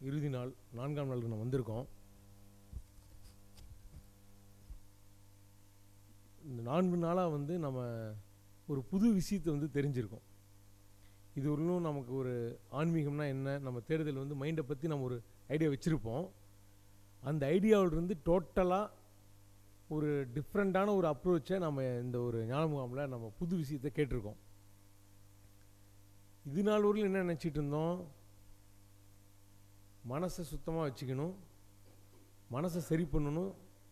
இறுதி நாள் நான்காம் நாளுக்கு நம்ம வந்திருக்கோம் இந்த நான்கு நாளாக வந்து நம்ம ஒரு புது விஷயத்தை வந்து தெரிஞ்சிருக்கோம் இது ஒன்றும் நமக்கு ஒரு ஆன்மீகம்னா என்ன நம்ம தேடுதல் வந்து மைண்டை பற்றி நம்ம ஒரு ஐடியா வச்சுருப்போம் அந்த ஐடியாவிலிருந்து டோட்டலாக ஒரு டிஃப்ரெண்ட்டான ஒரு அப்ரோச்சை நம்ம இந்த ஒரு ஞான முகாமில் நம்ம புது விஷயத்தை கேட்டிருக்கோம் இது நாள் வரையிலும் என்ன நினச்சிட்டு இருந்தோம் மனசை சுத்தமாக வச்சுக்கணும் மனசை சரி பண்ணணும்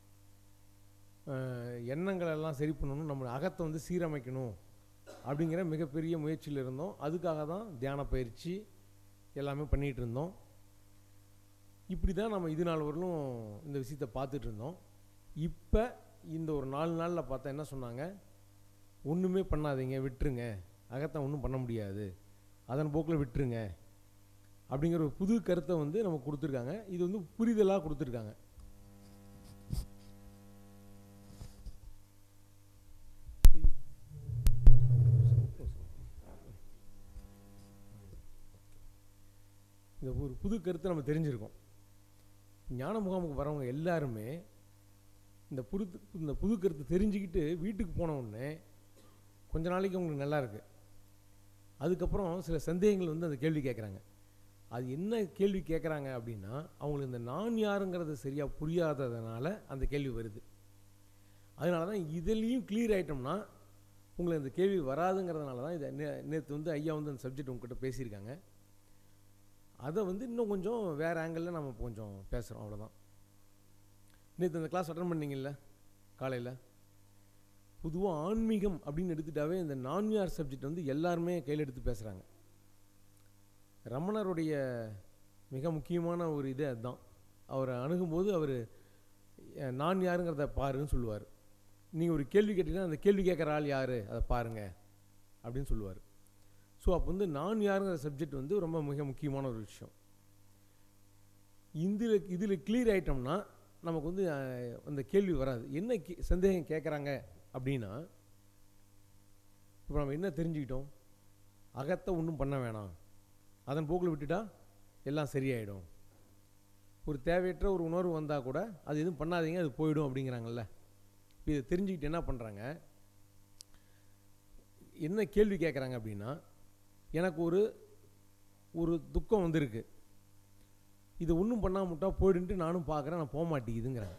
அஹ், எண்ணங்களை எல்லாம் சரி பண்ணணும் நம்ம அகத்தை வந்து சீரமைக்கணும் அப்படிங்கிற மிகப்பெரிய முயற்சியில் இருந்தோம் அதுக்காக தான் தியான பயிற்சி எல்லாமே பண்ணிகிட்டு இருந்தோம் இப்படி தான் நம்ம இது நாள் வரலும் இந்த விஷயத்தை பார்த்துட்டு இருந்தோம் இப்போ இந்த ஒரு நாலு நாளில் பார்த்தா என்ன சொன்னாங்க ஒன்றுமே பண்ணாதீங்க விட்டுருங்க அகத்தை ஒன்றும் பண்ண முடியாது அதன் போக்கில் விட்டுருங்க அப்படிங்கிற ஒரு புது கருத்தை வந்து நமக்கு கொடுத்துருக்காங்க இது வந்து புரிதலாக கொடுத்துருக்காங்க இந்த ஒரு புது கருத்தை நம்ம தெரிஞ்சிருக்கோம் ஞான முகாமுக்கு வரவங்க எல்லாருமே இந்த புது இந்த புது கருத்தை தெரிஞ்சுக்கிட்டு வீட்டுக்கு போன உடனே கொஞ்ச நாளைக்கு அவங்களுக்கு நல்லா இருக்கு அதுக்கப்புறம் சில சந்தேகங்கள் வந்து அந்த கேள்வி கேட்குறாங்க அது என்ன கேள்வி கேட்குறாங்க அப்படின்னா அவங்களுக்கு இந்த நான் யாருங்கிறது சரியாக புரியாததுனால அந்த கேள்வி வருது அதனால தான் இதுலேயும் கிளியர் ஆயிட்டோம்னா உங்களுக்கு இந்த கேள்வி வராதுங்கிறதுனால தான் இதை நேற்று வந்து ஐயா வந்து அந்த சப்ஜெக்ட் உங்ககிட்ட பேசியிருக்காங்க அதை வந்து இன்னும் கொஞ்சம் வேறு ஆங்கிளில் நம்ம கொஞ்சம் பேசுகிறோம் அவ்வளோதான் நேற்று அந்த கிளாஸ் அட்டன் பண்ணீங்கல்ல காலையில் பொதுவாக ஆன்மீகம் அப்படின்னு எடுத்துட்டாவே இந்த நான்யார் சப்ஜெக்ட் வந்து எல்லாருமே கையில் எடுத்து பேசுகிறாங்க ரமணருடைய மிக முக்கியமான ஒரு இது அதுதான் அவரை அணுகும்போது அவர் நான் யாருங்கிறத பாருன்னு சொல்லுவார் நீங்கள் ஒரு கேள்வி கேட்டீங்கன்னா அந்த கேள்வி கேட்குற ஆள் யார் அதை பாருங்க அப்படின்னு சொல்லுவார் ஸோ அப்போ வந்து நான் யாருங்கிற சப்ஜெக்ட் வந்து ரொம்ப மிக முக்கியமான ஒரு விஷயம் இதில் இதில் கிளியர் ஆயிட்டோம்னா நமக்கு வந்து அஹ், அந்த கேள்வி வராது என்ன கே சந்தேகம் கேட்குறாங்க அப்படின்னா இப்போ நம்ம என்ன தெரிஞ்சுக்கிட்டோம் அகத்தை ஒன்றும் பண்ண வேணாம் அதன் போக்கில் விட்டுட்டா எல்லாம் சரியாயிடும் ஒரு தேவையற்ற ஒரு உணர்வு வந்தால் கூட அது எதுவும் பண்ணாதீங்க அது போயிடும் அப்படிங்கிறாங்கல்ல இப்போ இதை தெரிஞ்சுக்கிட்டு என்ன பண்ணுறாங்க என்ன கேள்வி கேட்குறாங்க அப்படின்னா எனக்கு ஒரு ஒரு துக்கம் வந்திருக்கு இது ஒன்றும் பண்ணாம விட்டா போயிடுன்ட்டு நானும் பார்க்குறேன் நான் போக மாட்டேங்குதுங்கிறாங்க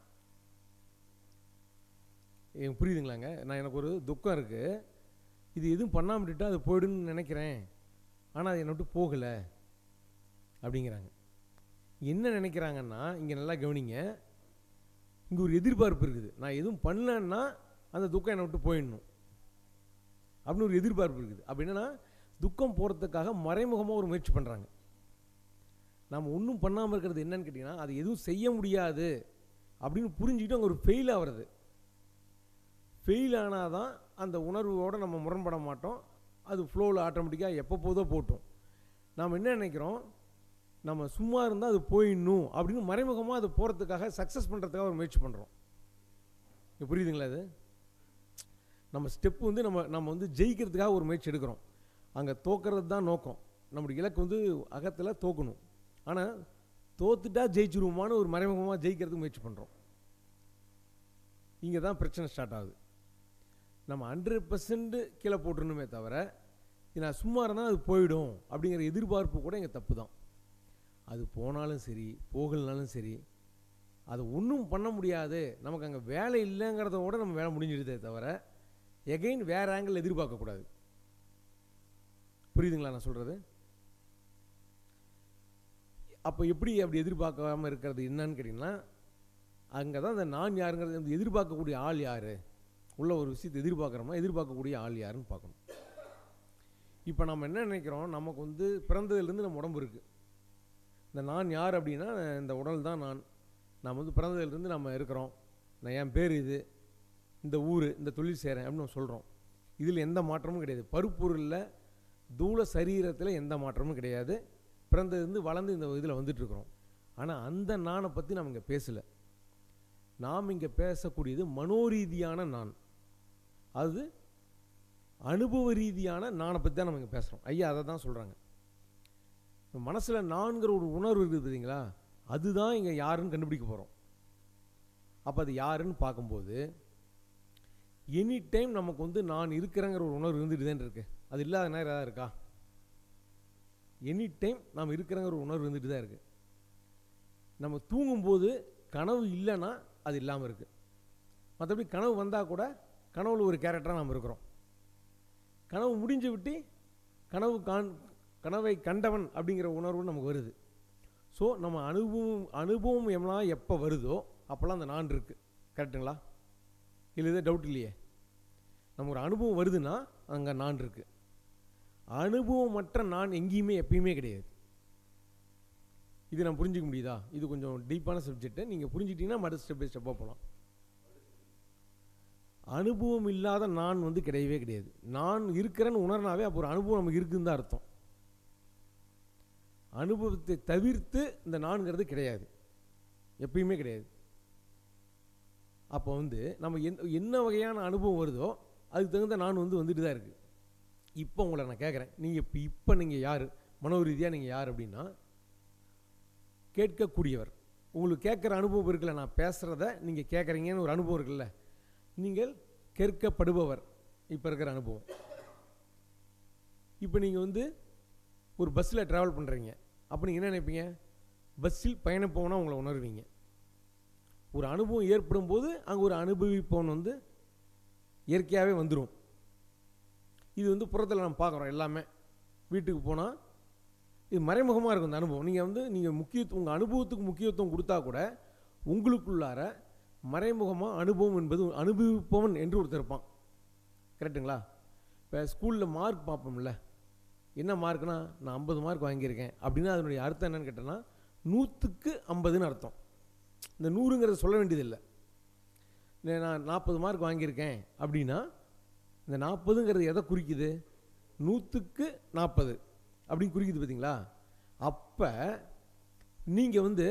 எனக்கு புரியுதுங்களாங்க நான் எனக்கு ஒரு துக்கம் இருக்குது இது எதுவும் பண்ணாம விட்டுட்டா அது போயிடுன்னு நினைக்கிறேன் ஆனால் அது என்னை விட்டு போகலை அப்படிங்கிறாங்க என்ன நினைக்கிறாங்கன்னா இங்கே நல்லா கவனிங்க இங்கே ஒரு எதிர்பார்ப்பு இருக்குது நான் எதுவும் பண்ணலன்னா அந்த துக்கம் என்னை விட்டு போயிடணும் அப்படின்னு ஒரு எதிர்பார்ப்பு இருக்குது அப்போ என்னன்னா துக்கம் போகிறதுக்காக மறைமுகமாக ஒரு முயற்சி பண்ணுறாங்க நாம் ஒன்றும் பண்ணாமல் இருக்கிறது என்னன்னு கேட்டிங்கன்னா அது எதுவும் செய்ய முடியாது அப்படின்னு புரிஞ்சுக்கிட்டு அங்கே ஒரு ஃபெயில் ஆகிறது ஃபெயில் ஆனால் தான் அந்த உணர்வோடு நம்ம முரண்பட மாட்டோம் அது ஃப்ளோவில் ஆட்டோமேட்டிக்காக எப்போ போதோ போட்டும் நாம் என்ன நினைக்கிறோம் நம்ம சும்மா இருந்தால் அது போயிடணும் அப்படின்னு மறைமுகமாக அது போகிறதுக்காக சக்ஸஸ் பண்ணுறதுக்காக ஒரு முயற்சி பண்ணுறோம் இப்போ புரியுதுங்களா இது நம்ம ஸ்டெப் வந்து நம்ம நம்ம வந்து ஜெயிக்கிறதுக்காக ஒரு முயற்சி எடுக்கிறோம் அங்கே தோக்கிறது தான் நோக்கம் நம்முடைய இலக்கு வந்து அகத்தில் தோக்கணும் ஆனால் தோத்துட்டா ஜெயிச்சிருவோமான்னு ஒரு மறைமுகமாக ஜெயிக்கிறதுக்கு முயற்சி பண்ணுறோம் இங்கே தான் பிரச்சனை ஸ்டார்ட் ஆகுது நம்ம ஹண்ட்ரட் பர்சன்ட் கீழே போட்டுருணுமே தவிர இது நான் சும்மா இருந்தால் அது போயிடும் அப்படிங்கிற எதிர்பார்ப்பு கூட இங்கே தப்பு தான் அது போனாலும் சரி போகலனாலும் சரி அதை ஒன்றும் பண்ண முடியாது நமக்கு அங்கே வேலை இல்லைங்கிறத விட நம்ம வேலை முடிஞ்சிடுதே தவிர எகைன் வேறு ஆங்கிள் எதிர்பார்க்கக்கூடாது புரியுதுங்களா நான் சொல்கிறது அப்போ எப்படி அப்படி எதிர்பார்க்காம இருக்கிறது என்னன்னு கேட்டிங்கன்னா அங்கே தான் அந்த நான் யாருங்கிறது வந்து எதிர்பார்க்கக்கூடிய ஆள் யார் உள்ள ஒரு விஷயத்தை எதிர்பார்க்குறோம்னா எதிர்பார்க்கக்கூடிய ஆள் யாருன்னு பார்க்கணும் இப்போ நம்ம என்ன நினைக்கிறோம் நமக்கு வந்து பிறந்ததுலேருந்து நம்ம உடம்பு இருக்குது இந்த நான் யார் அப்படின்னா இந்த உடல் தான் நான் நாம் வந்து பிறந்ததுலேருந்து நம்ம இருக்கிறோம் நான் என் பேர் இது இந்த ஊர் இந்த தொழில் செய்கிறேன் அப்படின்னு நம்ம சொல்கிறோம் இதில் எந்த மாற்றமும் கிடையாது பருப்பொருளில் தூள சரீரத்தில் எந்த மாற்றமும் கிடையாது பிறந்ததுலேருந்து வளர்ந்து இந்த இதில் வந்துட்டுருக்குறோம் ஆனால் அந்த நானை பற்றி நம்ம இங்கே பேசலை நாம் இங்கே பேசக்கூடியது மனோரீதியான நான் அது அனுபவ ரீதியான நானை பற்றி தான் நம்ம இங்கே பேசுகிறோம் ஐயா அதை தான் சொல்கிறாங்க மனசில் நான்கிற ஒரு உணர்வு இருக்குது பார்த்தீங்களா அதுதான் இங்கே யாருன்னு கண்டுபிடிக்க போகிறோம் அப்போ அது யாருன்னு பார்க்கும்போது எனி டைம் நமக்கு வந்து நான் இருக்கிறேங்கிற ஒரு உணர்வு இருந்துட்டு தான் இருக்கு அது இல்லாத நேரம் ஏதாவது இருக்கா எனி டைம் நாம் இருக்கிறங்கிற ஒரு உணர்வு இருந்துட்டு தான் இருக்குது நம்ம தூங்கும்போது கனவு இல்லைன்னா அது இல்லாமல் இருக்குது மற்றபடி கனவு வந்தால் கூட கனவுல ஒரு கேரக்டராக நாம் இருக்கிறோம் கனவு முடிஞ்சு விட்டு கனவு காண் கனவை கண்டவன் அப்படிங்கிற உணர்வு நமக்கு வருது ஸோ நம்ம அனுபவம் அனுபவம் எல்லாம் எப்போ வருதோ அப்போல்லாம் அந்த நான் இருக்குது கரெக்டுங்களா இல்லை எதுவும் டவுட் இல்லையே நம்ம ஒரு அனுபவம் வருதுன்னா அங்கே நான் இருக்குது அனுபவமற்ற நான் எங்கேயுமே எப்பயுமே கிடையாது இது நான் புரிஞ்சுக்க முடியுதா இது கொஞ்சம் டீப்பான சப்ஜெக்ட்டு நீங்கள் புரிஞ்சுக்கிட்டீங்கன்னா மறு ஸ்டெப் பை ஸ்டெப்பாக போகலாம் அனுபவம் இல்லாத நான் வந்து கிடையவே கிடையாது நான் இருக்கிறேன்னு உணர்னாவே அப்போ ஒரு அனுபவம் நமக்கு இருக்குன்னு தான் அர்த்தம் அனுபவத்தை தவிர்த்து இந்த நான்கிறது கிடையாது எப்பயுமே கிடையாது அப்போ வந்து நம்ம என் என்ன வகையான அனுபவம் வருதோ அதுக்கு தகுந்த நான் வந்து வந்துட்டு தான் இருக்குது இப்போ உங்களை நான் கேட்குறேன் நீங்கள் இப்போ இப்போ நீங்கள் யார் மனோ ரீதியாக நீங்கள் யார் அப்படின்னா கேட்கக்கூடியவர் உங்களுக்கு கேட்குற அனுபவம் இருக்குல்ல நான் பேசுகிறத நீங்கள் கேட்குறீங்கன்னு ஒரு அனுபவம் இருக்குல்ல நீங்கள் கேட்கப்படுபவர் இப்போ இருக்கிற அனுபவம் இப்போ நீங்கள் வந்து ஒரு பஸ்ஸில் ட்ராவல் பண்ணுறீங்க அப்போ நீங்கள் என்ன நினைப்பீங்க பஸ்ஸில் பயணம் போனால் உங்களை உணர்வீங்க ஒரு அனுபவம் ஏற்படும் போது அங்கே ஒரு அனுபவிப்பவன் வந்து இயற்கையாகவே வந்துடும் இது வந்து புறத்தில் நம்ம பார்க்குறோம் எல்லாமே வீட்டுக்கு போனால் இது மறைமுகமாக இருக்கும் இந்த அனுபவம் நீங்கள் வந்து நீங்கள் முக்கியத்துவம் உங்கள் அனுபவத்துக்கு முக்கியத்துவம் கொடுத்தா கூட உங்களுக்குள்ளார மறைமுகமாக அனுபவம் என்பது அனுபவிப்பவன் என்று ஒருத்தர் இருப்பான் கரெக்டுங்களா இப்போ ஸ்கூலில் மார்க் பார்ப்போம்ல என்ன மார்க்னா நான் ஐம்பது மார்க் வாங்கியிருக்கேன் அப்படின்னா அதனுடைய அர்த்தம் என்னன்னு கேட்டேன்னா நூற்றுக்கு ஐம்பதுன்னு அர்த்தம் இந்த நூறுங்கிறத சொல்ல வேண்டியதில்லை இல்லை, நான் நாற்பது மார்க் வாங்கியிருக்கேன் அப்படின்னா இந்த நாற்பதுங்கிறது எதை குறிக்குது நூற்றுக்கு நாற்பது அப்படின்னு குறிக்குது பார்த்தீங்களா அப்போ நீங்கள் வந்து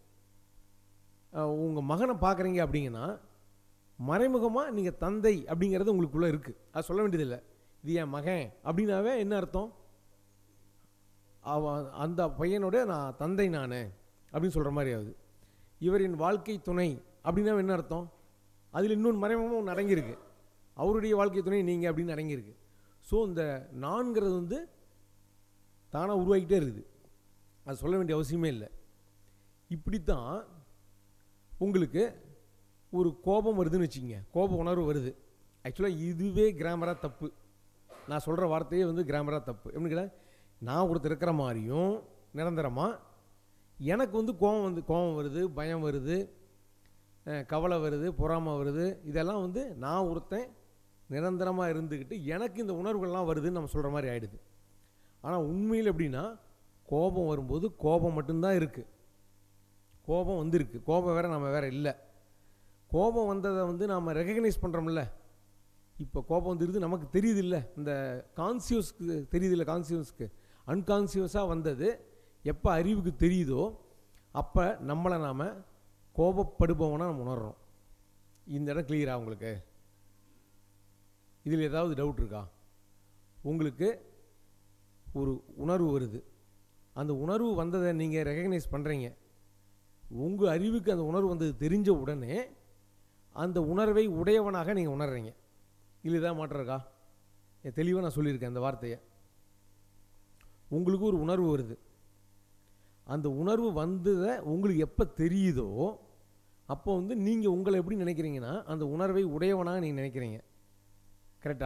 உங்கள் மகனை பார்க்குறீங்க அப்படிங்கன்னா மறைமுகமாக நீங்கள் தந்தை அப்படிங்கிறது உங்களுக்குள்ளே இருக்குது அது சொல்ல வேண்டியதில்லை இது என் மகன் அப்படின்னாவே என்ன அர்த்தம் அவன் அந்த பையனோட நான் தந்தை நான் அப்படின்னு சொல்கிற மாதிரி ஆகுது இவரின் வாழ்க்கை துணை அப்படின்னா என்ன அர்த்தம் அதில் இன்னொன்று மறைமுகமாக ஒன்று அடங்கியிருக்கு அவருடைய வாழ்க்கை துணை நீங்கள் அப்படின்னு அடங்கியிருக்கு ஸோ இந்த நான்கிறது வந்து தானாக உருவாகிட்டே இருக்குது அது சொல்ல வேண்டிய அவசியமே இல்லை இப்படித்தான் உங்களுக்கு ஒரு கோபம் வருதுன்னு வச்சுக்கோங்க கோப உணர்வு வருது ஆக்சுவலாக இதுவே கிராமராக தப்பு நான் சொல்கிற வார்த்தையே வந்து கிராமராக தப்பு எப்படின்னு கேட்டால் நான் ஒருத்தர் இருக்கிற மாதிரியும் நிரந்தரமாக எனக்கு வந்து கோபம் வந்து கோபம் வருது பயம் வருது அஹ், கவலை வருது பொறாமை வருது இதெல்லாம் வந்து நான் ஒருத்தன் நிரந்தரமாக இருந்துக்கிட்டு எனக்கு இந்த உணர்வுகள்லாம் வருதுன்னு நம்ம சொல்கிற மாதிரி ஆயிடுது ஆனால் உண்மையில் எப்படின்னா கோபம் வரும்போது கோபம் மட்டும்தான் இருக்குது கோபம் வந்திருக்கு கோபம் வேற நம்ம வேற இல்லை கோபம் வந்ததை வந்து நாம் ரெகக்னைஸ் பண்ணுறோம்ல இப்போ கோபம் வந்துருது நமக்கு தெரியுது இல்லை இந்த கான்சியஸ்க்கு தெரியுது இல்லை கான்சியஸ்க்கு அன்கான்சியஸாக வந்தது எப்போ அறிவுக்கு தெரியுதோ அப்போ நம்மளை நாம் கோபப்படுபவனாக நம்ம உணர்றோம் இந்த இடம் கிளியரா உங்களுக்கு இதில் ஏதாவது டவுட் இருக்கா உங்களுக்கு ஒரு உணர்வு வருது அந்த உணர்வு வந்ததை நீங்கள் ரெகக்னைஸ் பண்ணுறீங்க உங்கள் அறிவுக்கு அந்த உணர்வு வந்தது தெரிஞ்ச உடனே அந்த உணர்வை உடையவனாக நீங்கள் உணர்றீங்க இல்லை தான் மாற்றம் இருக்கா தெளிவாக நான் சொல்லியிருக்கேன் அந்த வார்த்தையை உங்களுக்கு ஒரு உணர்வு வருது அந்த உணர்வு வந்ததை உங்களுக்கு எப்போ தெரியுதோ அப்போ வந்து நீங்கள் உங்களை எப்படி நினைக்கிறீங்கன்னா அந்த உணர்வை உடையவனாக நீங்கள் நினைக்கிறீங்க கரெக்டா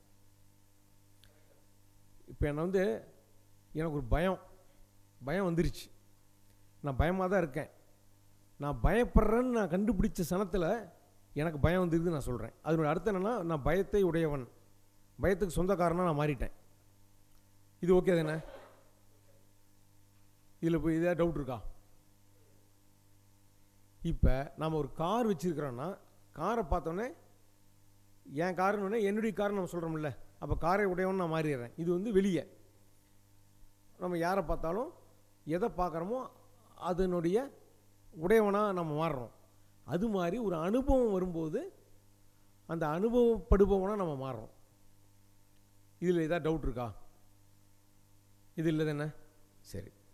இப்போ என்னை வந்து எனக்கு ஒரு பயம் பயம் வந்துருச்சு நான் பயமாக தான் இருக்கேன் நான் பயப்படுறேன்னு நான் கண்டுபிடிச்ச சனத்தில் எனக்கு பயம் வந்துருக்குது நான் சொல்கிறேன் அதனோட அர்த்தம் என்னென்னா நான் பயத்தை உடையவன் பயத்துக்கு சொந்தக்காரனாக நான் மாறிட்டேன் இது ஓகே தானே இதில் போய் இதே டவுட் இருக்கா இப்போ நம்ம ஒரு கார் வச்சுருக்கிறோன்னா காரை பார்த்தோன்னே என் காருன்னு என்னுடைய கார் நம்ம சொல்கிறோம்ல அப்போ காரை உடையவன் நான் மாறிடுறேன் இது வந்து வெளியே நம்ம யாரை பார்த்தாலும் எதை பார்க்குறோமோ அதனுடைய உடையவனாக நம்ம மாறுறோம் அது மாதிரி ஒரு அனுபவம் வரும்போது அந்த அனுபவப்படுபவனாக நம்ம மாறுறோம் இதில் ஏதாவது டவுட் இருக்கா இது இல்லை தானே சரி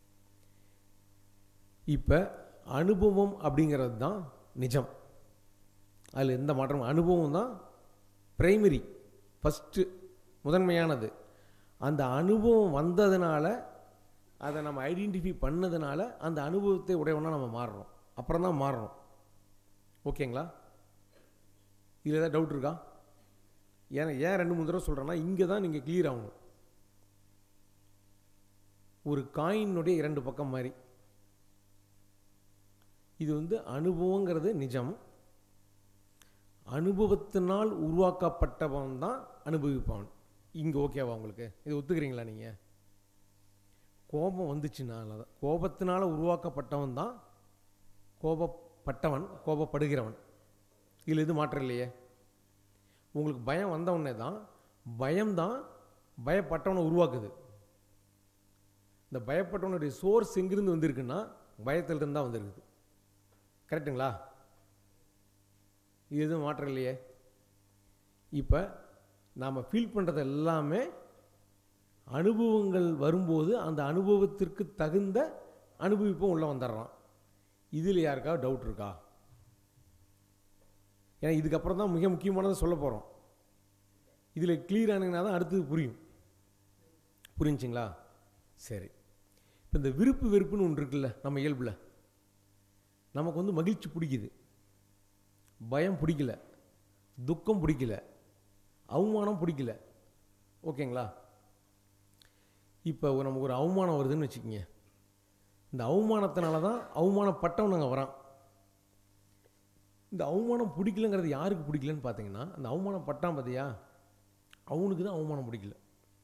இப்போ அனுபவம் அப்படிங்கிறது தான் நிஜம் அதில் எந்த மாற்றமும் அனுபவம் தான் பிரைமரி ஃபஸ்ட்டு முதன்மையானது அந்த அனுபவம் வந்ததுனால அதை நம்ம ஐடென்டிஃபை பண்ணதுனால அந்த அனுபவத்தை உடையவனா நம்ம மாறுறோம் அப்புறம் தான் மாறுறோம் ஓகேங்களா இதில் ஏதாவது டவுட் இருக்கா ஏன்னா ஏன் ரெண்டு மூணு தடவை சொல்கிறேன்னா இங்கே தான் நீங்கள் கிளியர் ஆகணும் ஒரு காயினுடைய இரண்டு பக்கம் மாதிரி இது வந்து அனுபவங்கிறது நிஜம் அனுபவத்தினால் உருவாக்கப்பட்டவன் தான் அனுபவிப்பவன் இங்கே ஓகேவா உங்களுக்கு இது ஒத்துக்கிறீங்களா நீங்கள் கோபம் வந்துச்சுனால தான் கோபத்தினால் உருவாக்கப்பட்டவன் தான் கோபப்பட்டவன் கோபப்படுகிறவன் இதில் எது மாற்றம் இல்லையே உங்களுக்கு பயம் வந்தவுடனே தான் பயம்தான் பயப்பட்டவனை உருவாக்குது இந்த பயப்பட்டவனுடைய சோர்ஸ் எங்கிருந்து வந்திருக்குன்னா பயத்திலிருந்து தான் வந்திருக்குது கரெக்டுங்களா இது எதுவும் மாற்றம் இல்லையே இப்போ நாம் ஃபீல் பண்ணுறது எல்லாமே அனுபவங்கள் வரும்போது அந்த அனுபவத்திற்கு தகுந்த அனுபவிப்பும் உள்ளே வந்துடுறான் இதில் யாருக்காவது டவுட் இருக்கா ஏன்னா இதுக்கப்புறம் தான் மிக முக்கியமானதை சொல்ல போகிறோம் இதில் கிளியர் ஆனீங்கன்னா தான் அடுத்தது புரியும் புரிஞ்சுங்களா சரி இப்போ இந்த விருப்பு வெறுப்புன்னு ஒன்று இருக்குல்ல நம்ம இயல்பில் நமக்கு வந்து மகிழ்ச்சி பிடிக்குது பயம் பிடிக்கல துக்கம் பிடிக்கல அவமானம் பிடிக்கல ஓகேங்களா இப்போ நமக்கு ஒரு அவமானம் வருதுன்னு வச்சுக்கோங்க இந்த அவமானத்தினால தான் அவமானப்பட்டவன் அங்கே வரான் இந்த அவமானம் பிடிக்கலங்கிறது யாருக்கு பிடிக்கலன்னு பார்த்தீங்கன்னா அந்த அவமானம் பட்டான் பார்த்தியா அவனுக்கு தான் அவமானம் பிடிக்கல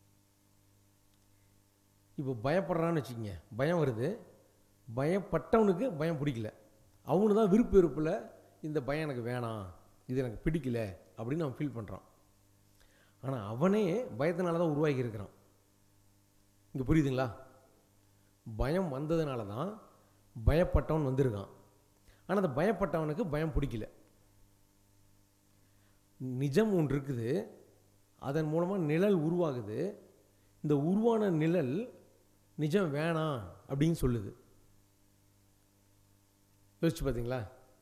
இப்போ பயப்படுறான்னு வச்சுக்கோங்க பயம் வருது பயப்பட்டவனுக்கு பயம் பிடிக்கல அவனு தான் விருப்ப வெறுப்பில் இந்த பயம் எனக்கு வேணாம் இது எனக்கு பிடிக்கல அப்படின்னு அவன் ஃபீல் பண்ணுறான் ஆனால் அவனே பயத்தினால தான் உருவாகி இருக்கிறான் இங்கே புரியுதுங்களா பயம் வந்ததுனால தான் பயப்பட்டவன் வந்திருக்கான் ஆனால் அந்த பயப்பட்டவனுக்கு பயம் பிடிக்கல நிஜம் ஒன்று இருக்குது அதன் மூலமாக நிழல் உருவாகுது இந்த உருவான நிழல் நிஜம் வேணாம் அப்படின்னு சொல்லுது யோசிச்சு பார்த்தீங்களா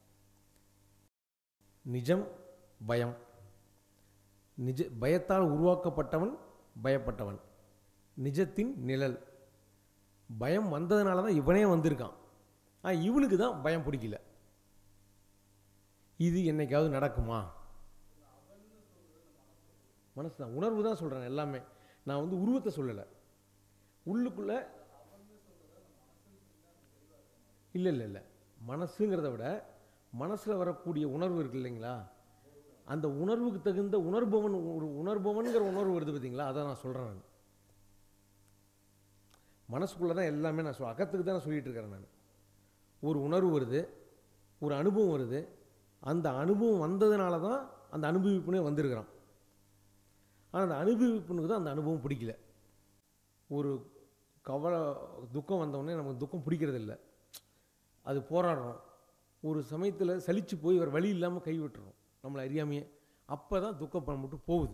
நிஜம் பயம் நிஜ பயத்தால் உருவாக்கப்பட்டவன் பயப்பட்டவன் நிஜத்தின் நிழல் பயம் வந்ததுனால தான் இவனே வந்திருக்கான் ஆ இவனுக்கு தான் பயம் பிடிக்கல இது என்னைக்காவது நடக்குமா மனசு தான் உணர்வு தான் சொல்கிறேன் எல்லாமே நான் வந்து உருவத்தை சொல்லலை உள்ளுக்குள்ளே இல்லை இல்லை இல்லை மனசுங்கிறத விட மனசில் வரக்கூடிய உணர்வு இருக்கு இல்லைங்களா அந்த உணர்வுக்கு தகுந்த உணர்பவன் ஒரு உணர்பவனுங்கிற உணர்வு வருது பார்த்தீங்களா அதை நான் சொல்கிறேன் நான் மனசுக்குள்ளே தான் எல்லாமே நான் சொல் அகத்துக்கு தான் நான் சொல்லிகிட்டு இருக்கிறேன் நான் ஒரு உணர்வு வருது ஒரு அனுபவம் வருது அந்த அனுபவம் வந்ததுனால தான் அந்த அனுபவிப்புனே வந்திருக்கிறான் ஆனால் அந்த அனுபவிப்புனுக்கு தான் அந்த அனுபவம் பிடிக்கல ஒரு கவலை துக்கம் வந்தவுடனே நமக்கு துக்கம் பிடிக்கிறது இல்லை அது போராடுறோம் ஒரு சமயத்தில் சலிச்சு போய் ஒரு வழி இல்லாமல் கை விட்டுறோம் நம்மளை அறியாமையே அப்போ தான் துக்கம் பண்ண மட்டும் போகுது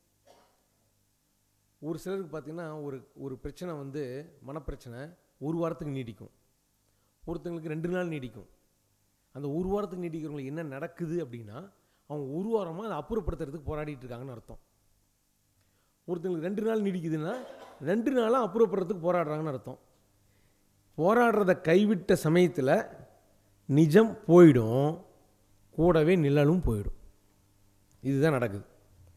ஒரு சிலருக்கு பார்த்திங்கன்னா ஒரு ஒரு பிரச்சனை வந்து மனப்பிரச்சனை ஒரு வாரத்துக்கு நீடிக்கும் ஒருத்தங்களுக்கு ரெண்டு நாள் நீடிக்கும் அந்த ஒரு வாரத்துக்கு நீடிக்கிறவங்களுக்கு என்ன நடக்குது அப்படின்னா அவங்க ஒரு வாரமாக அதை அப்புறப்படுத்துறதுக்கு போராடிட்டு இருக்காங்கன்னு அர்த்தம் ஒருத்தங்களுக்கு ரெண்டு நாள் நீடிக்குதுன்னா ரெண்டு நாளாக அப்புறப்படுறதுக்கு போராடுறாங்கன்னு அர்த்தம் போராடுறத கைவிட்ட சமயத்தில் நிஜம் போயிடும் கூடவே நிழலும் போயிடும் இதுதான் நடக்குது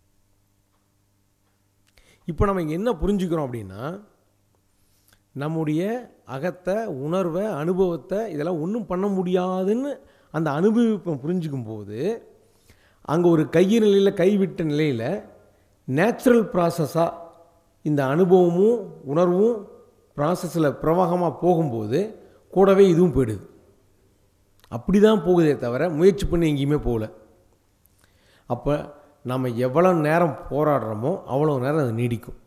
இப்போ நம்ம இங்கே என்ன புரிஞ்சுக்கிறோம் அப்படின்னா நம்முடைய அகத்தை உணர்வை அனுபவத்தை இதெல்லாம் ஒன்றும் பண்ண முடியாதுன்னு அந்த அனுபவிப்பை புரிஞ்சுக்கும் போது அங்கே ஒரு கைய நிலையில் கைவிட்ட நிலையில் நேச்சுரல் ப்ராசஸாக இந்த அனுபவமும் உணர்வும் ப்ராசஸில் பிரவாகமாக போகும்போது கூடவே இதுவும் போயிடுது அப்படி தான் போகுதே தவிர முயற்சி பண்ணி எங்கேயுமே போகல அப்போ நம்ம எவ்வளோ நேரம் போராடுறோமோ அவ்வளோ நேரம் அது நீடிக்கும்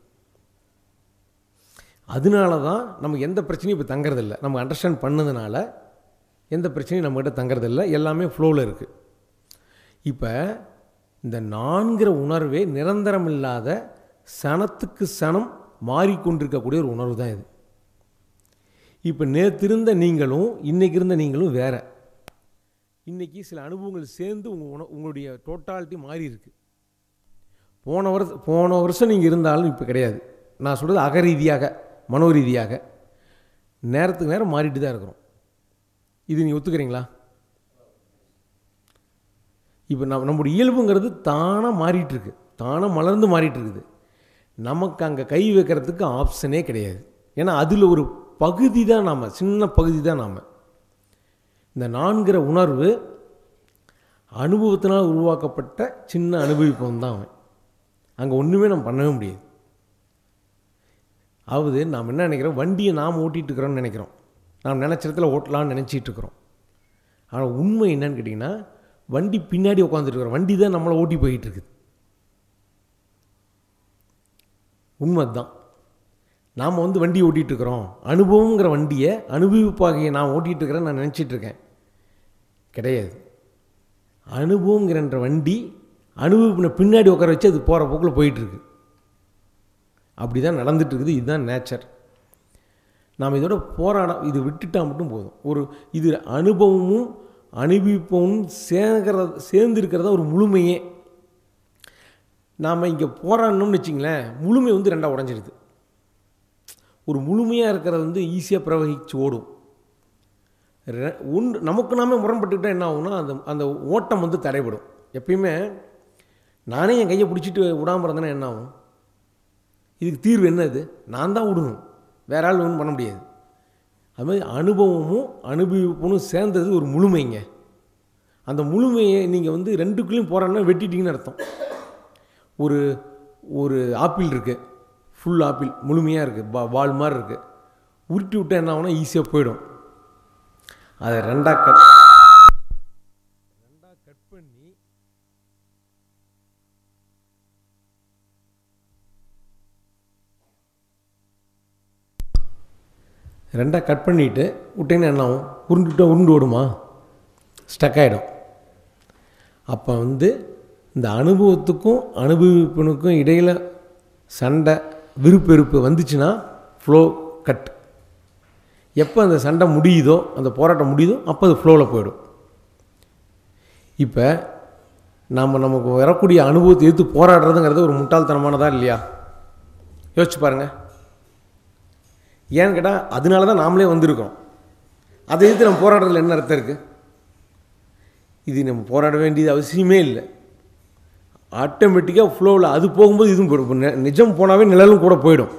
அதனால தான் நமக்கு எந்த பிரச்சனையும் இப்போ தங்குறதில்ல நம்ம அண்டர்ஸ்டாண்ட் பண்ணதுனால எந்த பிரச்சனையும் நம்மக்கிட்ட தங்குறதில்ல எல்லாமே ஃப்ளோவில் இருக்குது இப்போ இந்த நான்கிற உணர்வே நிரந்தரம் இல்லாத சனத்துக்கு சனம் மாறிக்கொண்டிருக்கக்கூடிய ஒரு உணர்வு தான் இது இப்போ நேற்று இருந்த நீங்களும் இன்னைக்கு இருந்த நீங்களும் வேற இன்னைக்கு சில அனுபவங்கள் சேர்ந்து உங்கள் உண உங்களுடைய டோட்டாலிட்டி மாறி இருக்கு போன வருஷம் போன வருஷம் நீங்கள் இருந்தாலும் இப்போ கிடையாது நான் சொல்கிறது அகரீதியாக மனோரீதியாக நேரத்துக்கு நேரம் மாறிட்டு தான் இருக்கிறோம் இது நீங்கள் ஒத்துக்கிறீங்களா இப்போ நம்ம நம்முடைய இயல்புங்கிறது தானாக மாறிட்டு இருக்கு தானாக மலர்ந்து மாறிட்டு இருக்குது நமக்கு அங்கே கை வைக்கிறதுக்கு ஆப்ஷனே கிடையாது ஏன்னா அதில் ஒரு பகுதி தான் நாம் சின்ன பகுதி தான் நாம் இந்த நான்கிற உணர்வு அனுபவத்தினால் உருவாக்கப்பட்ட சின்ன அனுபவிப்பவன் தான் அவன் அங்கே ஒன்றுமே நம்ம பண்ணவே முடியாது அதாவது நாம் என்ன நினைக்கிறோம் வண்டியை நாம் ஓட்டிகிட்டு இருக்கிறோம்னு நினைக்கிறோம் நாம் நினச்ச இடத்துல ஓட்டலாம்னு நினச்சிட்டு இருக்கிறோம் ஆனால் உண்மை என்னன்னு கேட்டிங்கன்னா வண்டி பின்னாடி உட்காந்துட்டு இருக்கிறோம் வண்டி தான் நம்மளை ஓட்டி போயிட்டு இருக்குது உண்மை தான் நாம் வந்து வண்டி ஓட்டிகிட்டு இருக்கிறோம் அனுபவங்கிற வண்டியை அனுபவிப்பாகிய நான் ஓட்டிகிட்டு இருக்கிறேன்னு நான் நினச்சிட்டு இருக்கேன் கிடையாது அனுபவங்கிற வண்டி அனுபவிப்பின பின்னாடி உட்கார வச்சு அது போகிற போக்கில் போயிட்டுருக்கு அப்படி தான் நடந்துட்டு இருக்குது இதுதான் நேச்சர் நாம் இதோட போராட இது விட்டுட்டா மட்டும் போதும் ஒரு இது அனுபவமும் அனுபவிப்பவும் சேர்க்கிறது சேர்ந்து இருக்கிறதா ஒரு முழுமையே நாம் இங்கே போராடணும்னு வச்சிங்களேன் முழுமை வந்து ரெண்டாக உடஞ்சிருது ஒரு முழுமையாக இருக்கிறது வந்து ஈஸியாக பிரவகிச்சு ஓடும் ரெ- ஒன்று நமக்கு நாமே முரண்பட்டுக்கிட்டால் என்ன ஆகும்னா அந்த அந்த ஓட்டம் வந்து தடைபடும் எப்பயுமே நானே என் கையை பிடிச்சிட்டு விடாமல் இருந்தேன்னா என்ன ஆகும் இதுக்கு தீர்வு என்ன இது நான் தான் விடணும் வேற ஆள் ஒன்றும் பண்ண முடியாது அது மாதிரி அனுபவமும் அனுபவிப்பும் சேர்ந்தது ஒரு முழுமைங்க அந்த முழுமையை நீங்கள் வந்து ரெண்டுக்குள்ளேயும் போகிறோன்னா வெட்டிட்டீங்கன்னு அர்த்தம் ஒரு ஒரு ஆப்பிள் இருக்குது ஃபுல் ஆப்பிள் முழுமையாக இருக்குது பா பால் மாதிரி இருக்குது உருட்டி விட்டால் என்ன ஆகும்னா ஈஸியாக போயிடும் அதை ரெண்டாக கட் ரெண்டாக கட் பண்ணி ரெண்டாக கட் பண்ணிவிட்டு விட்டீங்கன்னா என்ன ஆகும் உருண்டுட்டா உருண்டு ஓடுமா ஸ்டக் ஆகிடும் அப்போ வந்து இந்த அனுபவத்துக்கும் அனுபவிப்பனுக்கும் இடையில் சண்டை விருப்பெருப்பு வந்துச்சுன்னா ஃப்ளோ கட் எப்போ அந்த சண்டை முடியுதோ அந்த போராட்டம் முடியுதோ அப்போ அது ஃப்ளோவில் போயிடும் இப்போ நம்ம நமக்கு வரக்கூடிய அனுபவத்தை எடுத்து போராடுறதுங்கிறது ஒரு முட்டாள்தனமானதா இல்லையா யோசிச்சு பாருங்க ஏன்னு கேட்டால் அதனால தான் நாமளே வந்திருக்கோம் அதை எதிர்த்து நம்ம போராடுறதுல என்ன அர்த்தம் இருக்குது இது நம்ம போராட வேண்டியது அவசியமே இல்லை ஆட்டோமேட்டிக்காக ஃப்ளோவில் அது போகும்போது இதுவும் போயிடும் இப்ப நி- நிஜம் போனாவே நிழலும் கூட போயிடும்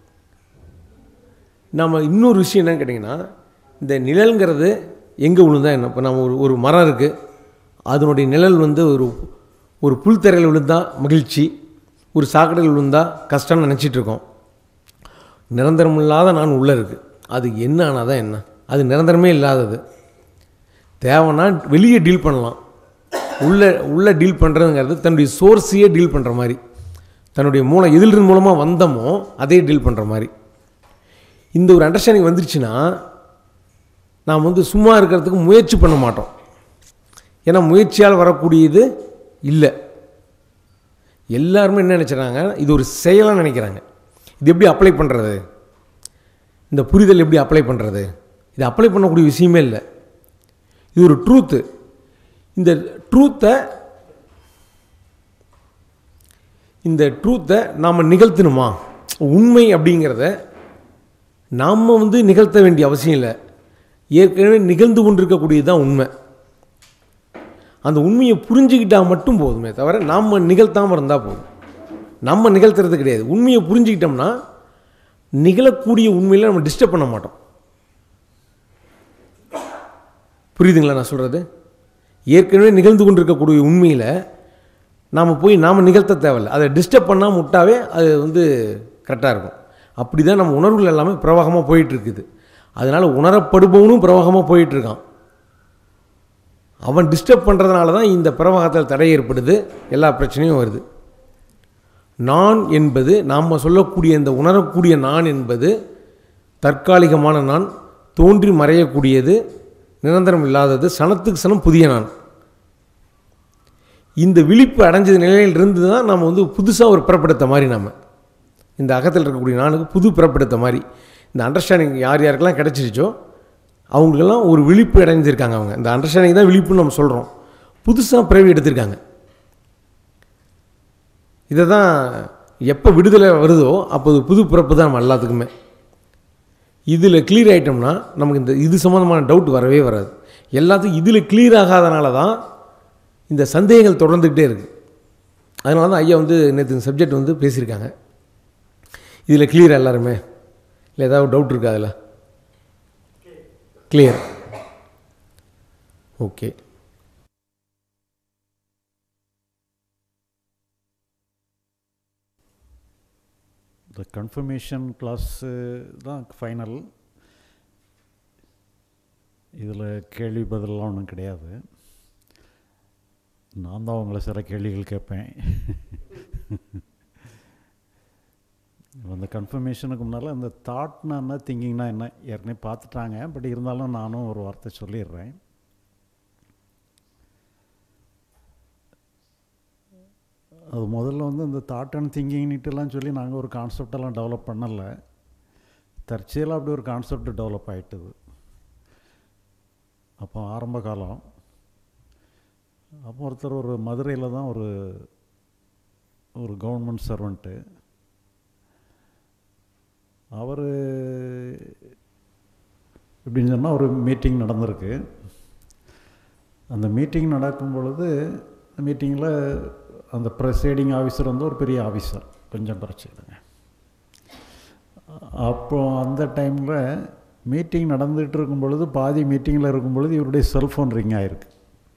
நம்ம இன்னொரு விஷயம் என்னன்னு கேட்டிங்கன்னா இந்த நிழல்ங்கிறது எங்கே விழுந்தா என்ன இப்போ நம்ம ஒரு ஒரு மரம் இருக்குது அதனுடைய நிழல் வந்து ஒரு ஒரு புல்தரையில் விழுந்தா மகிழ்ச்சி ஒரு சாக்கடையில் விழுந்தா கஷ்டம்னு நினச்சிட்டு இருக்கோம் நிரந்தரமில்லாத நான் உள்ளே இருக்குது அது என்ன ஆனால் தான் என்ன அது நிரந்தரமே இல்லாதது தேவைன்னா வெளியே டீல் பண்ணலாம் உள்ளே உள்ளே டீல் பண்ணுறதுங்கிறது தன்னுடைய சோர்ஸையே டீல் பண்ணுற மாதிரி தன்னுடைய மூலம் எதிலிருந்து மூலமாக வந்தமோ அதே டீல் பண்ணுற மாதிரி இந்த ஒரு அண்டர்ஸ்டாண்டிங் வந்துருச்சுன்னா நாம் வந்து சும்மா இருக்கிறதுக்கு முயற்சி பண்ண மாட்டோம் ஏன்னா முயற்சியால் வரக்கூடியது இல்லை எல்லாருமே என்ன நினச்சிடறாங்க இது ஒரு செயலாக நினைக்கிறாங்க இது எப்படி அப்ளை பண்ணுறது இந்த புரிதல் எப்படி அப்ளை பண்ணுறது இது அப்ளை பண்ணக்கூடிய விஷயமே இல்லை இது ஒரு ட்ரூத்து இந்த ட்ரூத்தை இந்த ட்ரூத்தை நாம் நிகழ்த்தணுமா உண்மை அப்படிங்கிறத நாம் வந்து நிகழ்த்த வேண்டிய அவசியம் இல்லை ஏற்கனவே நிகழ்ந்து கொண்டிருக்கக்கூடியது தான் உண்மை அந்த உண்மையை புரிஞ்சுக்கிட்டா மட்டும் போதுமே தவிர நாம் நிகழ்த்தாமல் இருந்தால் போதும் நம்ம நிகழ்த்துறது கிடையாது உண்மையை புரிஞ்சுக்கிட்டோம்னா நிகழக்கூடிய உண்மையில் நம்ம டிஸ்டர்ப் பண்ண மாட்டோம் புரியுதுங்களா நான் சொல்கிறது ஏற்கனவே நிகழ்ந்து கொண்டிருக்கக்கூடிய உண்மையில் நாம் போய் நாம் நிகழ்த்த தேவையில்லை அதை டிஸ்டர்ப் பண்ணாமல் விட்டாவே அது வந்து கரெக்டாக இருக்கும் அப்படி தான் நம்ம உணர்வுகள் எல்லாமே பிரவாகமாக போயிட்டுருக்குது அதனால் உணரப்படுபவனும் பிரவாகமாக போயிட்டுருக்கான் அவன் டிஸ்டர்ப் பண்ணுறதுனால தான் இந்த பிரவாகத்தில் தடை ஏற்படுது எல்லா பிரச்சனையும் வருது நான் என்பது நாம் சொல்லக்கூடிய இந்த உணரக்கூடிய நான் என்பது தற்காலிகமான நான் தோன்றி மறையக்கூடியது நிரந்தரம் இல்லாதது சனத்துக்கு சனம் புதிய நான் இந்த விழிப்பு அடைஞ்ச நிலையிலிருந்து தான் நாம் வந்து புதுசாக ஒரு பிறப்பெடுத்த மாதிரி நாம் இந்த அகத்தில் இருக்கக்கூடிய நானுக்கு புது பிறப்பெடுத்த மாதிரி இந்த அண்டர்ஸ்டாண்டிங் யார் யாருக்கெல்லாம் கிடச்சிருச்சோ அவங்களுக்கெல்லாம் ஒரு விழிப்பு அடைஞ்சிருக்காங்க அவங்க இந்த அண்டர்ஸ்டாண்டிங் தான் விழிப்புன்னு நம்ம சொல்கிறோம் புதுசாக பிறவி எடுத்திருக்காங்க இதை தான் எப்போ விடுதலை வருதோ அப்போ இது புது பிறப்பு தான் நம்ம எல்லாத்துக்குமே இதில் கிளியர் ஆகிட்டோம்னா நமக்கு இந்த இது சம்மந்தமான டவுட் வரவே வராது எல்லாத்துக்கும் இதில் கிளியர் ஆகாதனால தான் இந்த சந்தேகங்கள் தொடர்ந்துக்கிட்டே இருக்குது அதனால தான் ஐயா வந்து நேற்று இந்த சப்ஜெக்ட் வந்து பேசியிருக்காங்க இதில் கிளியர் எல்லாருமே இல்லை ஏதாவது டவுட் இருக்கா அதில் கிளியர் ஓகே இந்த கன்ஃபர்மேஷன் கிளாஸு தான் ஃபைனல் இதில் கேள்வி பதிலெலாம் ஒன்றும் கிடையாது நான் தான் உங்களை சில கேள்விகள் கேட்பேன் அந்த கன்ஃபர்மேஷனுக்கு முன்னால் அந்த தாட்னா என்ன திங்கிங்னா என்ன ஏற்கனவே பார்த்துட்டாங்க பட் இருந்தாலும் நானும் ஒரு வார்த்தை சொல்லிடுறேன் அது முதல்ல வந்து இந்த தாட் அண்ட் திங்கிங்னிட்டுலாம் சொல்லி நாங்கள் ஒரு கான்செப்டெல்லாம் டெவலப் பண்ணலை தற்செயலாக அப்படி ஒரு கான்செப்ட் டெவலப் ஆகிட்டுது அப்போ ஆரம்ப காலம் அப்போ ஒருத்தர் ஒரு மதுரையில் தான் ஒரு ஒரு கவர்மெண்ட் சர்வெண்ட்டு அவர் எப்படின்னு சொன்னால் ஒரு மீட்டிங் நடந்திருக்கு அந்த மீட்டிங் நடக்கும் பொழுது மீட்டிங்கில் அந்த ப்ரெசைடிங் ஆஃபீஸர் வந்து ஒரு பெரிய ஆஃபீஸர் கொஞ்சம் குறைச்சிடுங்க அப்போ அந்த டைமில் மீட்டிங் நடந்துகிட்டு இருக்கும் பொழுது பாதி மீட்டிங்கில் இருக்கும் பொழுது இவருடைய செல்ஃபோன் ரிங் ஆகிருக்கு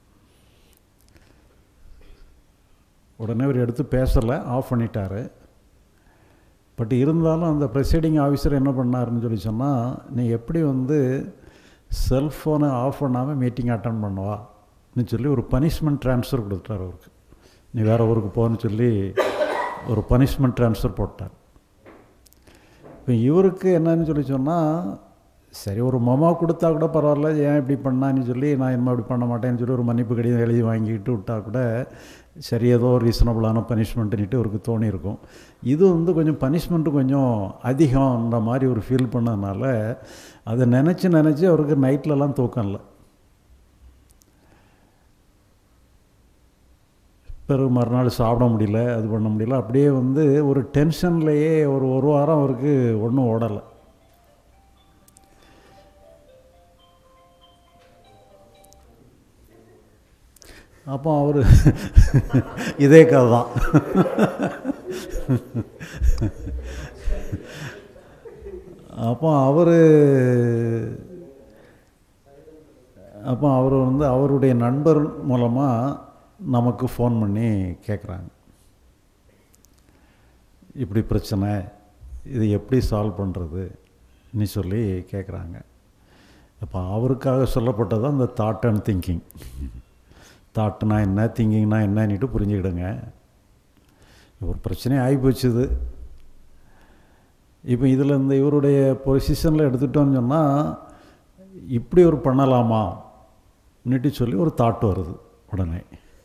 உடனே இவர் எடுத்து பேசலை ஆஃப் பண்ணிட்டார் பட் இருந்தாலும் அந்த ப்ரெசைடிங் ஆஃபீஸர் என்ன பண்ணாருன்னு சொல்லி சொன்னால் நீ எப்படி வந்து செல்ஃபோனை ஆஃப் பண்ணாமல் மீட்டிங் அட்டன் பண்ணுவான்னு சொல்லி ஒரு பனிஷ்மெண்ட் ட்ரான்ஸ்ஃபர் கொடுத்துட்டார் அவருக்கு நீ வேறு ஊருக்கு போன்னு சொல்லி ஒரு பனிஷ்மெண்ட் ட்ரான்ஸ்ஃபர் போட்டார் இப்போ இவருக்கு என்னன்னு சொல்லி சொன்னால் சரி ஒரு மொமா கொடுத்தா கூட பரவாயில்ல ஏன் இப்படி பண்ணான்னு சொல்லி நான் என்ன இப்படி பண்ண மாட்டேன்னு சொல்லி ஒரு மன்னிப்பு கடிதம் எழுதி வாங்கிட்டு விட்டா கூட சரி ஏதோ ரீசனபிளான பனிஷ்மெண்ட்டுன்ட்டு அவருக்கு தோணியிருக்கும் இது வந்து கொஞ்சம் பனிஷ்மெண்ட்டு கொஞ்சம் அதிகம்ன்ற மாதிரி ஒரு ஃபீல் பண்ணதுனால அதை நினச்சி நினச்சி அவருக்கு நைட்லலாம் தூக்கம் இல்லை பிறகு மறுநாள் சாப்பிட முடியல அது பண்ண முடியல அப்படியே வந்து ஒரு டென்ஷன்லேயே ஒரு ஒரு வாரம் அவருக்கு ஒன்றும் ஓடலை அப்போ அவர் இதே கதை தான் அப்போ அவர் அப்போ அவர் வந்து அவருடைய நண்பர் மூலமாக நமக்கு ஃபோன் பண்ணி கேட்குறாங்க இப்படி பிரச்சனை இது எப்படி சால்வ் பண்ணுறது நீ சொல்லி கேட்குறாங்க அப்போ அவருக்காக சொல்லப்பட்டது அந்த தாட் அண்ட் திங்கிங் தாட்னா என்ன திங்கிங்னா என்னன்னுட்டு புரிஞ்சுக்கிடுங்க ஒரு பிரச்சனையே ஆகி போச்சுது இப்போ இதில் இந்த இவருடைய பொசிஷனில் எடுத்துட்டோன்னு சொன்னால் இப்படி ஒரு பண்ணலாமா நிட்டு சொல்லி ஒரு தாட் வருது உடனே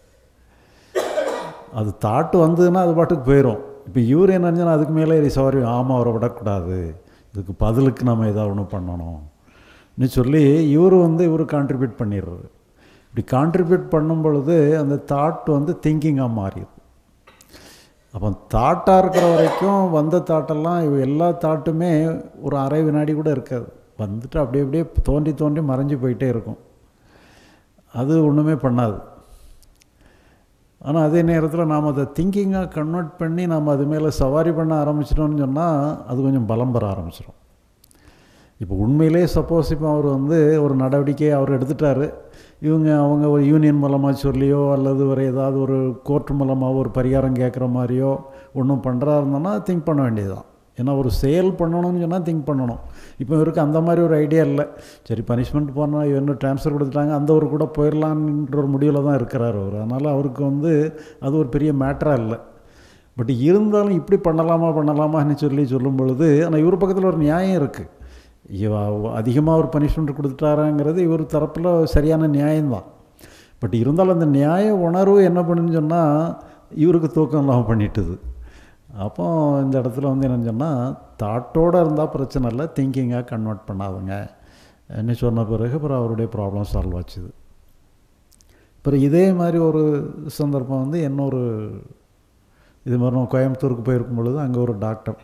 அது தாட்டு வந்ததுன்னா அது பாட்டுக்கு போயிடும் இப்போ இவர் என்ன நினச்சா அதுக்கு மேலே சாரி ஆமாம் அவரை விடக்கூடாது இதுக்கு பதிலுக்கு நம்ம ஏதாவது ஒன்று பண்ணணும் சொல்லி இவர் வந்து இவர் கான்ட்ரிபியூட் பண்ணிடுறாரு இப்படி கான்ட்ரிபியூட் பண்ணும் பொழுது அந்த தாட் வந்து திங்கிங்காக மாறிடுது அப்போ தாட்டாக இருக்கிற வரைக்கும் வந்த தாட்டெல்லாம் இவ எல்லா தாட்டுமே ஒரு அரை வினாடி கூட இருக்காது வந்துட்டு அப்படியே அப்படியே தோண்டி தோண்டி மறைஞ்சு போயிட்டே இருக்கும் அது ஒன்றுமே பண்ணாது ஆனால் அதே நேரத்தில் நாம் அதை திங்கிங்காக கன்வெர்ட் பண்ணி நாம் அது மேலே சவாரி பண்ண ஆரம்பிச்சிட்டோம்னு சொன்னால் அது கொஞ்சம் பலம் பெற ஆரம்பிச்சிடும் இப்போ உண்மையிலே சப்போஸ் இப்போ அவர் வந்து ஒரு நடவடிக்கை அவர் எடுத்துட்டார் இவங்க அவங்க ஒரு யூனியன் மூலமாக சொல்லியோ அல்லது ஒரு ஏதாவது ஒரு கோர்ட் மூலமாக ஒரு பரிகாரம் கேட்குற மாதிரியோ ஒன்றும் பண்ணுறா இருந்தோன்னா திங்க் பண்ண வேண்டியதுதான் ஏன்னா ஒரு சேல் பண்ணணும்னு சொன்னால் திங்க் பண்ணணும் இப்போ இவருக்கு அந்த மாதிரி ஒரு ஐடியா இல்லை சரி பனிஷ்மெண்ட் போனால் இவங்க ட்ரான்ஸ்ஃபர் கொடுத்துட்டாங்க அந்த ஒரு கூட போயிடலான்ற ஒரு முடிவில் தான் இருக்கிறார் அவர் அதனால் அவருக்கு வந்து அது ஒரு பெரிய மேட்டராக இல்லை பட் இருந்தாலும் இப்படி பண்ணலாமா பண்ணலாமான்னு சொல்லி சொல்லும் பொழுது ஆனால் இவர் பக்கத்தில் ஒரு நியாயம் இருக்குது இவ அதிகமாக ஒரு பனிஷ்மெண்ட் கொடுத்துட்டாராங்கிறது இவர் தரப்பில் சரியான நியாயம்தான் பட் இருந்தாலும் அந்த நியாய உணர்வு என்ன பண்ணுன்னு சொன்னால் இவருக்கு தூக்கம் இல்லாமல் பண்ணிட்டுது அப்போ இந்த இடத்துல வந்து என்னன்னு சொன்னால் தாட்டோடு இருந்தால் பிரச்சனை இல்லை திங்கிங்காக கன்வெர்ட் பண்ணாதுங்க என்ன சொன்ன பிறகு அப்புறம் அவருடைய ப்ராப்ளம் சால்வ் ஆச்சுது அப்புறம் இதே மாதிரி ஒரு சந்தர்ப்பம் வந்து இன்னொரு இது மாதிரி நான் கோயம்புத்தூருக்கு போயிருக்கும் பொழுது அங்கே ஒரு டாக்டர்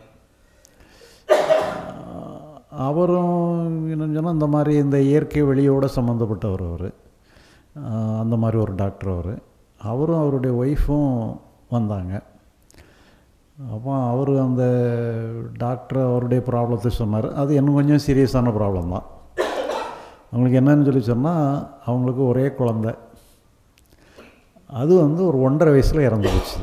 அவரும் என்னன்னு சொன்னால் இந்த மாதிரி இந்த இயற்கை வெளியோடு சம்மந்தப்பட்டவர் அவர் அந்த மாதிரி ஒரு டாக்டர் அவர் அவரும் அவருடைய ஒய்ஃபும் வந்தாங்க அப்போ அவர் அந்த டாக்டர் அவருடைய ப்ராப்ளத்தை சொன்னார் அது இன்னும் கொஞ்சம் சீரியஸான ப்ராப்ளம் தான் அவங்களுக்கு என்னன்னு சொல்லி சொன்னால் அவங்களுக்கு ஒரே குழந்தை அது வந்து ஒரு ஒன்றரை வயசில் இறந்து போச்சு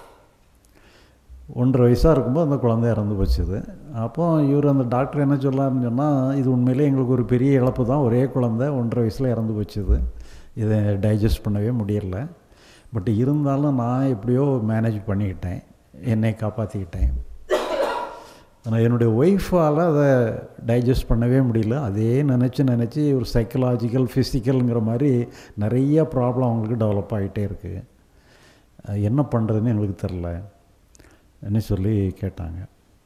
ஒன்றரை வயசாக இருக்கும்போது அந்த குழந்தை இறந்து போச்சுது அப்போ இவர் அந்த டாக்டர் என்ன சொல்லாருன்னு சொன்னால் இது உண்மையிலே எங்களுக்கு ஒரு பெரிய இழப்பு தான் ஒரே குழந்தை ஒன்றரை வயசில் இறந்து போச்சுது இதை டைஜஸ்ட் பண்ணவே முடியல பட் இருந்தாலும் நான் எப்படியோ மேனேஜ் பண்ணிக்கிட்டேன் என்னை காப்பாற்றிக்கிட்டேன் ஆனால் என்னுடைய ஒய்ஃபால் அதை டைஜஸ்ட் பண்ணவே முடியல அதே நினச்சி நினச்சி ஒரு சைக்கலாஜிக்கல் ஃபிசிக்கலுங்கிற மாதிரி நிறைய ப்ராப்ளம் அவங்களுக்கு டெவலப் ஆகிட்டே இருக்குது என்ன பண்ணுறதுன்னு எங்களுக்கு தெரில என்ன சொல்லி கேட்டாங்க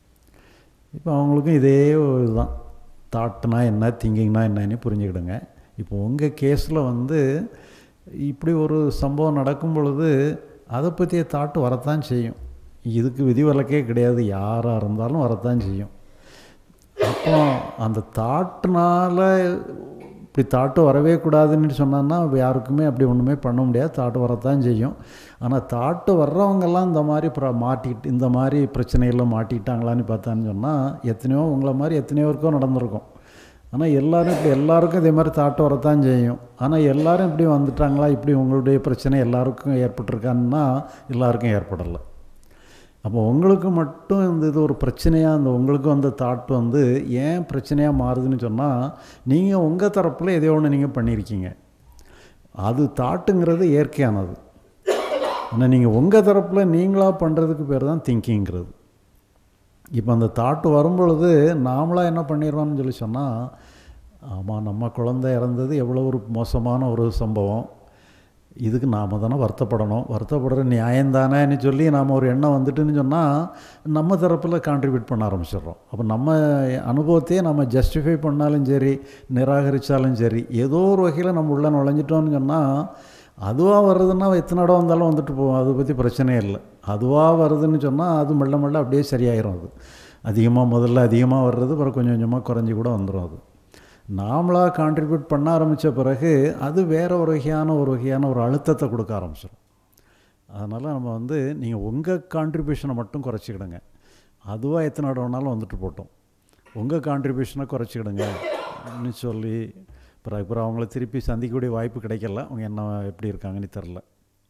இப்போ அவங்களுக்கும் இதே ஒரு இதுதான் தாட்னா என்ன திங்கிங்னா என்னன்னு புரிஞ்சுக்கிடுங்க இப்போ உங்கள் கேஸில் வந்து இப்படி ஒரு சம்பவம் நடக்கும் பொழுது அதை பற்றிய தாட்டு வரத்தான் செய்யும் இதுக்கு விதிவிலக்கே கிடையாது யாராக இருந்தாலும் வரத்தான் செய்யும் அப்போ அந்த தாட்டுனால இப்படி தாட்டு வரவே கூடாதுன்னு சொன்னான்னா யாருக்குமே அப்படி ஒன்றுமே பண்ண முடியாது தாட்டு வரத்தான் செய்யும் ஆனால் தாட்டு வர்றவங்கெல்லாம் இந்த மாதிரி ப்ர மாட்டிக்கிட்டு இந்த மாதிரி பிரச்சனைகளில் மாட்டிக்கிட்டாங்களான்னு பார்த்தான்னு சொன்னால் எத்தனையோ உங்களை மாதிரி எத்தனையோ பேருக்கும் நடந்திருக்கும் ஆனால் எல்லோரும் இப்படி எல்லாருக்கும் இதே மாதிரி தாட்டு வரத்தான் செய்யும் ஆனால் எல்லோரும் இப்படி வந்துட்டாங்களா இப்படி உங்களுடைய பிரச்சனை எல்லாருக்கும் ஏற்பட்டிருக்கான்னா எல்லாருக்கும் ஏற்படலை அப்போ உங்களுக்கு மட்டும் இந்த இது ஒரு பிரச்சனையாக அந்த உங்களுக்கு வந்த தாட் வந்து ஏன் பிரச்சனையாக மாறுதுன்னு சொன்னால் நீங்கள் உங்கள் தரப்பில் எதையோ ஒன்று நீங்கள் பண்ணியிருக்கீங்க அது தாட்டுங்கிறது இயற்கையானது ஆனால் நீங்கள் உங்கள் தரப்பில் நீங்களாக பண்ணுறதுக்கு பேர் தான் திங்கிங்கிறது இப்போ அந்த தாட்டு வரும்பொழுது நாமளாக என்ன பண்ணிடுறோம்னு சொல்லி சொன்னால் ஆமாம் நம்ம குழந்தை இறந்தது எவ்வளோ ஒரு மோசமான ஒரு சம்பவம் இதுக்கு நாம் தானே வருத்தப்படணும் வருத்தப்படுற நியாயம்தானேன்னு சொல்லி நாம் ஒரு எண்ணம் வந்துட்டுன்னு சொன்னால் நம்ம தரப்பில் கான்ட்ரிபியூட் பண்ண ஆரம்பிச்சிடுறோம் அப்போ நம்ம அனுபவத்தையே நம்ம ஜஸ்டிஃபை பண்ணாலும் சரி நிராகரித்தாலும் சரி ஏதோ ஒரு வகையில் நம்ம உள்ளே நுழைஞ்சிட்டோம்னு சொன்னால் அதுவாக வருதுன்னா எத்தனை இடம் வந்தாலும் வந்துட்டு போவோம் அதை பற்றி பிரச்சனையே இல்லை அதுவாக வருதுன்னு சொன்னால் அது மெல்ல மெல்ல அப்படியே சரியாயிரும் அது அதிகமாக முதல்ல அதிகமாக வர்றது அப்புறம் கொஞ்சம் கொஞ்சமாக குறைஞ்சி கூட வந்துடும் அது நாமளாக கான்ட்ரிபியூட் பண்ண ஆரம்பித்த பிறகு அது வேறு ஒரு வகையான ஒரு வகையான ஒரு அழுத்தத்தை கொடுக்க ஆரம்பிச்சிடும் அதனால் நம்ம வந்து நீங்கள் உங்கள் கான்ட்ரிபியூஷனை மட்டும் குறைச்சிக்கிடுங்க அதுவாக எத்தனை இடம் வேணாலும் வந்துட்டு போட்டோம் உங்கள் கான்ட்ரிபியூஷனை குறைச்சிக்கிடுங்க சொல்லி அப்புறம் அப்புறம் அவங்கள திருப்பி சந்திக்கக்கூடிய வாய்ப்பு கிடைக்கல அவங்க என்ன எப்படி இருக்காங்கன்னு தெரில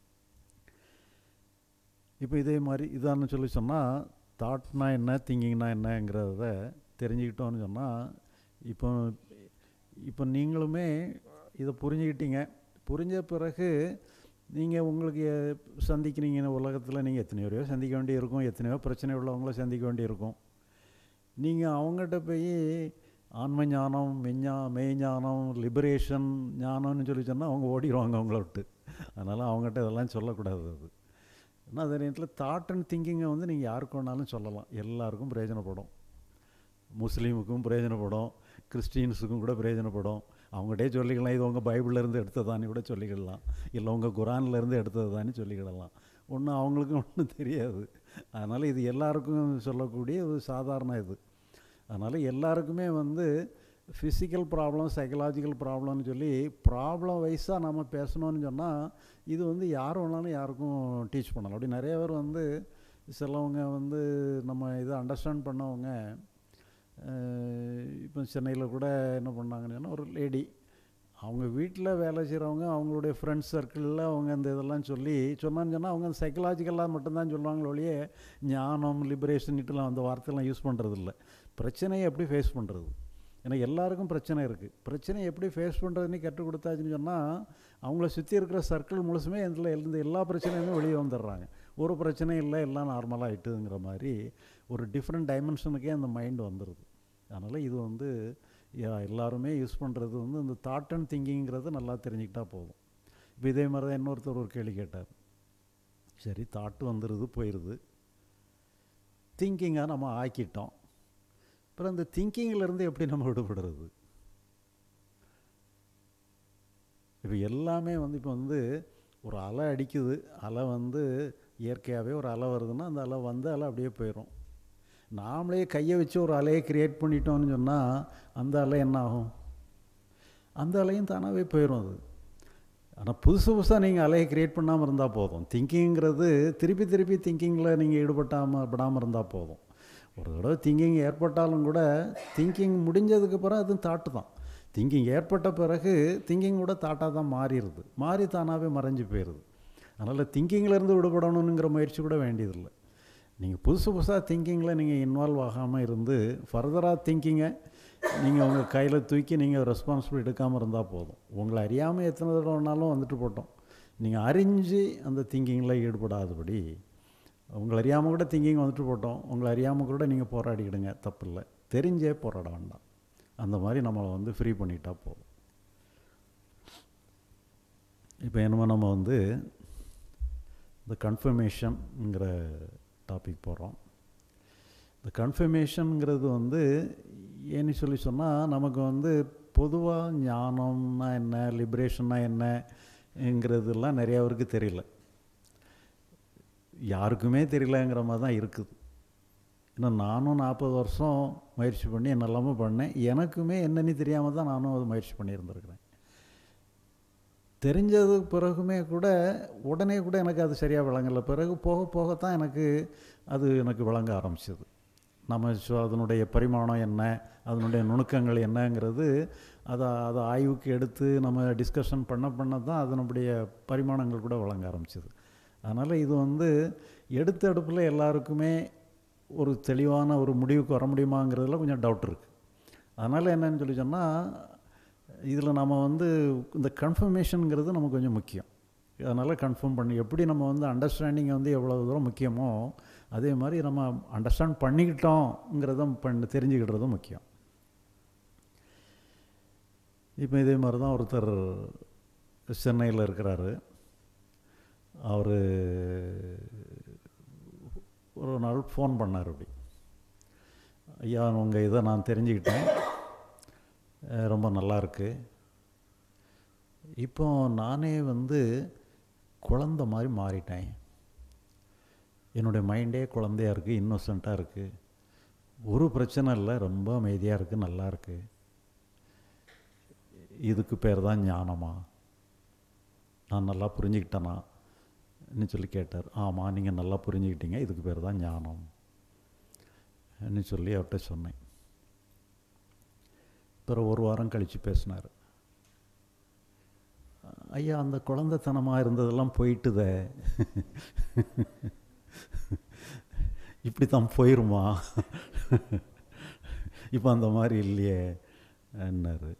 இப்போ இதே மாதிரி இதான்னு சொல்லி சொன்னால் தாட்னா என்ன திங்கிங்னா என்னங்கிறத தெரிஞ்சுக்கிட்டோன்னு சொன்னால் இப்போ இப்போ நீங்களுமே இதை புரிஞ்சுக்கிட்டீங்க புரிஞ்ச பிறகு நீங்கள் உங்களுக்கு சந்திக்கிறீங்க உலகத்தில் நீங்கள் எத்தனையோ பேரையோ சந்திக்க வேண்டியிருக்கும் எத்தனையோ பிரச்சனை உள்ளவங்கள சந்திக்க வேண்டியிருக்கும் நீங்கள் அவங்ககிட்ட போய் ஆன்ம ஞானம் மெஞ்ஞா மெய்ஞானம் லிபரேஷன் ஞானம்னு சொல்லி சொன்னால் அவங்க ஓடிடுவாங்க அவங்கள விட்டு அதனால் அவங்ககிட்ட இதெல்லாம் சொல்லக்கூடாது அது ஆனால் அதே நேரத்தில் தாட் அண்ட் திங்கிங்கை வந்து நீங்கள் யாருக்கு வேணாலும் சொல்லலாம் எல்லாருக்கும் பிரயோஜனப்படும் முஸ்லீமுக்கும் பிரயோஜனப்படும் கிறிஸ்டின்ஸுக்கும் கூட பிரயோஜனப்படும் அவங்ககிட்டே சொல்லிக்கலாம் இது உங்கள் பைபிள்லேருந்து எடுத்ததான்னு கூட சொல்லிக்கிடலாம் இல்லை உங்கள் குரான்லேருந்து எடுத்ததான்னு சொல்லிக்கிடலாம் ஒன்றும் அவங்களுக்கும் ஒன்றும் தெரியாது அதனால் இது எல்லாருக்கும் சொல்லக்கூடிய ஒரு சாதாரண இது அதனால் எல்லாருக்குமே வந்து ஃபிசிக்கல் ப்ராப்ளம் சைக்கலாஜிக்கல் ப்ராப்ளம்னு சொல்லி ப்ராப்ளம் வைஸாக நம்ம பேசணும்னு சொன்னால் இது வந்து யார் வேணாலும் யாருக்கும் டீச் பண்ணலாம் அப்படி நிறைய பேர் வந்து சிலவங்க வந்து நம்ம இதை அண்டர்ஸ்டாண்ட் பண்ணவங்க இப்போ சென்னையில் கூட என்ன பண்ணாங்கன்னு சொன்னால் ஒரு லேடி அவங்க வீட்டில் வேலை செய்கிறவங்க அவங்களுடைய ஃப்ரெண்ட்ஸ் சர்க்கிளில் அவங்க அந்த இதெல்லாம் சொல்லி சொன்னான்னு சொன்னால் அவங்க அந்த சைக்கலாஜிக்கலாக மட்டும்தான் சொல்லுவாங்களே ஒழிய ஞானம் லிபரேஷன்ட்டுலாம் அந்த வார்த்தையெல்லாம் யூஸ் பண்ணுறது இல்லை பிரச்சனையை எப்படி ஃபேஸ் பண்ணுறது ஏன்னா எல்லாருக்கும் பிரச்சனை இருக்குது பிரச்சனையை எப்படி ஃபேஸ் பண்ணுறதுன்னு கற்றுக் கொடுத்தாச்சுன்னு சொன்னால் அவங்கள சுற்றி இருக்கிற சர்க்கிள் முழுசுமே இதில் இந்த எல்லா பிரச்சனையுமே வெளியே வந்துடுறாங்க ஒரு பிரச்சனையும் இல்லை எல்லாம் நார்மலாக ஆகிட்டுங்கிற மாதிரி ஒரு டிஃப்ரெண்ட் டைமென்ஷனுக்கே அந்த மைண்டு வந்துடுது அதனால் இது வந்து எல்லாருமே யூஸ் பண்ணுறது வந்து இந்த தாட் அண்ட் திங்கிங்கிறது நல்லா தெரிஞ்சுக்கிட்டால் போதும் இப்போ இதே மாதிரி தான் இன்னொருத்தர் ஒரு கேள்வி கேட்டார் சரி தாட்டு வந்துடுது போயிடுது திங்கிங்காக நம்ம ஆக்கிட்டோம் அப்புறம் இந்த திங்கிங்கிலேருந்து எப்படி நம்ம விடுபடுறது இப்போ எல்லாமே வந்து இப்போ வந்து ஒரு அலை அடிக்குது அலை வந்து இயற்கையாகவே ஒரு அலை வருதுன்னா அந்த அலை வந்து அலை அப்படியே போயிடும் நாமளே கையை வச்சு ஒரு அலையை கிரியேட் பண்ணிட்டோம்னு சொன்னால் அந்த அலை என்ன ஆகும் அந்த அலையும் தானாகவே போயிடும் அது ஆனால் புதுசு புதுசாக நீங்கள் அலையை கிரியேட் பண்ணாமல் இருந்தால் போதும் திங்கிங்கிறது திருப்பி திருப்பி திங்கிங்கில் நீங்கள் ஈடுபட்டாமல் விடாமல் இருந்தால் போதும் ஒரு தடவை திங்கிங் ஏற்பட்டாலும் கூட திங்கிங் முடிஞ்சதுக்கு பிறகு அது தாட்டு தான் திங்கிங் ஏற்பட்ட பிறகு திங்கிங் கூட தாட்டாக தான் மாறிடுது மாறி தானாகவே மறைஞ்சு போயிடுது அதனால் திங்கிங்லேருந்து விடுபடணுங்கிற முயற்சி கூட வேண்டியதில்லை நீங்கள் புதுசு புதுசாக திங்கிங்கில் நீங்கள் இன்வால்வ் ஆகாமல் இருந்து ஃபர்தராக திங்கிங்கை நீங்கள் உங்கள் கையில் தூக்கி நீங்கள் ரெஸ்பான்சிபிள் எடுக்காமல் இருந்தால் போதும் உங்களை அறியாமல் எத்தனை தடவை வேணாலும் வந்துட்டு போட்டோம் நீங்கள் அறிஞ்சு அந்த திங்கிங்கில் ஈடுபடாதபடி உங்களை அறியாமல் கூட திங்கிங் வந்துட்டு போட்டோம் உங்களை அறியாமல் கூட நீங்கள் போராடிக்கிடுங்க தப்பு இல்லை தெரிஞ்சே போராட வேண்டாம் அந்த மாதிரி நம்மளை வந்து ஃப்ரீ பண்ணிட்டா போதும் இப்போ என்னமோ நம்ம வந்து இந்த கன்ஃபர்மேஷன்ங்கிற டாபிக் போகிறோம் இந்த கன்ஃபர்மேஷனுங்கிறது வந்து ஏன்னு சொல்லி சொன்னால் நமக்கு வந்து பொதுவாக ஞானம்னா என்ன லிபரேஷன்னா என்னங்கிறதுலாம் நிறைய பேருக்கு தெரியல யாருக்குமே தெரியலங்கிற மாதிரி தான் இருக்குது ஏன்னா நானும் நாற்பது வருஷம் முயற்சி பண்ணி என்னெல்லாமோ பண்ணேன் எனக்குமே என்னன்னு தெரியாமல் தான் நானும் அது முயற்சி பண்ணியிருந்திருக்கிறேன் தெரிஞ்சது பிறகுமே கூட உடனே கூட எனக்கு அது சரியாக விளங்கலை பிறகு போக போகத்தான் எனக்கு அது எனக்கு விளங்க ஆரம்பிச்சது நம்ம ஸோ அதனுடைய பரிமாணம் என்ன அதனுடைய நுணுக்கங்கள் என்னங்கிறது அதை அதை ஆய்வுக்கு எடுத்து நம்ம டிஸ்கஷன் பண்ண பண்ண தான் அதனுடைய பரிமாணங்கள் கூட வழங்க ஆரம்பிச்சது அதனால் இது வந்து எடுத்த அடுப்பில் எல்லாருக்குமே ஒரு தெளிவான ஒரு முடிவுக்கு வர முடியுமாங்கிறதுல கொஞ்சம் டவுட் இருக்குது அதனால் என்னன்னு சொல்லி சொன்னால் இதில் நம்ம வந்து இந்த கன்ஃபர்மேஷனுங்கிறது நமக்கு கொஞ்சம் முக்கியம் அதனால் கன்ஃபார்ம் பண்ணி எப்படி நம்ம வந்து அண்டர்ஸ்டாண்டிங் வந்து எவ்வளோ தூரம் முக்கியமோ அதே மாதிரி நம்ம அண்டர்ஸ்டாண்ட் பண்ணிக்கிட்டோங்கிறதும் பண்ண தெரிஞ்சுக்கிட்டதும் முக்கியம் இப்போ இதே மாதிரி தான் ஒருத்தர் சென்னையில் இருக்கிறாரு அவர் ஒரு நாள் ஃபோன் பண்ணார் அப்படி ஐயா உங்கள் இதை நான் தெரிஞ்சுக்கிட்டேன் அஹ் ரொம்ப நல்லா இருக்கு இப்போ நானே வந்து குழந்த மாதிரி மாறிட்டேன் என்னுடைய மைண்டே குழந்தையா இருக்குது இன்னோசண்ட்டாக இருக்குது ஒரு பிரச்சனை இல்லை ரொம்ப அமைதியாக இருக்குது நல்லா இருக்குது இதுக்கு பேர் தான் ஞானமா நான் நல்லா புரிஞ்சுக்கிட்டேனா ன்னு சொல்லி கேட்டார் ஆமாம் நீங்கள் நல்லா புரிஞ்சுக்கிட்டீங்க இதுக்கு பேர் தான் ஞானம் ன்னு சொல்லி அவர்கிட்ட சொன்னேன் பிறகு ஒரு வாரம் கழித்து பேசினார் ஐயா அந்த குழந்தைத்தனமாக இருந்ததெல்லாம் போயிட்டுதே இப்படி தான் போயிருமா இப்போ அந்த மாதிரி இல்லையே என்னாரு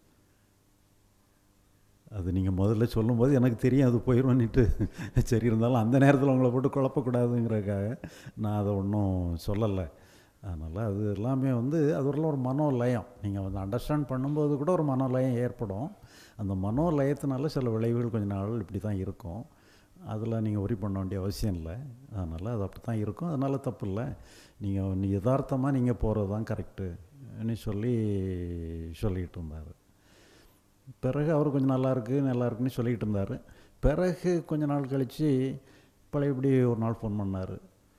அது நீங்கள் முதல்ல சொல்லும்போது எனக்கு தெரியும் அது போயிடும்னுட்டு சரி இருந்தாலும் அந்த நேரத்தில் உங்களை போட்டு குழப்பக்கூடாதுங்கிறதுக்காக நான் அதை ஒன்றும் சொல்லலை அதனால் அது எல்லாமே வந்து அது ஒரு ஒரு மனோலயம் நீங்கள் வந்து அண்டர்ஸ்டாண்ட் பண்ணும்போது கூட ஒரு மனோலயம் ஏற்படும் அந்த மனோலயத்தினால சில விளைவுகள் கொஞ்ச நாள் இப்படி தான் இருக்கும் அதில் நீங்கள் ஒரி பண்ண வேண்டிய அவசியம் இல்லை அதனால் அது அப்படி தான் இருக்கும் அதனால் தப்பு இல்லை நீங்கள் யதார்த்தமாக நீங்கள் போகிறது தான் கரெக்டுன்னு சொல்லி சொல்லிக்கிட்டு இருந்தார் பிறகு அவர் கொஞ்சம் நல்லா இருக்கு நல்லா இருக்குன்னு சொல்லிக்கிட்டு இருந்தார் பிறகு கொஞ்ச நாள் கழித்து பழையபடி ஒரு நாள் ஃபோன் பண்ணார்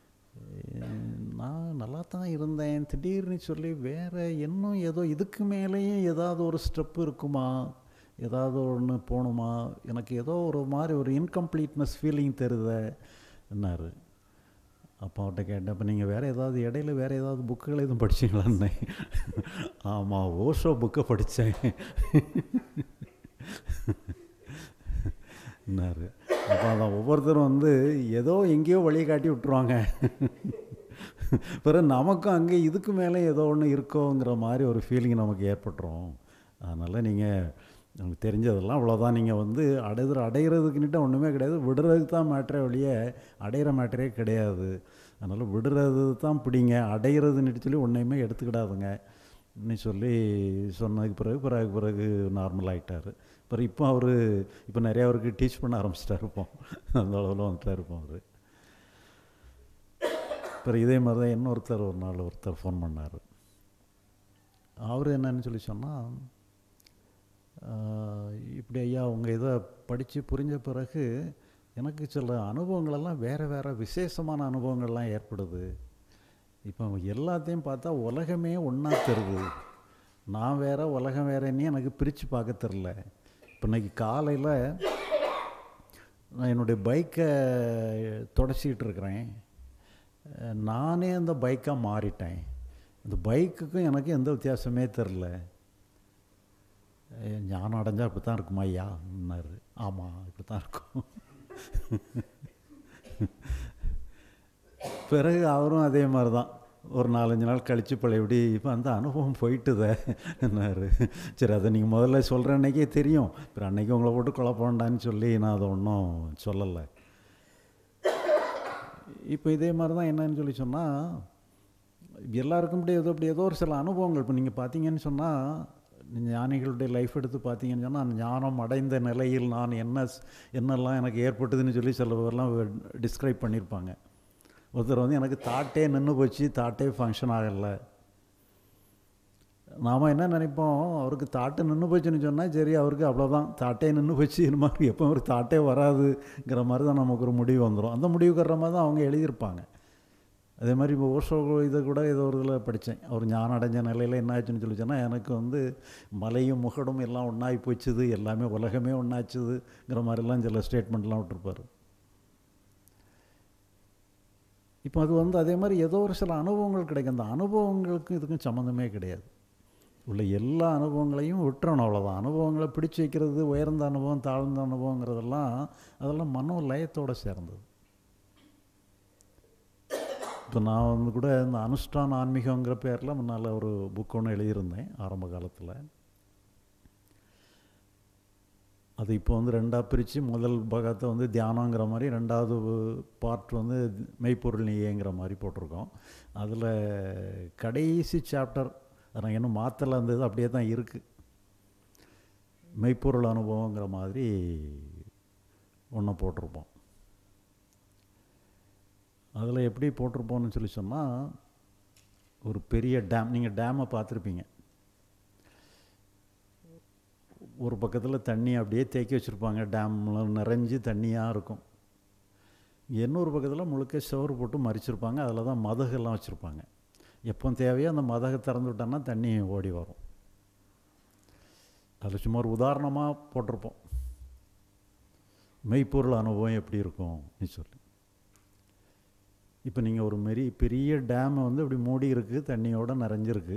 நான் நல்லா தான் இருந்தேன் திடீர்னு சொல்லி வேறு இன்னும் ஏதோ இதுக்கு மேலேயும் ஏதாவது ஒரு ஸ்டெப்பு இருக்குமா ஏதாவது ஒன்று போகணுமா எனக்கு ஏதோ ஒரு மாதிரி ஒரு இன்கம்ப்ளீட்னஸ் ஃபீலிங் தருதே என்னார் அப்போ அவர்கிட்ட கேட்டேன் அப்போ நீங்கள் வேறு ஏதாவது இடையில வேறு ஏதாவது புக்குகள் எதுவும் படிச்சிங்களான்னே ஆமாம் ஓஷோ புக்கை படித்தேன் என்னாரு அப்போ அதான் ஒவ்வொருத்தரும் வந்து ஏதோ எங்கேயோ வழியை காட்டி விட்டுருவாங்க பிறகு நமக்கும் அங்கே இதுக்கு மேலே ஏதோ ஒன்று இருக்கோங்கிற மாதிரி ஒரு ஃபீலிங் நமக்கு ஏற்பட்டுரும் அதனால் நீங்கள் நமக்கு தெரிஞ்சதெல்லாம் அவ்வளோதான் நீங்கள் வந்து அடைகிற அடைகிறதுக்குன்னுட்டு ஒன்றுமே கிடையாது விடுறதுக்கு தான் மேட்ரே வழியே அடையிற மேட்டரே கிடையாது அதனால் விடுறது தான் பிடிங்க அடைகிறதுன்னுட்டு சொல்லி ஒன்றையுமே எடுத்துக்கிடாதுங்க ன்னு சொல்லி சொன்னதுக்கு பிறகு பிறகு பிறகு நார்மல் ஆகிட்டார் பிறகு இப்போ அவர் இப்போ நிறையா அவருக்கு டீச் பண்ண ஆரம்பிச்சிட்டாரு இப்போ அந்த அளவில் வந்துட்டார் இப்போ அவர் அப்புறம் இதே மாதிரி தான் இன்னொருத்தர் ஒரு நாள் ஒருத்தர் ஃபோன் பண்ணார் அவர் என்னன்னு சொல்லி சொன்னால் இப்படி ஐயா உங்கள் இதை படித்து புரிஞ்ச பிறகு எனக்கு சில அனுபவங்களெல்லாம் வேறு வேறு விசேஷமான அனுபவங்கள்லாம் ஏற்படுது இப்போ எல்லாத்தையும் பார்த்தா உலகமே ஒன்றா தருது நான் வேற உலகம் வேறேன்னு எனக்கு பிரித்து பார்க்க தெரில இப்போ இன்னைக்கு காலையில் நான் என்னுடைய பைக்கை தொடச்சிக்கிட்டு இருக்கிறேன் அஹ் நானே அந்த பைக்காக மாறிட்டேன் இந்த பைக்குக்கும் எனக்கு எந்த வித்தியாசமே தெரில அஹ் ஞானம் அடைஞ்சால் இப்படி தான் இருக்குமா ஐயான்னாரு ஆமாம் இப்படி தான் இருக்கும் பிறகு அவரும் அதே மாதிரி தான் ஒரு நாலஞ்சு நாள் கழித்து பழையபடி இப்போ அந்த அனுபவம் போயிட்டுதே என்னாரு சரி அதை நீங்கள் முதல்ல சொல்கிற அன்னைக்கே தெரியும் அப்புறம் அன்னைக்கு உங்களை போட்டு குழப்ப வேண்டான்னு சொல்லி நான் அதை ஒன்றும் சொல்லலை இப்போ இதே மாதிரி தான் என்னன்னு சொல்லி சொன்னால் எல்லாருக்கும் இப்படி ஏதோ இப்படி ஏதோ ஒரு சில அனுபவங்கள் இப்போ நீங்கள் பார்த்தீங்கன்னு சொன்னால் ஞானிகளுடைய லைஃப் எடுத்து பார்த்தீங்கன்னு சொன்னால் ஞானம் அடைந்த நிலையில் நான் என்ன ஸ்- என்னெல்லாம் எனக்கு ஏற்பட்டதுன்னு சொல்லி சில பேர்லாம் டிஸ்கிரைப் பண்ணியிருப்பாங்க ஒருத்தர் வந்து எனக்கு தாட்டே நின்று போச்சு தாட்டே ஃபங்க்ஷன் ஆகலை நாம் என்ன நினைப்போம் அவருக்கு தாட்டு நின்று போச்சுன்னு சொன்னால் சரி அவருக்கு அவ்வளோதான் தாட்டே நின்று போச்சு இந்த மாதிரி எப்போ ஒரு தாட்டே வராதுங்கிற மாதிரி தான் நமக்கு ஒரு முடிவு வந்துடும் அந்த முடிவுக்கு வர்ற மாதிரி தான் அவங்க எழுதியிருப்பாங்க அதே மாதிரி இப்போ ஓஷோ இதை கூட ஏதோ ஒரு இதில் படித்தேன் அவர் ஞானம் அடைஞ்ச நிலையில் என்ன ஆச்சுன்னு சொல்லி சொன்னால் எனக்கு வந்து மலையும் முகடும் எல்லாம் ஒன்றாகி போச்சுது எல்லாமே உலகமே ஒன்றாச்சுதுங்கிற மாதிரிலாம் சில ஸ்டேட்மெண்ட்லாம் விட்டுருப்பார் இப்போ அது வந்து அதே மாதிரி ஏதோ ஒரு சில அனுபவங்கள் கிடைக்கும் அந்த அனுபவங்களுக்கும் இதுக்கும் சம்மந்தமே கிடையாது உள்ள எல்லா அனுபவங்களையும் விட்டுறணும் அவ்வளோதான் அனுபவங்களை பிடிச்சு வைக்கிறது உயர்ந்த அனுபவம் தாழ்ந்த அனுபவங்கிறதெல்லாம் அதெல்லாம் மனோ லயத்தோட சேர்ந்தது இப்போ நான் வந்து கூட இந்த அனுஷ்டான ஆன்மீகங்கிற பேரில் முன்னால் ஒரு புக் ஒன்று எழுதியிருந்தேன் ஆரம்ப காலத்தில் அது இப்போ வந்து ரெண்டாக பிரித்து முதல் பாகத்தை வந்து தியானங்கிற மாதிரி ரெண்டாவது பார்ட் வந்து மெய்ப்பொருள் நீயேங்கிற மாதிரி போட்டிருக்கோம் அதில் கடைசி சாப்டர் அதை இன்னும் மாற்றலை அந்த இது அப்படியே தான் இருக்குது மெய்ப்பொருள் அனுபவங்கிற மாதிரி ஒன்று போட்டிருப்போம் அதில் எப்படி போட்டிருப்போம்னு சொல்லி சொன்னால் ஒரு பெரிய டேம் நீங்கள் டேமை பார்த்துருப்பீங்க ஒரு பக்கத்தில் தண்ணி அப்படியே தேக்கி வச்சுருப்பாங்க டேமில் நிறைஞ்சு தண்ணியாக இருக்கும் இன்னொரு பக்கத்தில் முழுக்க சோறு போட்டு மறிச்சிருப்பாங்க அதில் தான் மதகெல்லாம் வச்சுருப்பாங்க எப்போ தேவையோ அந்த மதகை திறந்து விட்டோன்னா தண்ணி ஓடி வரும் அதில் சும்மா ஒரு உதாரணமாக போட்டிருப்போம் மெய்ப்பொருள் அனுபவம் எப்படி இருக்கும்னு சொல்லி இப்போ நீங்கள் ஒரு மாரி பெரிய டேமை வந்து இப்படி மூடி இருக்குது தண்ணியோட நிறைஞ்சிருக்கு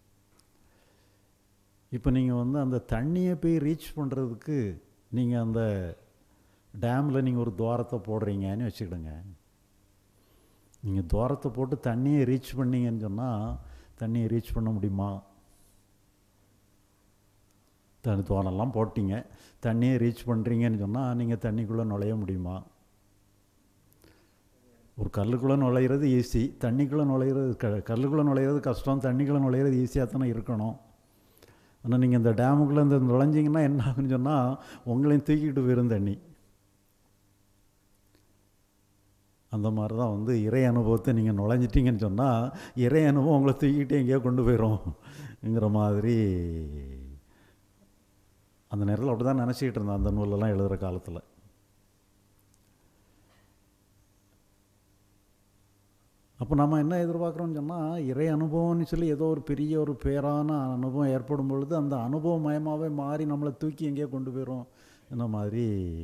இப்போ நீங்கள் வந்து அந்த தண்ணியை போய் ரீச் பண்ணுறதுக்கு நீங்கள் அந்த டேமில் நீங்கள் ஒரு துவாரத்தை போடுறீங்கன்னு வச்சுக்கிடுங்க நீங்கள் துவாரத்தை போட்டு தண்ணியை ரீச் பண்ணீங்கன்னு சொன்னால் தண்ணியை ரீச் பண்ண முடியுமா தண்ணி துவாரெல்லாம் போட்டீங்க தண்ணியை ரீச் பண்ணுறீங்கன்னு சொன்னால் நீங்கள் தண்ணிக்குள்ளே நுழைய முடியுமா ஒரு கல்லுக்குள்ளே நுழையிறது ஈஸி தண்ணிக்குள்ளே நுழையிறது க கல்லுக்குள்ளே நுழையிறது கஷ்டம் தண்ணிக்குள்ளே நுழையிறது ஈஸியாக தானே இருக்கணும் ஆனால் நீங்கள் இந்த டேமுக்குள்ளே இந்த நுழைஞ்சிங்கன்னா என்ன ஆகுன்னு சொன்னால் உங்களையும் தூக்கிட்டு போயிரும் தண்ணி அந்த மாதிரி தான் வந்து இறை அனுபவத்தை நீங்கள் நுழைஞ்சிட்டிங்கன்னு சொன்னால் இறை அனுபவம் உங்களை தூக்கிட்டு எங்கேயோ கொண்டு போயிடும்ங்கிற மாதிரி அந்த நேரத்தில் அப்படி தான் நினச்சிக்கிட்டு இருந்தேன் அந்த நூலெல்லாம் எழுதுகிற காலத்தில் அப்போ நம்ம என்ன எதிர்பார்க்குறோம்னு சொன்னால் இறை அனுபவம்னு சொல்லி ஏதோ ஒரு பெரிய ஒரு பேரான அனுபவம் ஏற்படும் பொழுது அந்த அனுபவம் மயமாகவே மாறி நம்மளை தூக்கி எங்கேயோ கொண்டு போயிடும் இந்த மாதிரி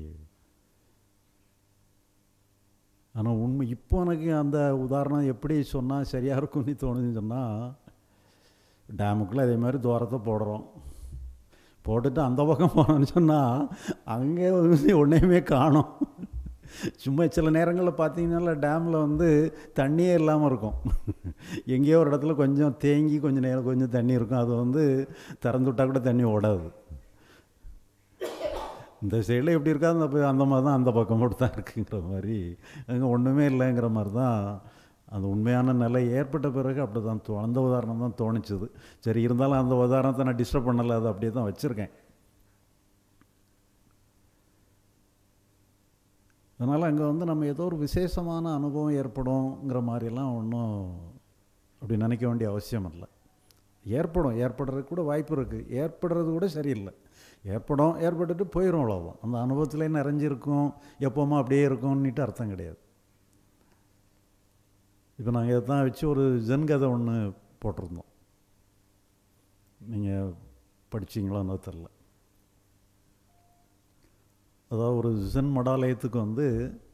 ஆனால் உண்மை இப்போ எனக்கு அந்த உதாரணம் எப்படி சொன்னால் சரியாக இருக்கும்னு தோணுதுன்னு சொன்னால் டேமுக்குள்ளே அதே மாதிரி துவாரத்தை போடுறோம் போட்டுட்டு அந்த பக்கம் போனோம்னு சொன்னால் அங்கே வந்து ஒன்றையுமே காணோம் சும்மா சில நேரங்களில் பார்த்தீங்கன்னா டேமில் வந்து தண்ணியே இல்லாமல் இருக்கும் எங்கேயோ ஒரு இடத்துல கொஞ்சம் தேங்கி கொஞ்சம் நேரம் கொஞ்சம் தண்ணி இருக்கும் அது வந்து திறந்து விட்டால் கூட தண்ணி ஓடாது இந்த சைடில் எப்படி இருக்கா அந்த ப- அந்த மாதிரி தான் அந்த பக்கம் மட்டும் தான் இருக்குங்கிற மாதிரி அங்கே ஒன்றுமே இல்லைங்கிற மாதிரி தான் அந்த உண்மையான நிலை ஏற்பட்ட பிறகு அப்படி தான் தோ அந்த உதாரணம் தான் தோணுச்சுது சரி இருந்தாலும் அந்த உதாரணத்தை நான் டிஸ்டர்ப் பண்ணலை அதை அப்படியே தான் வச்சுருக்கேன் அதனால் அங்கே வந்து நம்ம ஏதோ ஒரு விசேஷமான அனுபவம் ஏற்படும்ங்கிற மாதிரிலாம் ஒன்றும் அப்படி நினைக்க வேண்டிய அவசியம் இல்லை ஏற்படும் ஏற்படுறதுக்கு கூட வாய்ப்பு இருக்குது ஏற்படுறது கூட சரியில்லை ஏற்படும் ஏற்பட்டுட்டு போயிடும் அவ்வளோதான் அந்த அனுபவத்திலே நிறைஞ்சிருக்கும் எப்போவுமா அப்படியே இருக்கும்னுட்டு அர்த்தம் கிடையாது இப்போ நாங்கள் இதை தான் வச்சு ஒரு ஜென் கதை ஒன்று போட்டிருந்தோம் நீங்கள் படிச்சிங்களான்னு தெரில அதாவது ஒரு ஜென் மடாலயத்துக்கு வந்து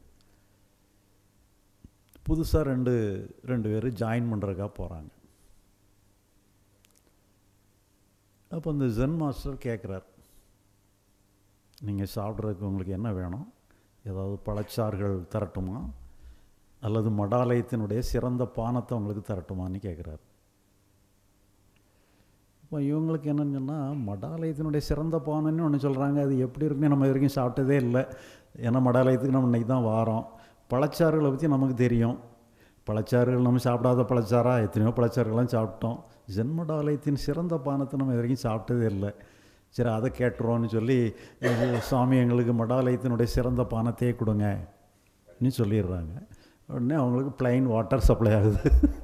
புதுசாக ரெண்டு ரெண்டு பேர் ஜாயின் பண்ணுறதுக்காக போகிறாங்க அப்போ அந்த ஜென் மாஸ்டர் கேட்குறார் நீங்கள் சாப்பிட்றதுக்கு உங்களுக்கு என்ன வேணும் ஏதாவது பழச்சாறுகள் தரட்டுமா அல்லது மடாலயத்தினுடைய சிறந்த பானத்தை உங்களுக்கு தரட்டுமான்னு கேட்குறாரு இப்போ இவங்களுக்கு என்னன்னு சொன்னால் மடாலயத்தினுடைய சிறந்த பானம்னு ஒன்று சொல்கிறாங்க அது எப்படி இருக்குன்னு நம்ம இது வரைக்கும் சாப்பிட்டதே இல்லை ஏன்னா மடாலயத்துக்கு நம்ம இன்றைக்கி தான் வாரோம் பழச்சாறுகளை பற்றி நமக்கு தெரியும் பழச்சாறுகள் நம்ம சாப்பிடாத பழச்சாரா எத்தனையோ பழச்சாறுகள்லாம் சாப்பிட்டோம் ஜென்மடாலயத்தின் சிறந்த பானத்தை நம்ம இது வரைக்கும் சாப்பிட்டதே இல்லை சரி அதை கேட்டுருவோன்னு சொல்லி இது சுவாமி எங்களுக்கு மடாலயத்தினுடைய சிறந்த பானத்தையே கொடுங்க ன்னு சொல்லிடுறாங்க உடனே அவங்களுக்கு ப்ளைன் வாட்டர் சப்ளை ஆகுது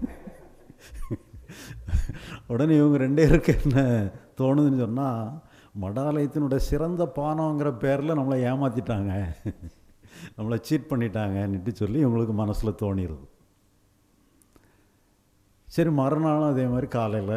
உடனே இவங்க ரெண்டே பேருக்கு என்ன தோணுதுன்னு சொன்னால் மடாலயத்தினுடைய சிறந்த பானங்கிற பேரில் நம்மளை ஏமாற்றிட்டாங்க நம்மளை சீட் பண்ணிட்டாங்கன்னுட்டு சொல்லி இவங்களுக்கு மனசில் தோணிடுது சரி மறுநாளும் அதே மாதிரி காலையில்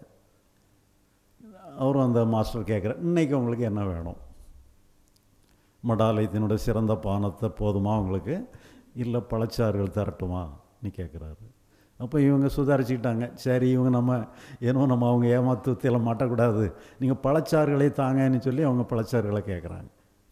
அவரும் அந்த மாஸ்டர் கேட்குறார் இன்றைக்கி உங்களுக்கு என்ன வேணும் மடாலயத்தினுடைய சிறந்த பானத்தை போதுமா உங்களுக்கு இல்லை பழச்சாறுகள் தரட்டுமா நீ கேட்குறாரு அப்போ இவங்க சுதாரிச்சுக்கிட்டாங்க சரி இவங்க நம்ம ஏனோ நம்ம அவங்க ஏமாத்துவத்தில் மாட்டக்கூடாது நீங்கள் பழச்சாறுகளை தாங்கன்னு சொல்லி அவங்க பழச்சாறுகளை கேட்குறாங்க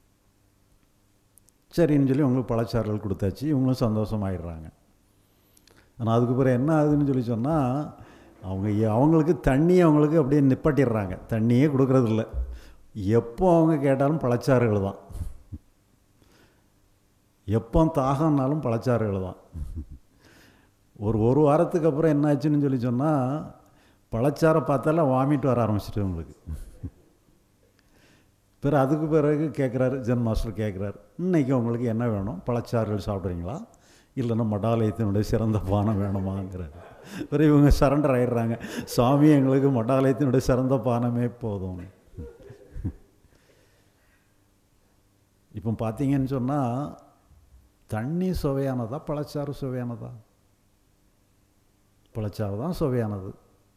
சரின்னு சொல்லி அவங்களுக்கு பழச்சாறுகள் கொடுத்தாச்சு இவங்களும் சந்தோஷமாயிடுறாங்க ஆனால் அதுக்கு பிறகு என்ன ஆகுதுன்னு சொல்லி சொன்னால் அவங்க அவங்களுக்கு தண்ணி அவங்களுக்கு அப்படியே நிப்பாட்டிடுறாங்க தண்ணியே கொடுக்கறதில்ல எப்போ அவங்க கேட்டாலும் பழச்சாறுகள் தான் எப்போ தாகம்னாலும் பழச்சாறுகள் தான் ஒரு ஒரு வாரத்துக்கு அப்புறம் என்னாச்சுன்னு சொல்லி சொன்னால் பழச்சாரை பார்த்தால வாமிட் வர ஆரம்பிச்சிட்டு உங்களுக்கு பிறகு அதுக்கு பிறகு கேட்குறாரு ஜென் மாஸ்டர் கேட்குறாரு இன்றைக்கி உங்களுக்கு என்ன வேணும் பழச்சாறுகள் சாப்பிட்றீங்களா இல்லைன்னா மடாலயத்தினுடைய சிறந்த பானம் வேணுமாங்கிறாரு பிறகு இவங்க சரண்டர் ஆயிடுறாங்க சாமி எங்களுக்கு மடாலயத்தினுடைய சிறந்த பானமே போதும் இப்போ பார்த்தீங்கன்னு சொன்னால் தண்ணி சுவையானதா பழச்சாறு சுவையானதா பழச்சாறு தான் சுவையானது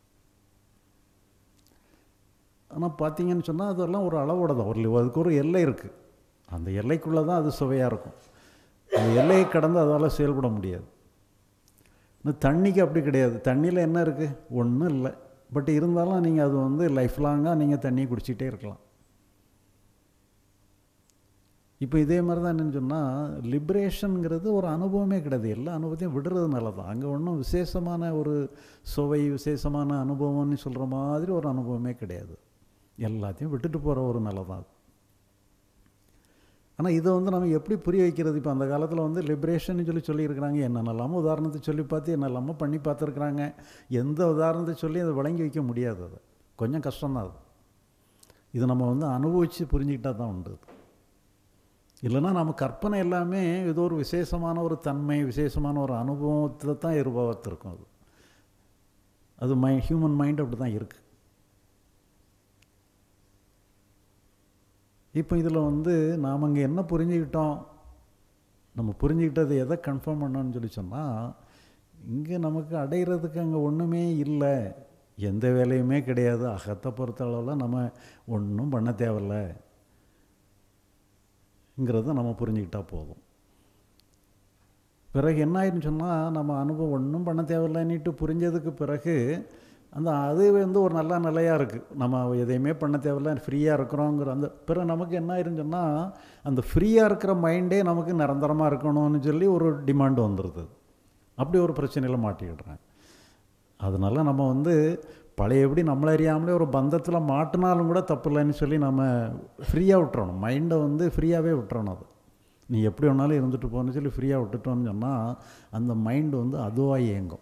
ஆனால் பார்த்தீங்கன்னு சொன்னால் அதெல்லாம் ஒரு அளவோட தான் ஒரு அதுக்கு ஒரு எல்லை இருக்குது அந்த எல்லைக்குள்ளே தான் அது சுவையாக இருக்கும் அந்த எல்லையை கடந்து அதால் செயல்பட முடியாது ஆனால் தண்ணிக்கு அப்படி கிடையாது தண்ணியில் என்ன இருக்குது ஒன்றும் இல்லை பட் இருந்தாலும் நீங்கள் அது வந்து லைஃப் லாங்காக நீங்கள் தண்ணி குடிச்சிட்டே இருக்கலாம் இப்போ இதே மாதிரி தான் என்னென்னு சொன்னால் லிபரேஷனுங்கிறது ஒரு அனுபவமே கிடையாது எல்லா அனுபவத்தையும் விடுறதுனால தான் அங்கே ஒன்றும் விசேஷமான ஒரு சுவை விசேஷமான அனுபவம்னு சொல்கிற மாதிரி ஒரு அனுபவமே கிடையாது எல்லாத்தையும் விட்டுட்டு போகிற ஒரு நிலை தான் அது ஆனால் இதை வந்து நம்ம எப்படி புரிய வைக்கிறது இப்போ அந்த காலத்தில் வந்து லிபரேஷன் சொல்லி சொல்லியிருக்கிறாங்க என்னென்னலாமோ உதாரணத்தை சொல்லி பார்த்து என்னெல்லாமோ பண்ணி பார்த்துருக்குறாங்க எந்த உதாரணத்தை சொல்லி அதை வழங்கி வைக்க முடியாது அது கொஞ்சம் கஷ்டம்தான் அது இது நம்ம வந்து அனுபவித்து புரிஞ்சுக்கிட்டா தான் உண்டு இல்லைன்னா நம்ம கற்பனை எல்லாமே ஏதோ ஒரு விசேஷமான ஒரு தன்மை விசேஷமான ஒரு அனுபவத்தை தான் எதிர்பார்த்துருக்கும் அது அது மை ஹியூமன் மைண்ட் அப்படி தான் இருக்குது இப்போ இதில் வந்து நாம் அங்கே என்ன புரிஞ்சுக்கிட்டோம் நம்ம புரிஞ்சுக்கிட்டது எதை கன்ஃபார்ம் பண்ணோன்னு சொல்லி சொன்னால் இங்கே நமக்கு அடையிறதுக்கு அங்கே ஒன்றுமே இல்லை எந்த வேலையுமே கிடையாது அகத்தை பொறுத்த அளவில் நம்ம ஒன்றும் பண்ண தேவையில்லை ங்கிறத நம்ம புரிஞ்சுக்கிட்டா போதும் பிறகு என்ன ஆயிடுன்னு சொன்னால் நம்ம அனுபவம் ஒன்றும் பண்ண தேவையில்லைன்னுட்டு புரிஞ்சதுக்கு பிறகு அந்த அது வந்து ஒரு நல்ல நிலையாக இருக்குது நம்ம எதையுமே பண்ண தேவையில்ல ஃப்ரீயாக இருக்கிறோங்கிற அந்த பிறகு நமக்கு என்ன ஆயிருன்னு சொன்னால் அந்த ஃப்ரீயாக இருக்கிற மைண்டே நமக்கு நிரந்தரமாக இருக்கணும்னு சொல்லி ஒரு டிமாண்டு வந்துடுது அப்படி ஒரு பிரச்சனையில் மாட்டிக்கிடுறாங்க அதனால் நம்ம வந்து பழைய எப்படி நம்மளை அறியாமலே ஒரு பந்தத்தில் மாட்டினாலும் கூட தப்பு இல்லைன்னு சொல்லி நம்ம ஃப்ரீயாக விட்டுறணும் மைண்டை வந்து ஃப்ரீயாகவே விட்டுறணும் அது நீ எப்படி வேணாலும் இருந்துட்டு போன்னு சொல்லி ஃப்ரீயாக விட்டுட்டோன்னு சொன்னால் அந்த மைண்டு வந்து அதுவாக இயங்கும்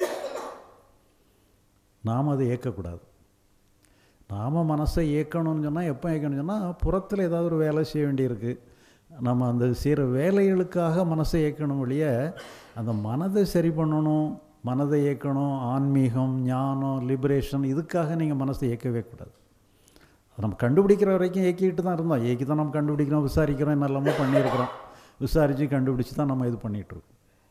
நாம் அதை இயக்கக்கூடாது நாம் மனசை இயக்கணும்னு சொன்னால் எப்போ இயக்கணும்னு சொன்னால் புறத்தில் ஏதாவது ஒரு வேலை செய்ய வேண்டியிருக்கு நம்ம அந்த செய்கிற வேலைகளுக்காக மனசை இயக்கணும் ஒழிய அந்த மனதை சரி பண்ணணும் மனதை இயக்கணும் ஆன்மீகம் ஞானம் லிபரேஷன் இதுக்காக நீங்கள் மனசை இயக்கவே கூடாது அது நம்ம கண்டுபிடிக்கிற வரைக்கும் இயக்கிட்டு தான் இருந்தோம் இயக்கி தான் நம்ம கண்டுபிடிக்கிறோம் விசாரிக்கிறோம் என்னெல்லாமோ பண்ணியிருக்கிறோம் விசாரித்து கண்டுபிடிச்சி தான் நம்ம இது பண்ணிகிட்ருக்கோம்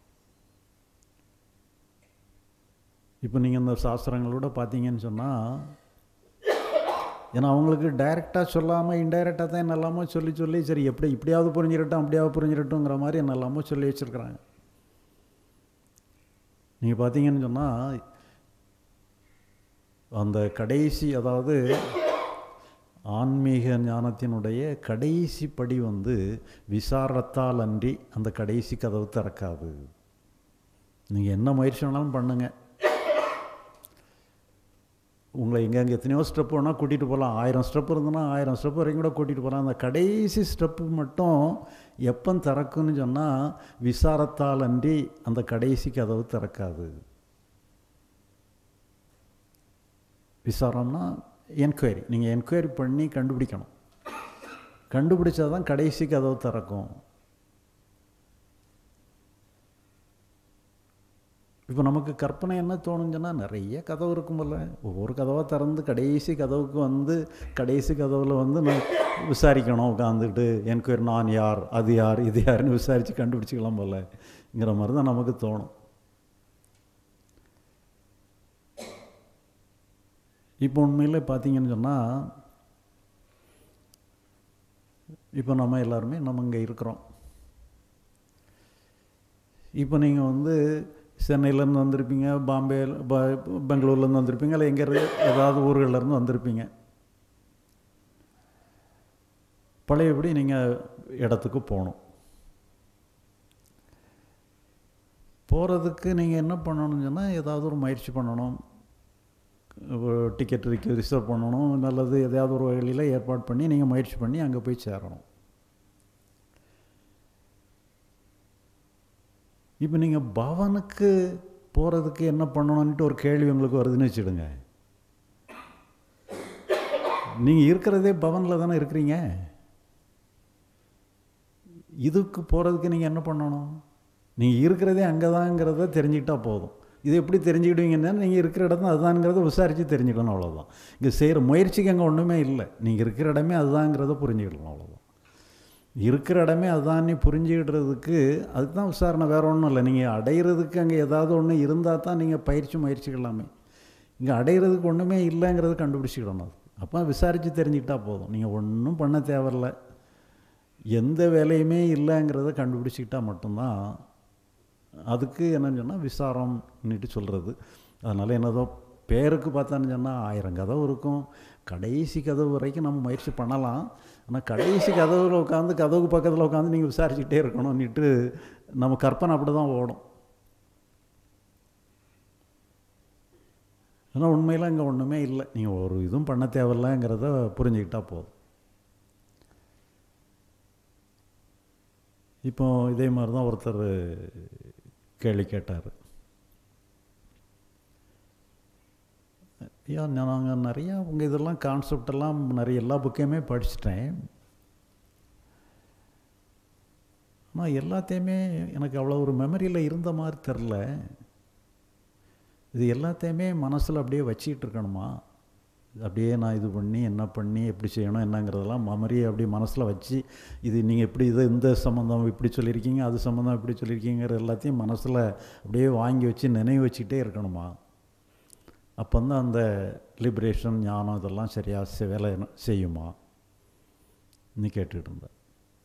இப்போ நீங்கள் இந்த சாஸ்திரங்களோட பார்த்தீங்கன்னு சொன்னால் ஏன்னா அவங்களுக்கு டைரெக்டாக சொல்லாமல் இன்டைரக்டாக தான் என்னெல்லாமோ சொல்லி சொல்லி சரி எப்படி இப்படியாவது புரிஞ்சிடட்டும் அப்படியாவது புரிஞ்சிடட்டுங்கிற மாதிரி என்னெல்லாமோ சொல்லி வச்சுருக்குறாங்க நீங்கள் பார்த்தீங்கன்னு சொன்னால் அந்த கடைசி அதாவது ஆன்மீக ஞானத்தினுடைய கடைசி படி வந்து விசாரத்தால் அன்றி அந்த கடைசி கதவு திறக்காது நீங்கள் என்ன முயற்சி வேணாலும் பண்ணுங்கள் உங்களை எங்கெங்கே எத்தனையோ ஸ்டெப் வேணால் கூட்டிகிட்டு போகலாம் ஆயிரம் ஸ்டெப் இருந்ததுன்னா ஆயிரம் ஸ்டெப் வரைக்கும் கூட கூட்டிகிட்டு போகலாம் அந்த கடைசி ஸ்டெப்பு மட்டும் எப்போ திறக்குன்னு சொன்னால் விசாரத்தால் அன்றி அந்த கடைசி கதவு திறக்காது விசாரம்னா என்கொயரி நீங்கள் என்கொயரி பண்ணி கண்டுபிடிக்கணும் கண்டுபிடிச்சா தான் கடைசி கதவு திறக்கும் இப்போ நமக்கு கற்பனை என்ன தோணுச்சுன்னா நிறைய கதவு இருக்கும்போல ஒவ்வொரு கதவாக திறந்து கடைசி கதவுக்கு வந்து கடைசி கதவில் வந்து நான் விசாரிக்கணும் உட்காந்துக்கிட்டு என்கொயரி நான் யார் அது யார் இது யாருன்னு விசாரித்து கண்டுபிடிச்சிக்கலாம் போலங்கிற மாதிரி தான் நமக்கு தோணும் இப்போ உண்மையில் பார்த்தீங்கன்னு சொன்னால் இப்போ நம்ம எல்லாருமே நம்ம இங்கே இருக்கிறோம் இப்போ நீங்கள் வந்து சென்னையிலேருந்து வந்திருப்பீங்க பாம்பே பெங்களூர்லேருந்து வந்திருப்பீங்க இல்லை எங்கே ஏதாவது ஊர்கள்லேருந்து வந்திருப்பீங்க பழையபடி நீங்கள் இடத்துக்கு போகணும் போகிறதுக்கு நீங்கள் என்ன பண்ணணும்னு சொன்னால் ஏதாவது ஒரு முயற்சி பண்ணணும் டிக்கெட் ரிசர்வ் பண்ணணும் நல்லது எதையாவது ஒரு வழியில் ஏற்பாடு பண்ணி நீங்கள் முயற்சி பண்ணி அங்கே போய் சேரணும் இப்போ நீங்கள் பவனுக்கு போகிறதுக்கு என்ன பண்ணணுன்ட்டு ஒரு கேள்வி உங்களுக்கு வருதுன்னு வச்சுடுங்க நீங்கள் இருக்கிறதே பவனில் தானே இருக்கிறீங்க இதுக்கு போகிறதுக்கு நீங்கள் என்ன பண்ணணும் நீங்கள் இருக்கிறதே அங்கே தாங்கிறத தெரிஞ்சுக்கிட்டா போதும் இது எப்படி தெரிஞ்சுக்கிடுவீங்கன்னா நீங்கள் இருக்கிற இடம் தான் அதுதான்ங்கிறத விசாரித்து தெரிஞ்சுக்கணும் அவ்வளோதான் இங்கே செய்கிற முயற்சிக்கு அங்கே ஒன்றுமே இல்லை நீங்கள் இருக்கிற இடமே அதுதாங்கிறத புரிஞ்சுக்கிடலாம் அவ்வளோதான் இருக்கிற இடமே அதுதான் நீ புரிஞ்சுக்கிடுறதுக்கு அதுக்கு தான் விசாரணை வேறு ஒன்றும் இல்லை நீங்கள் அடையிறதுக்கு அங்கே ஏதாவது ஒன்று இருந்தால் தான் நீங்கள் பயிற்சி முயற்சிக்கலாமே இங்கே அடையிறதுக்கு ஒன்றுமே இல்லைங்கிறத கண்டுபிடிச்சிக்கிடணும் அது அப்போ விசாரித்து தெரிஞ்சுக்கிட்டா போதும் நீங்கள் ஒன்றும் பண்ண தேவையில்ல எந்த வேலையுமே இல்லைங்கிறத கண்டுபிடிச்சிக்கிட்டா மட்டும்தான் அதுக்கு என்னன்னு சொன்னால் விசாரம்னுட்டு சொல்கிறது அதனால் என்னதோ பேருக்கு பார்த்தான்னு சொன்னால் ஆயிரம் கதவு இருக்கும் கடைசி கதவு வரைக்கும் நம்ம முயற்சி பண்ணலாம் ஆனால் கடைசி கதவில் உட்காந்து கதவுக்கு பக்கத்தில் உட்காந்து நீங்கள் விசாரிச்சுக்கிட்டே இருக்கணும்னுட்டு நம்ம கற்பனை அப்படி தான் ஓடும் ஆனால் உண்மையில் அங்கே ஒன்றுமே இல்லை நீங்கள் ஒரு இதுவும் பண்ண தேவையில்லைங்கிறத புரிஞ்சுக்கிட்டா போதும் இப்போ இதே மாதிரி தான் ஒருத்தர் கேள்வி கேட்டார் ஐயா நாங்கள் நிறையா உங்கள் இதெல்லாம் கான்செப்டெல்லாம் நிறைய எல்லா புக்கையுமே படிச்சிட்டேன் ஆனால் எல்லாத்தையுமே எனக்கு அவ்வளோ ஒரு மெமரியில் இருந்த மாதிரி தெரில இது எல்லாத்தையுமே மனசில் அப்படியே வச்சிக்கிட்டு இருக்கணுமா அப்படியே நான் இது பண்ணி என்ன பண்ணி எப்படி செய்யணும் என்னங்கிறதெல்லாம் மெமரியை அப்படியே மனசில் வச்சு இது நீங்கள் இப்படி இது இந்த சம்மந்தம் இப்படி சொல்லியிருக்கீங்க அது சம்மந்தம் இப்படி சொல்லியிருக்கீங்கிற எல்லாத்தையும் மனசில் அப்படியே வாங்கி வச்சு நினைவு வச்சுக்கிட்டே இருக்கணுமா அப்போ தான் அந்த லிபரேஷன் ஞானம் இதெல்லாம் சரியாக வேலை செய்யுமா நீ கேட்டுக்கிட்டு இருந்தேன்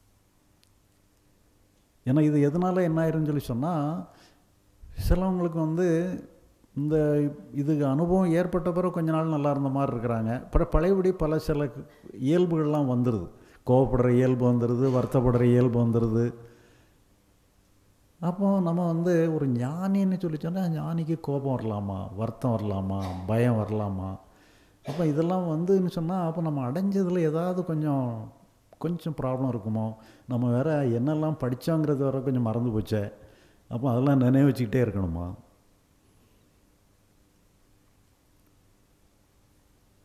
ஏன்னா இது எதனால் என்ன ஆயிருன்னு சொல்லி சொன்னால் சிலவங்களுக்கு வந்து இந்த இதுக்கு அனுபவம் ஏற்பட்ட பிறகு கொஞ்ச நாள் நல்லா இருந்த மாதிரி இருக்கிறாங்க அப்புறம் பழையபடி பல சில இயல்புகள்லாம் வந்துடுது கோவப்படுற இயல்பு வந்துடுது வருத்தப்படுற இயல்பு வந்துடுது அப்போ நம்ம வந்து ஒரு ஞானின்னு சொல்லி சொன்னால் ஞானிக்கு கோபம் வரலாமா வருத்தம் வரலாமா பயம் வரலாமா அப்போ இதெல்லாம் வந்துன்னு சொன்னால் அப்போ நம்ம அடைஞ்சதில் ஏதாவது கொஞ்சம் கொஞ்சம் ப்ராப்ளம் இருக்குமோ நம்ம வேறு என்னெல்லாம் படித்தோங்கிறது வர கொஞ்சம் மறந்து போச்சே அப்போ அதெல்லாம் நினைவு வச்சுக்கிட்டே இருக்கணுமா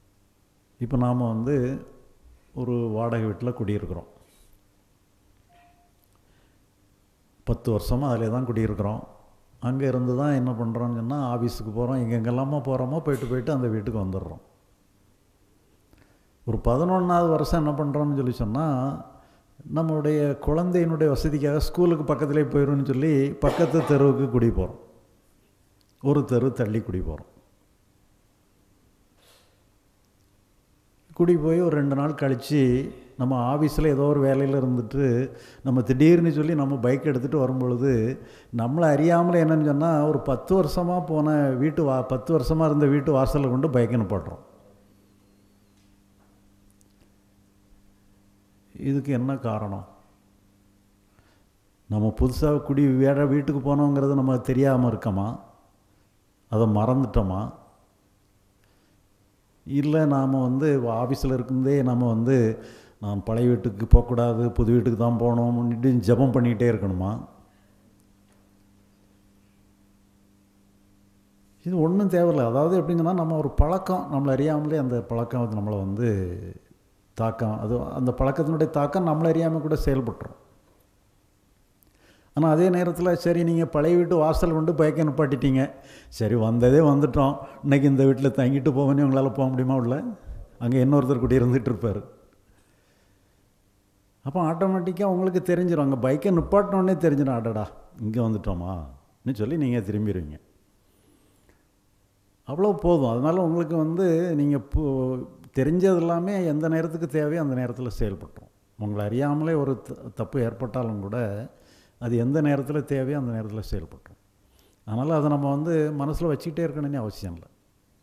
இப்போ நாம் வந்து ஒரு வாடகை வீட்டில் குடியிருக்கிறோம் பத்து வருஷமாக அதிலே தான் குடியிருக்கிறோம் அங்கே இருந்து தான் என்ன பண்ணுறோம்னு சொன்னால் ஆஃபீஸுக்கு போகிறோம் எங்கெங்கெல்லாமோ போகிறோமோ போயிட்டு போயிட்டு அந்த வீட்டுக்கு வந்துடுறோம் ஒரு பதினொன்றாவது வருஷம் என்ன பண்ணுறோம்னு சொல்லி சொன்னால் நம்மளுடைய குழந்தையினுடைய வசதிக்காக ஸ்கூலுக்கு பக்கத்துலேயே போயிடும்னு சொல்லி பக்கத்து தெருவுக்கு குடி போகிறோம் ஒரு தெரு தள்ளி குடி போகிறோம் குடி போய் ஒரு ரெண்டு நாள் கழித்து நம்ம ஆஃபீஸில் ஏதோ ஒரு வேலையில் இருந்துட்டு நம்ம திடீர்னு சொல்லி நம்ம பைக் எடுத்துகிட்டு வரும்பொழுது நம்மளை அறியாமல் என்னன்னு சொன்னால் ஒரு பத்து வருஷமாக போன வீட்டு வா பத்து வருஷமாக இருந்த வீட்டு வாசலில் கொண்டு பைக்கை நிப்பாட்டுறோம் இதுக்கு என்ன காரணம் நம்ம புதுசாக குடி வேற வீட்டுக்கு போனோங்கிறது நம்ம தெரியாமல் இருக்கோமா அதை மறந்துட்டோமா இல்லை நாம் வந்து ஆஃபீஸில் இருக்கும்போதே நம்ம வந்து நான் பழைய வீட்டுக்கு போகக்கூடாது புது வீட்டுக்கு தான் போகணும்னுட்டு ஜெபம் பண்ணிக்கிட்டே இருக்கணுமா இது ஒன்றும் தேவையில்லை அதாவது எப்படிங்கன்னா நம்ம ஒரு பழக்கம் நம்மளை அறியாமலே அந்த பழக்கம் வந்து நம்மளை வந்து தாக்கம் அது அந்த பழக்கத்தினுடைய தாக்கம் நம்மளை அறியாமல் கூட செயல்பட்டுரும் ஆனால் அதே நேரத்தில் சரி நீங்கள் பழைய வீட்டு வாசல் கொண்டு பைக்கை நிப்பாட்டிட்டீங்க சரி வந்ததே வந்துட்டோம் இன்றைக்கி இந்த வீட்டில் தங்கிட்டு போவேனே உங்களால் போக முடியுமா உள்ள அங்கே இன்னொருத்தர் கூட இருந்துகிட்டு இருப்பார் அப்போ ஆட்டோமேட்டிக்காக உங்களுக்கு தெரிஞ்சிடும் அங்கே பைக்கை நிப்பாட்டினோடனே தெரிஞ்சிடும் அடடா இங்கே வந்துட்டோமான்னு சொல்லி நீங்கள் திரும்பிடுவீங்க அவ்வளோ போதும் அதனால் உங்களுக்கு வந்து நீங்கள் தெரிஞ்சது எல்லாமே எந்த நேரத்துக்கு தேவையோ அந்த நேரத்தில் செயல்பட்டுரும் உங்களை அறியாமலே ஒரு தப்பு ஏற்பட்டாலும் கூட அது எந்த நேரத்தில் தேவையோ அந்த நேரத்தில் செயல்பட்டுரும் அதனால் அதை நம்ம வந்து மனசில் வச்சுக்கிட்டே இருக்கணும்னு அவசியம் இல்லை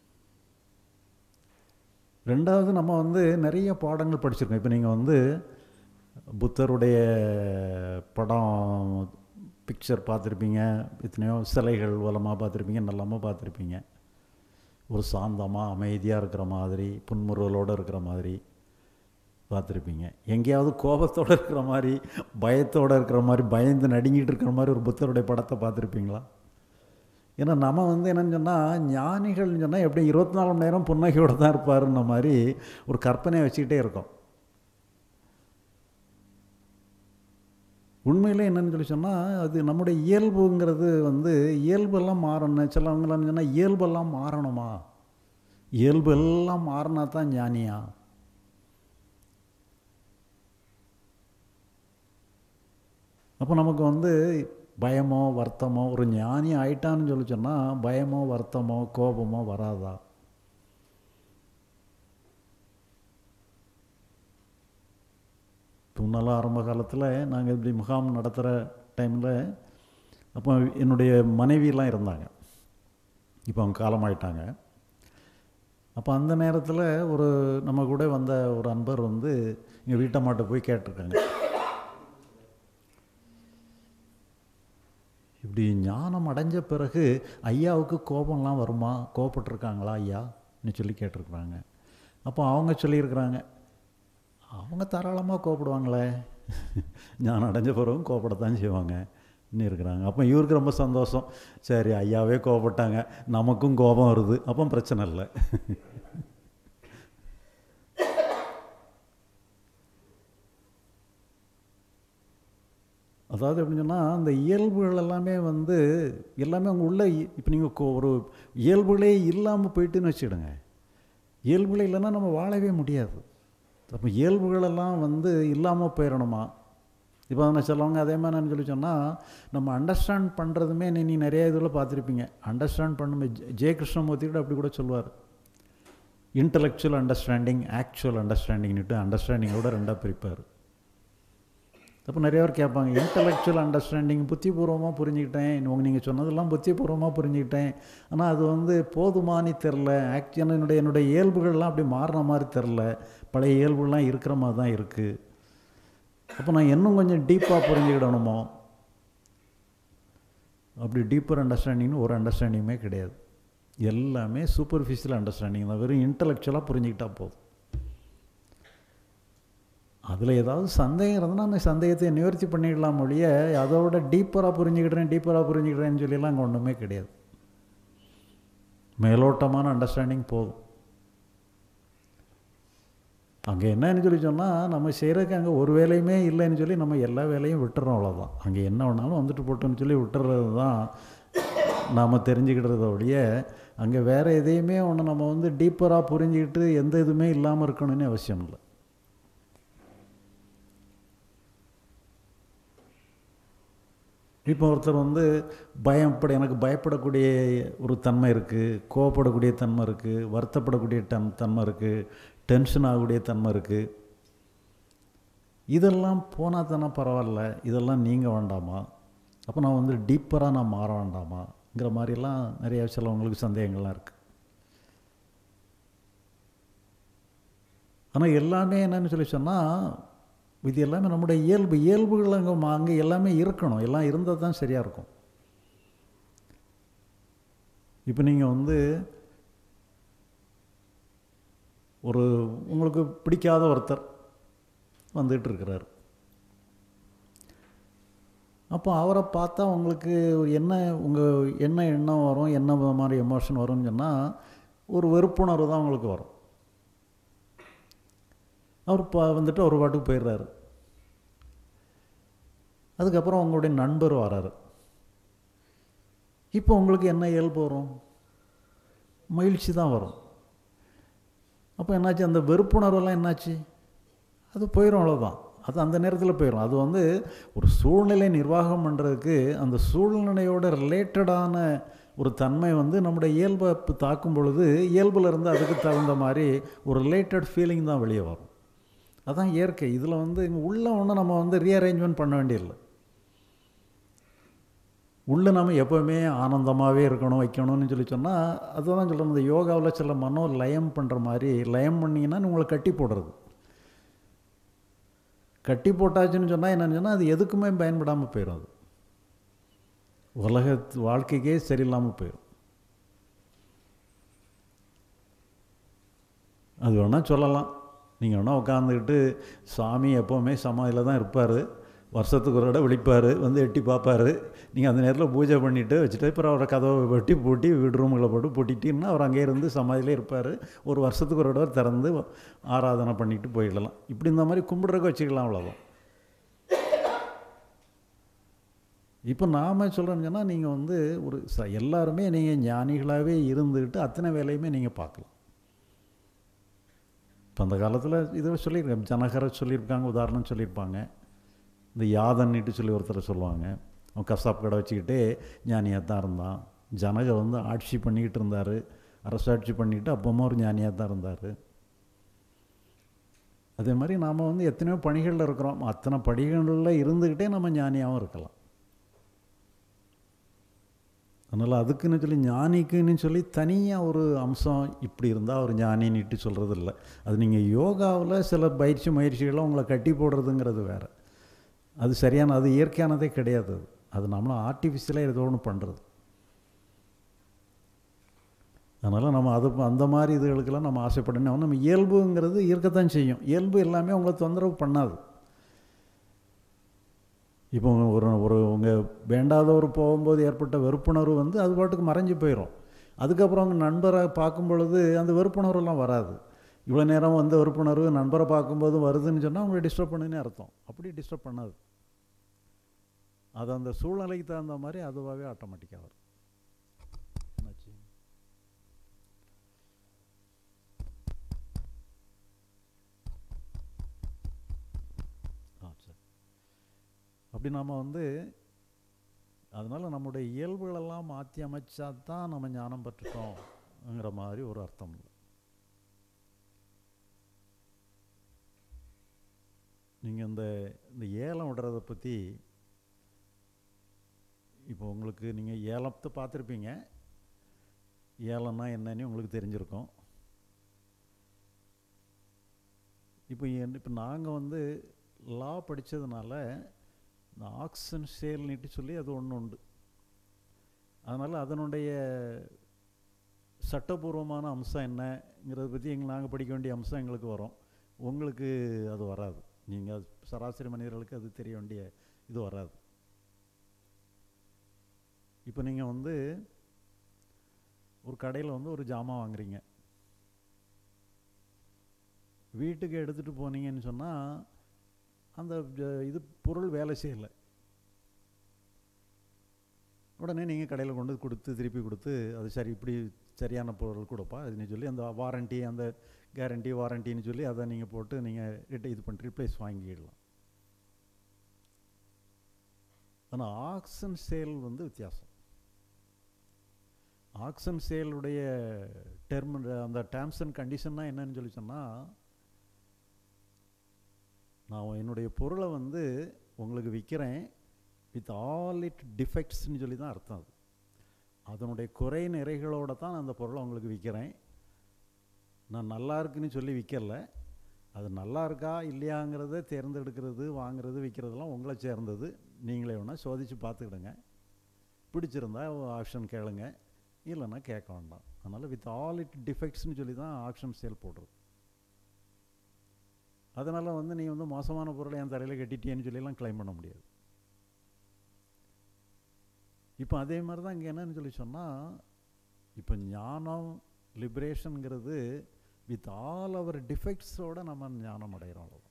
ரெண்டாவது நம்ம வந்து நிறைய பாடங்கள் படிச்சிருக்கோம் இப்போ நீங்கள் வந்து புத்தருடைய படம் பிக்சர் பார்த்துருப்பீங்க எத்தனையோ சிலைகள் வளமாக பார்த்துருப்பீங்க நல்லாமல் பார்த்துருப்பீங்க ஒரு சாந்தமாக அமைதியாக இருக்கிற மாதிரி புன்முறுவலோடு இருக்கிற மாதிரி பார்த்துருப்பீங்க எங்கேயாவது கோபத்தோடு இருக்கிற மாதிரி பயத்தோடு இருக்கிற மாதிரி பயந்து நடுங்கிட்டு இருக்கிற மாதிரி ஒரு புத்தருடைய படத்தை பார்த்துருப்பீங்களா ஏன்னா நம்ம வந்து என்னென்னு சொன்னால் ஞானிகள்னு சொன்னால் எப்படி இருபத்தி நாலு மணி நேரம் புன்னகையோடு தான் இருப்பாருன்ன மாதிரி ஒரு கற்பனையை வச்சுக்கிட்டே இருக்கோம் உண்மையிலே என்னென்னு சொல்லி சொன்னால் அது நம்முடைய இயல்புங்கிறது வந்து இயல்பெல்லாம் மாறணும் சிலவங்களாம் சொன்னால் இயல்பெல்லாம் மாறணுமா இயல்பெல்லாம் மாறினா தான் ஞானியா அப்போ நமக்கு வந்து பயமோ வருத்தமோ ஒரு ஞானி ஆயிட்டான்னு சொல்லி சொன்னால் பயமோ வருத்தமோ கோபமோ வராதா முன்னெல்லாம் ஆரம்ப காலத்தில் நாங்கள் இப்படி முகாம் நடத்துகிற டைமில் அப்போ என்னுடைய மனைவியெல்லாம் இருந்தாங்க இப்போ அவங்க காலமாயிட்டாங்க அப்போ அந்த நேரத்தில் ஒரு நம்ம கூட வந்த ஒரு அன்பர் வந்து எங்கள் வீட்டம்மாட்ட போய் கேட்டிருக்காங்க இப்படி ஞானம் அடைஞ்ச பிறகு ஐயாவுக்கு கோபம்லாம் வருமா கோபப்பட்டிருக்காங்களா ஐயான்னு சொல்லி கேட்டிருக்குறாங்க அப்போ அவங்க சொல்லியிருக்கிறாங்க அவங்க தாராளமாக கோபப்படுவாங்களே ஞானம் அடைஞ்ச பிறகும் கோபப்படத்தான் செய்வாங்க இருக்கிறாங்க அப்போ இவருக்கு ரொம்ப சந்தோஷம் சரி ஐயாவே கோபப்பட்டாங்க நமக்கும் கோபம் வருது அப்போ பிரச்சனை இல்லை அதாவது எப்படின்னு சொன்னால் அந்த இயல்புகள் எல்லாமே வந்து எல்லாமே அவங்க உள்ள இப்போ நீங்கள் ஒரு இயல்புகளே இல்லாமல் போயிட்டுன்னு வச்சுடுங்க இயல்புகளே இல்லைன்னா நம்ம வாழவே முடியாது அப்போ இயல்புகளெல்லாம் வந்து இல்லாமல் போயிடணுமா இப்போ நான் சொல்லுவாங்க அதே மாதிரி நான் சொல்லி சொன்னால் நம்ம அண்டர்ஸ்டாண்ட் பண்ணுறதுமே நீ நீ நிறைய இதில் பார்த்துருப்பீங்க அண்டர்ஸ்டாண்ட் பண்ணும்போது ஜெய கிருஷ்ணமூர்த்தி கூட அப்படி கூட சொல்லுவார் இன்டலெக்சுவல் அண்டர்ஸ்டாண்டிங் ஆக்சுவல் அண்டர்ஸ்டாண்டிங்னுட்டு அண்டர்ஸ்டாண்டிங்கோட ரெண்டாக பிரிப்பார் அப்போ நிறைய பேர் கேட்பாங்க இன்டலெக்சுவல் அண்டர்ஸ்டாண்டிங் புத்திபூர்வமாக புரிஞ்சுக்கிட்டேன் உங்கள் நீங்கள் சொன்னதெல்லாம் புத்திபூர்வமாக புரிஞ்சுக்கிட்டேன் ஆனால் அது வந்து போதுமானு தெரில ஆக்சுவலாக என்னுடைய என்னுடைய இயல்புகள்லாம் அப்படி மாறின மாதிரி தெரில பழைய இயல்புகள்லாம் இருக்கிற மாதிரி தான் இருக்குது அப்போ நான் இன்னும் கொஞ்சம் டீப்பாக புரிஞ்சுக்கிடணுமோ அப்படி டீப்பர் அண்டர்ஸ்டாண்டிங்னு ஒரு அண்டர்ஸ்டாண்டிங்குமே கிடையாது எல்லாமே சூப்பர்ஃபிஷியல் அண்டர்ஸ்டாண்டிங் தான் வெறும் இன்டலெக்சுவலாக புரிஞ்சுக்கிட்டா போதும் அதில் ஏதாவது சந்தேகம் இருந்ததுன்னா அந்த சந்தேகத்தை நிவர்த்தி பண்ணிடலாம் ஒழிய அதோட டீப்பராக புரிஞ்சுக்கிட்டேன் டீப்பராக புரிஞ்சுக்கிட்டேன்னு சொல்லிலாம் அங்கே ஒன்றுமே கிடையாது மேலோட்டமான அண்டர்ஸ்டாண்டிங் போதும் அங்கே என்னன்னு சொல்லி சொன்னால் நம்ம செய்கிறதுக்கு அங்கே ஒரு வேலையுமே இல்லைன்னு சொல்லி நம்ம எல்லா வேலையும் விட்டுறோம் அவ்வளோதான் அங்கே என்ன வேணாலும் வந்துட்டு போட்டோன்னு சொல்லி விட்டுறது தான் நாம் தெரிஞ்சுக்கிட்டத ஒழிய அங்கே வேறு எதையுமே ஒன்று நம்ம வந்து டீப்பராக புரிஞ்சுக்கிட்டு எந்த இதுவுமே இல்லாமல் இருக்கணும்னு அவசியம் இல்லை இப்போ ஒருத்தர் வந்து பயப்பட எனக்கு பயப்படக்கூடிய ஒரு தன்மை இருக்குது கோவப்படக்கூடிய தன்மை இருக்குது வருத்தப்படக்கூடிய தன் தன்மை இருக்குது டென்ஷன் ஆகக்கூடிய தன்மை இருக்குது இதெல்லாம் போனால் தானே பரவாயில்ல இதெல்லாம் நீங்கள் வேண்டாமா அப்போ நான் வந்து டீப்பராக நான் மாற வேண்டாமாங்கிற மாதிரிலாம் நிறைய சிலவங்களுக்கு சந்தேகங்கள்லாம் இருக்குது ஆனால் எல்லாமே என்னன்னு சொல்லி சொன்னால் இது எல்லாமே நம்முடைய இயல்பு இயல்புகள் அங்கே அங்கே எல்லாமே இருக்கணும் எல்லாம் இருந்தால் தான் சரியாக இருக்கும் இப்போ நீங்கள் வந்து ஒரு உங்களுக்கு பிடிக்காத ஒருத்தர் வந்துட்டு இருக்கிறார் அப்போ அவரை பார்த்தா உங்களுக்கு என்ன உங்கள் என்ன எண்ணம் வரும் என்ன மாதிரி எமோஷன் வரும்னு சொன்னால் ஒரு வெறுப்புணர்வு தான் உங்களுக்கு வரும் அவர் பா வந்துட்டு ஒரு பாட்டுக்கு போயிடுறாரு அதுக்கப்புறம் உங்களுடைய நண்பர் வராரு இப்போ உங்களுக்கு என்ன இயல்பு வரும் மகிழ்ச்சி தான் வரும் அப்போ என்னாச்சு அந்த வெறுப்புணர்வெல்லாம் என்னாச்சு அது போயிடும் அவ்வளோதான் அது அந்த நேரத்தில் போயிடும் அது வந்து ஒரு சூழ்நிலை நிர்வாகம் பண்ணுறதுக்கு அந்த சூழ்நிலையோட ரிலேட்டடான ஒரு தன்மை வந்து நம்முடைய இயல்பை தாக்கும் பொழுது இயல்பில் இருந்து அதுக்கு தகுந்த மாதிரி ஒரு ரிலேட்டட் ஃபீலிங் தான் வெளியே வரும் அதான் இயற்கை இதில் வந்து இங்கே உள்ள ஒன்றும் நம்ம வந்து ரீஅரேஞ்ச்மெண்ட் பண்ண வேண்டியதில்லை உள்ளே நம்ம எப்போவுமே ஆனந்தமாகவே இருக்கணும் வைக்கணும்னு சொல்லி சொன்னால் அதுதான் சொல்கிறோம் இந்த யோகாவில் சில மனோ லயம் பண்ணுற மாதிரி லயம் பண்ணிங்கன்னா உங்களை கட்டி போடுறது கட்டி போட்டாச்சுன்னு சொன்னால் என்னன்னு சொன்னால் அது எதுக்குமே பயன்படாமல் போயிடும் அது உலக வாழ்க்கைக்கே சரியில்லாமல் போயிடும் அது வேணால் சொல்லலாம் நீங்கள் வேணால் உட்காந்துக்கிட்டு சாமி எப்போவுமே சமாதியில் தான் இருப்பார் வருஷத்துக்கு ஒரு இடம் விழிப்பார் வந்து எட்டி பார்ப்பார் நீங்கள் அந்த நேரத்தில் பூஜை பண்ணிவிட்டு வச்சுட்டு அப்புறம் அவரை கதவை வெட்டி பூட்டி வீடு ரூமுகளை போட்டு பூட்டிட்டிங்கன்னா அவர் அங்கேயே இருந்து சமாதியிலே இருப்பார் ஒரு வருஷத்துக்கு ஒரு இடம் திறந்து ஆராதனை பண்ணிட்டு போயிடலாம் இப்படி இந்த மாதிரி கும்பிட்றதுக்கு வச்சுக்கலாம் அவ்வளோதான் இப்போ நாம் சொல்கிறோன்னு சொன்னால் நீங்கள் வந்து ஒரு ச எல்லாருமே நீங்கள் ஞானிகளாகவே இருந்துக்கிட்டு அத்தனை வேலையுமே நீங்கள் பார்க்கலாம் இப்போ அந்த காலத்தில் இதை சொல்லியிருக்கேன் ஜனகரை சொல்லியிருக்காங்க உதாரணம் சொல்லியிருப்பாங்க இந்த யாதன்னிட்டு சொல்லி ஒருத்தர் சொல்லுவாங்க அவன் கசாப் கடை வச்சுக்கிட்டே ஞானியாக தான் இருந்தான் ஜனகர் வந்து ஆட்சி பண்ணிக்கிட்டு இருந்தார் அரசாட்சி பண்ணிக்கிட்டு அப்பமா ஒரு ஞானியாக தான் இருந்தார் அதே மாதிரி நாம் வந்து எத்தனையோ பணிகளில் இருக்கிறோம் அத்தனை பணிகளில் இருந்துக்கிட்டே நம்ம ஞானியாகவும் இருக்கலாம் அதனால் அதுக்குன்னு சொல்லி ஞானிக்குன்னு சொல்லி தனியாக ஒரு அம்சம் இப்படி இருந்தால் ஒரு ஞானின்னுட்டு சொல்கிறது இல்லை அது நீங்கள் யோகாவில் சில பயிற்சி முயற்சிகளை உங்களை கட்டி போடுறதுங்கிறது வேறு அது சரியான அது இயற்கையானதே கிடையாது அது அது நம்மளும் ஆர்டிஃபிஷியலாக ஏதோ ஒன்று பண்ணுறது அதனால் நம்ம அது அந்த மாதிரி இதுகளுக்கெல்லாம் நம்ம ஆசைப்படணும் நம்ம இயல்புங்கிறது இருக்கத்தான் செய்யும் இயல்பு எல்லாமே உங்களை தொந்தரவு பண்ணாது இப்போ ஒரு ஒரு உங்கள் வேண்டாதவர் போகும்போது ஏற்பட்ட வெறுப்புணர்வு வந்து அது பாட்டுக்கு மறைஞ்சு போயிடும் அதுக்கப்புறம் அவங்க நண்பரை பார்க்கும் பொழுது அந்த வெறுப்புணர்வுலாம் வராது இவ்வளோ நேரம் வந்து வெறுப்புணர்வு நண்பரை பார்க்கும்போது வருதுன்னு சொன்னால் அவங்களை டிஸ்டர்ப் பண்ணுன்னு அர்த்தம் அப்படி டிஸ்டர்ப் பண்ணாது அது அந்த சூழ்நிலைக்கு தகுந்த மாதிரி அதுவாகவே ஆட்டோமேட்டிக்காக வரும் என்னாச்சு ஆ சரி அப்படி நாம் வந்து அதனால் நம்முடைய இயல்புகளெல்லாம் மாற்றி அமைச்சா தான் நம்ம ஞானம் பெற்றுட்டோங்கிற மாதிரி ஒரு அர்த்தம் இல்லை நீங்கள் இந்த இந்த ஏலம் விடுறதை பற்றி இப்போ உங்களுக்கு நீங்கள் ஏலத்தை பார்த்துருப்பீங்க ஏலம்னா என்னன்னு உங்களுக்கு தெரிஞ்சிருக்கும் இப்போ என் இப்போ நாங்கள் வந்து லா படித்ததுனால இந்த ஆக்சன் சேல்னிட்டு சொல்லி அது ஒன்று உண்டு அதனால் அதனுடைய சட்டபூர்வமான அம்சம் என்னங்கிறத பற்றி எங்கள் நாங்கள் படிக்க வேண்டிய அம்சம் எங்களுக்கு வரும் உங்களுக்கு அது வராது நீங்கள் சராசரி மனிதர்களுக்கு அது தெரிய வேண்டிய இது வராது இப்போ நீங்கள் வந்து ஒரு கடையில் வந்து ஒரு ஜாமான் வாங்குறீங்க வீட்டுக்கு எடுத்துகிட்டு போனீங்கன்னு சொன்னால் அந்த ஜ- இது பொருள் வேலை செய்யலை உடனே நீங்கள் கடையில் கொண்டு வந்து கொடுத்து திருப்பி கொடுத்து அது சரி இப்படி சரியான பொருள் கொடுப்பா அதுன்னு சொல்லி அந்த வாரண்டி அந்த கேரண்டி வாரண்டின்னு சொல்லி அதை நீங்கள் போட்டு நீங்கள் ரிட்ட இது பண்ணி ரிப்ளேஸ் வாங்கிடலாம் ஆனால் ஆக்ஷன் சேல் வந்து வித்தியாசம் ஆக்ஷன் சேலுடைய டெர்ம் அந்த டேர்ம்ஸ் அண்ட் கண்டிஷன்னா என்னன்னு சொல்லி சொன்னால் நான் என்னுடைய பொருளை வந்து உங்களுக்கு விற்கிறேன் வித் ஆல் இட் டிஃபெக்ட்ஸ்னு சொல்லி தான் அர்த்தம் அது அதனுடைய குறை நிறைகளோட தான் நான் அந்த பொருளை உங்களுக்கு விற்கிறேன் நான் நல்லா இருக்குன்னு சொல்லி விற்கல அது நல்லா இருக்கா இல்லையாங்கிறத தேர்ந்தெடுக்கிறது வாங்குறது விற்கிறதெல்லாம் உங்களை சேர்ந்தது நீங்களே வேணால் சோதித்து பார்த்துக்கிடுங்க பிடிச்சிருந்தா ஆப்ஷன் கேளுங்க இல்லைன்னா கேட்க வேண்டாம் அதனால் வித் ஆல் இட் டிஃபெக்ட்ஸ்னு சொல்லி தான் ஆப்ஷன் சேல் போடுறது அதனால் வந்து நீ வந்து மோசமான பொருளை என் தலையில் கட்டிட்டியேன்னு சொல்லிலாம் க்ளைம் பண்ண முடியாது இப்போ அதே மாதிரி தான் இங்கே என்னன்னு சொல்லி சொன்னால் இப்போ ஞானம் லிபரேஷனுங்கிறது வித் ஆல் அவர் டிஃபெக்ட்ஸோடு நம்ம ஞானம் அடைகிறோம் அவ்வளவுதான்.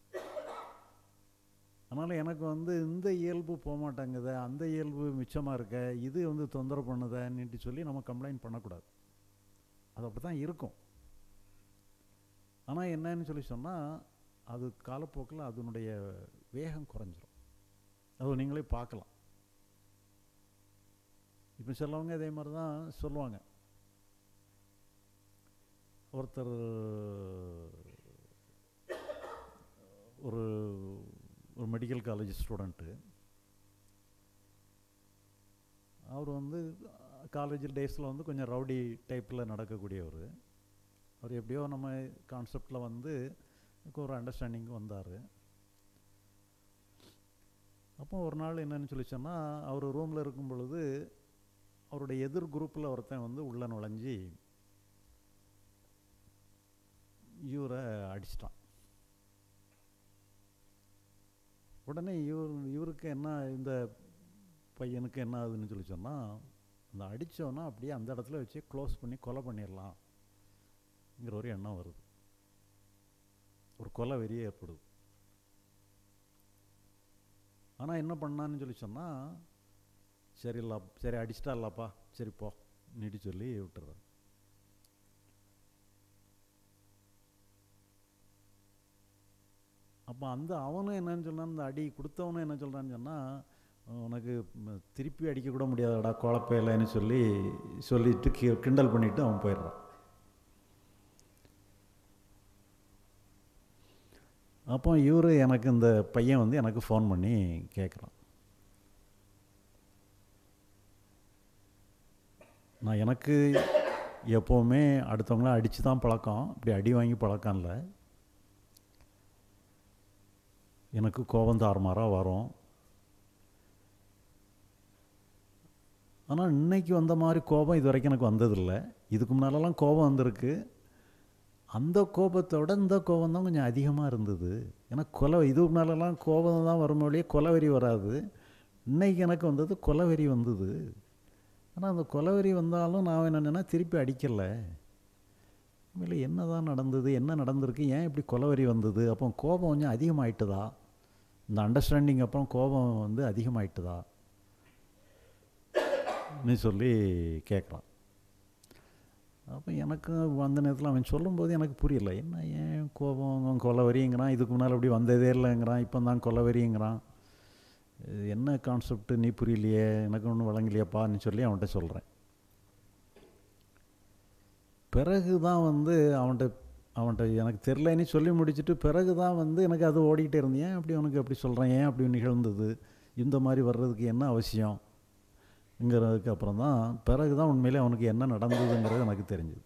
அதனால் எனக்கு வந்து இந்த இயல்பு போக மாட்டேங்குது அந்த இயல்பு மிச்சமாக இருக்க இது வந்து தொந்தரவு பண்ணுதேன்னுட்டு சொல்லி நம்ம கம்ப்ளைண்ட் பண்ணக்கூடாது அது அப்படி தான் இருக்கும் ஆனால் என்னன்னு சொல்லி சொன்னால் அது காலப்போக்கில் அதனுடைய வேகம் குறைஞ்சிரும் அது நீங்களே பார்க்கலாம் இப்போ சிலவங்க இதே மாதிரி தான் சொல்லுவாங்க ஒருத்தர் ஒரு ஒரு மெடிக்கல் காலேஜ் ஸ்டூடெண்ட்டு அவர் வந்து காலேஜ் டேஸில் வந்து கொஞ்சம் ரவுடி டைப்பில் நடக்கக்கூடியவர் அவர் எப்படியோ நம்ம கான்செப்டில் வந்து ஒரு அண்டர்ஸ்டாண்டிங் வந்தார் அப்போ ஒரு நாள் என்னன்னு சொல்லி சொன்னால் அவர் ரூமில் இருக்கும் பொழுது அவருடைய எதிர் குரூப்பில் ஒருத்தன் வந்து உள்ளே நுழைஞ்சி இவரை அடிச்சிட்டான் உடனே இவர் இவருக்கு என்ன இந்த பையனுக்கு என்ன ஆகுதுன்னு சொல்லி சொன்னால் அந்த அடித்தவனா அப்படியே அந்த இடத்துல வச்சு க்ளோஸ் பண்ணி கொலை பண்ணிடலாம்ங்கிற ஒரு எண்ணம் வருது ஒரு கொலை வெறியே ஏற்படுது ஆனால் என்ன பண்ணான்னு சொல்லி சொன்னால் சரி இல்லா சரி அடிச்சிட்டா இல்லப்பா சரி போ நீட்டி சொல்லி விட்டுறாரு அப்போ அந்த அவனும் என்னன்னு சொன்னான் அந்த அடி கொடுத்தவனும் என்ன சொல்கிறான்னு சொன்னால் உனக்கு ம், திருப்பி அடிக்க கூட முடியாதடா குழப்பையிலன்னு சொல்லி சொல்லிட்டு கி- கிண்டல் பண்ணிட்டு அவன் போயிடுறான் அப்போ இவர் எனக்கு இந்த பையன் வந்து எனக்கு ஃபோன் பண்ணி கேட்குறான் நான் எனக்கு எப்போவுமே அடுத்தவங்கள அடித்து தான் பழக்கம் இப்படி அடி வாங்கி பழக்கம் இல்லை எனக்கு கோபம் தாறுமாறாக வரும் ஆனால் இன்னைக்கு வந்த மாதிரி கோபம் இது வரைக்கும் எனக்கு வந்ததில்லை இதுக்கு முன்னாலெல்லாம் கோபம் வந்திருக்கு அந்த கோபத்தோட இந்த கோபம் தான் கொஞ்சம் அதிகமாக இருந்தது ஏன்னா கொலை இதுக்கு முன்னாலெல்லாம் கோபம் தான் வரும் வழியே கொலவெறி வராது இன்னைக்கு எனக்கு வந்தது கொலவெறி வந்தது ஆனால் அந்த கொலவெறி வந்தாலும் நான் என்னென்னா திருப்பி அடிக்கலை உண்மையில் என்ன தான் நடந்தது என்ன நடந்திருக்கு ஏன் இப்படி கொலவெறி வந்தது அப்போ கோபம் கொஞ்சம் அதிகமாயிட்டுதா இந்த அண்டர்ஸ்டாண்டிங் அப்புறம் கோபம் வந்து அதிகமாயிட்டுதா நீ சொல்லி கேட்குறான் அப்போ எனக்கு அந்த நேரத்தில் அவன் சொல்லும்போது எனக்கு புரியல என்ன ஏன் கோபம் கொலவரிங்கிறான் இதுக்கு முன்னால் அப்படி வந்ததே இல்லைங்கிறான் இப்போ தான் கொலவரிங்கிறான் இது என்ன கான்செப்ட் நீ புரியலையே எனக்கு ஒன்றும் வழங்கலையப்பான்னு சொல்லி அவன்கிட்ட சொல்கிறேன் பிறகு தான் வந்து அவன்கிட்ட அவன்கிட்ட எனக்கு தெரிலன்னு சொல்லி முடிச்சுட்டு பிறகு தான் வந்து எனக்கு அது ஓடிக்கிட்டே இருந்தேன் ஏன் அப்படி அவனுக்கு அப்படி சொல்கிறேன் ஏன் அப்படி நிகழ்ந்தது இந்த மாதிரி வர்றதுக்கு என்ன அவசியம் ங்கிறதுக்கு அப்புறம் தான் பிறகு தான் உண்மையிலே அவனுக்கு என்ன நடந்ததுங்கிறது எனக்கு தெரிஞ்சுது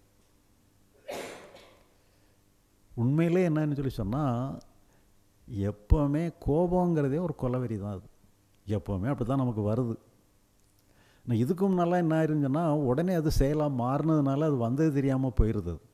உண்மையிலே என்னன்னு சொல்லி சொன்னால் எப்போவுமே கோபங்கிறதே ஒரு கொலவெறி தான் அது எப்போவுமே அப்படி தான் நமக்கு வருது நான் இதுக்கும் நல்லா என்ன ஆயிருந்துச்சுன்னா உடனே அது செயலாக மாறினதுனால அது வந்தது தெரியாமல் போயிடுது அது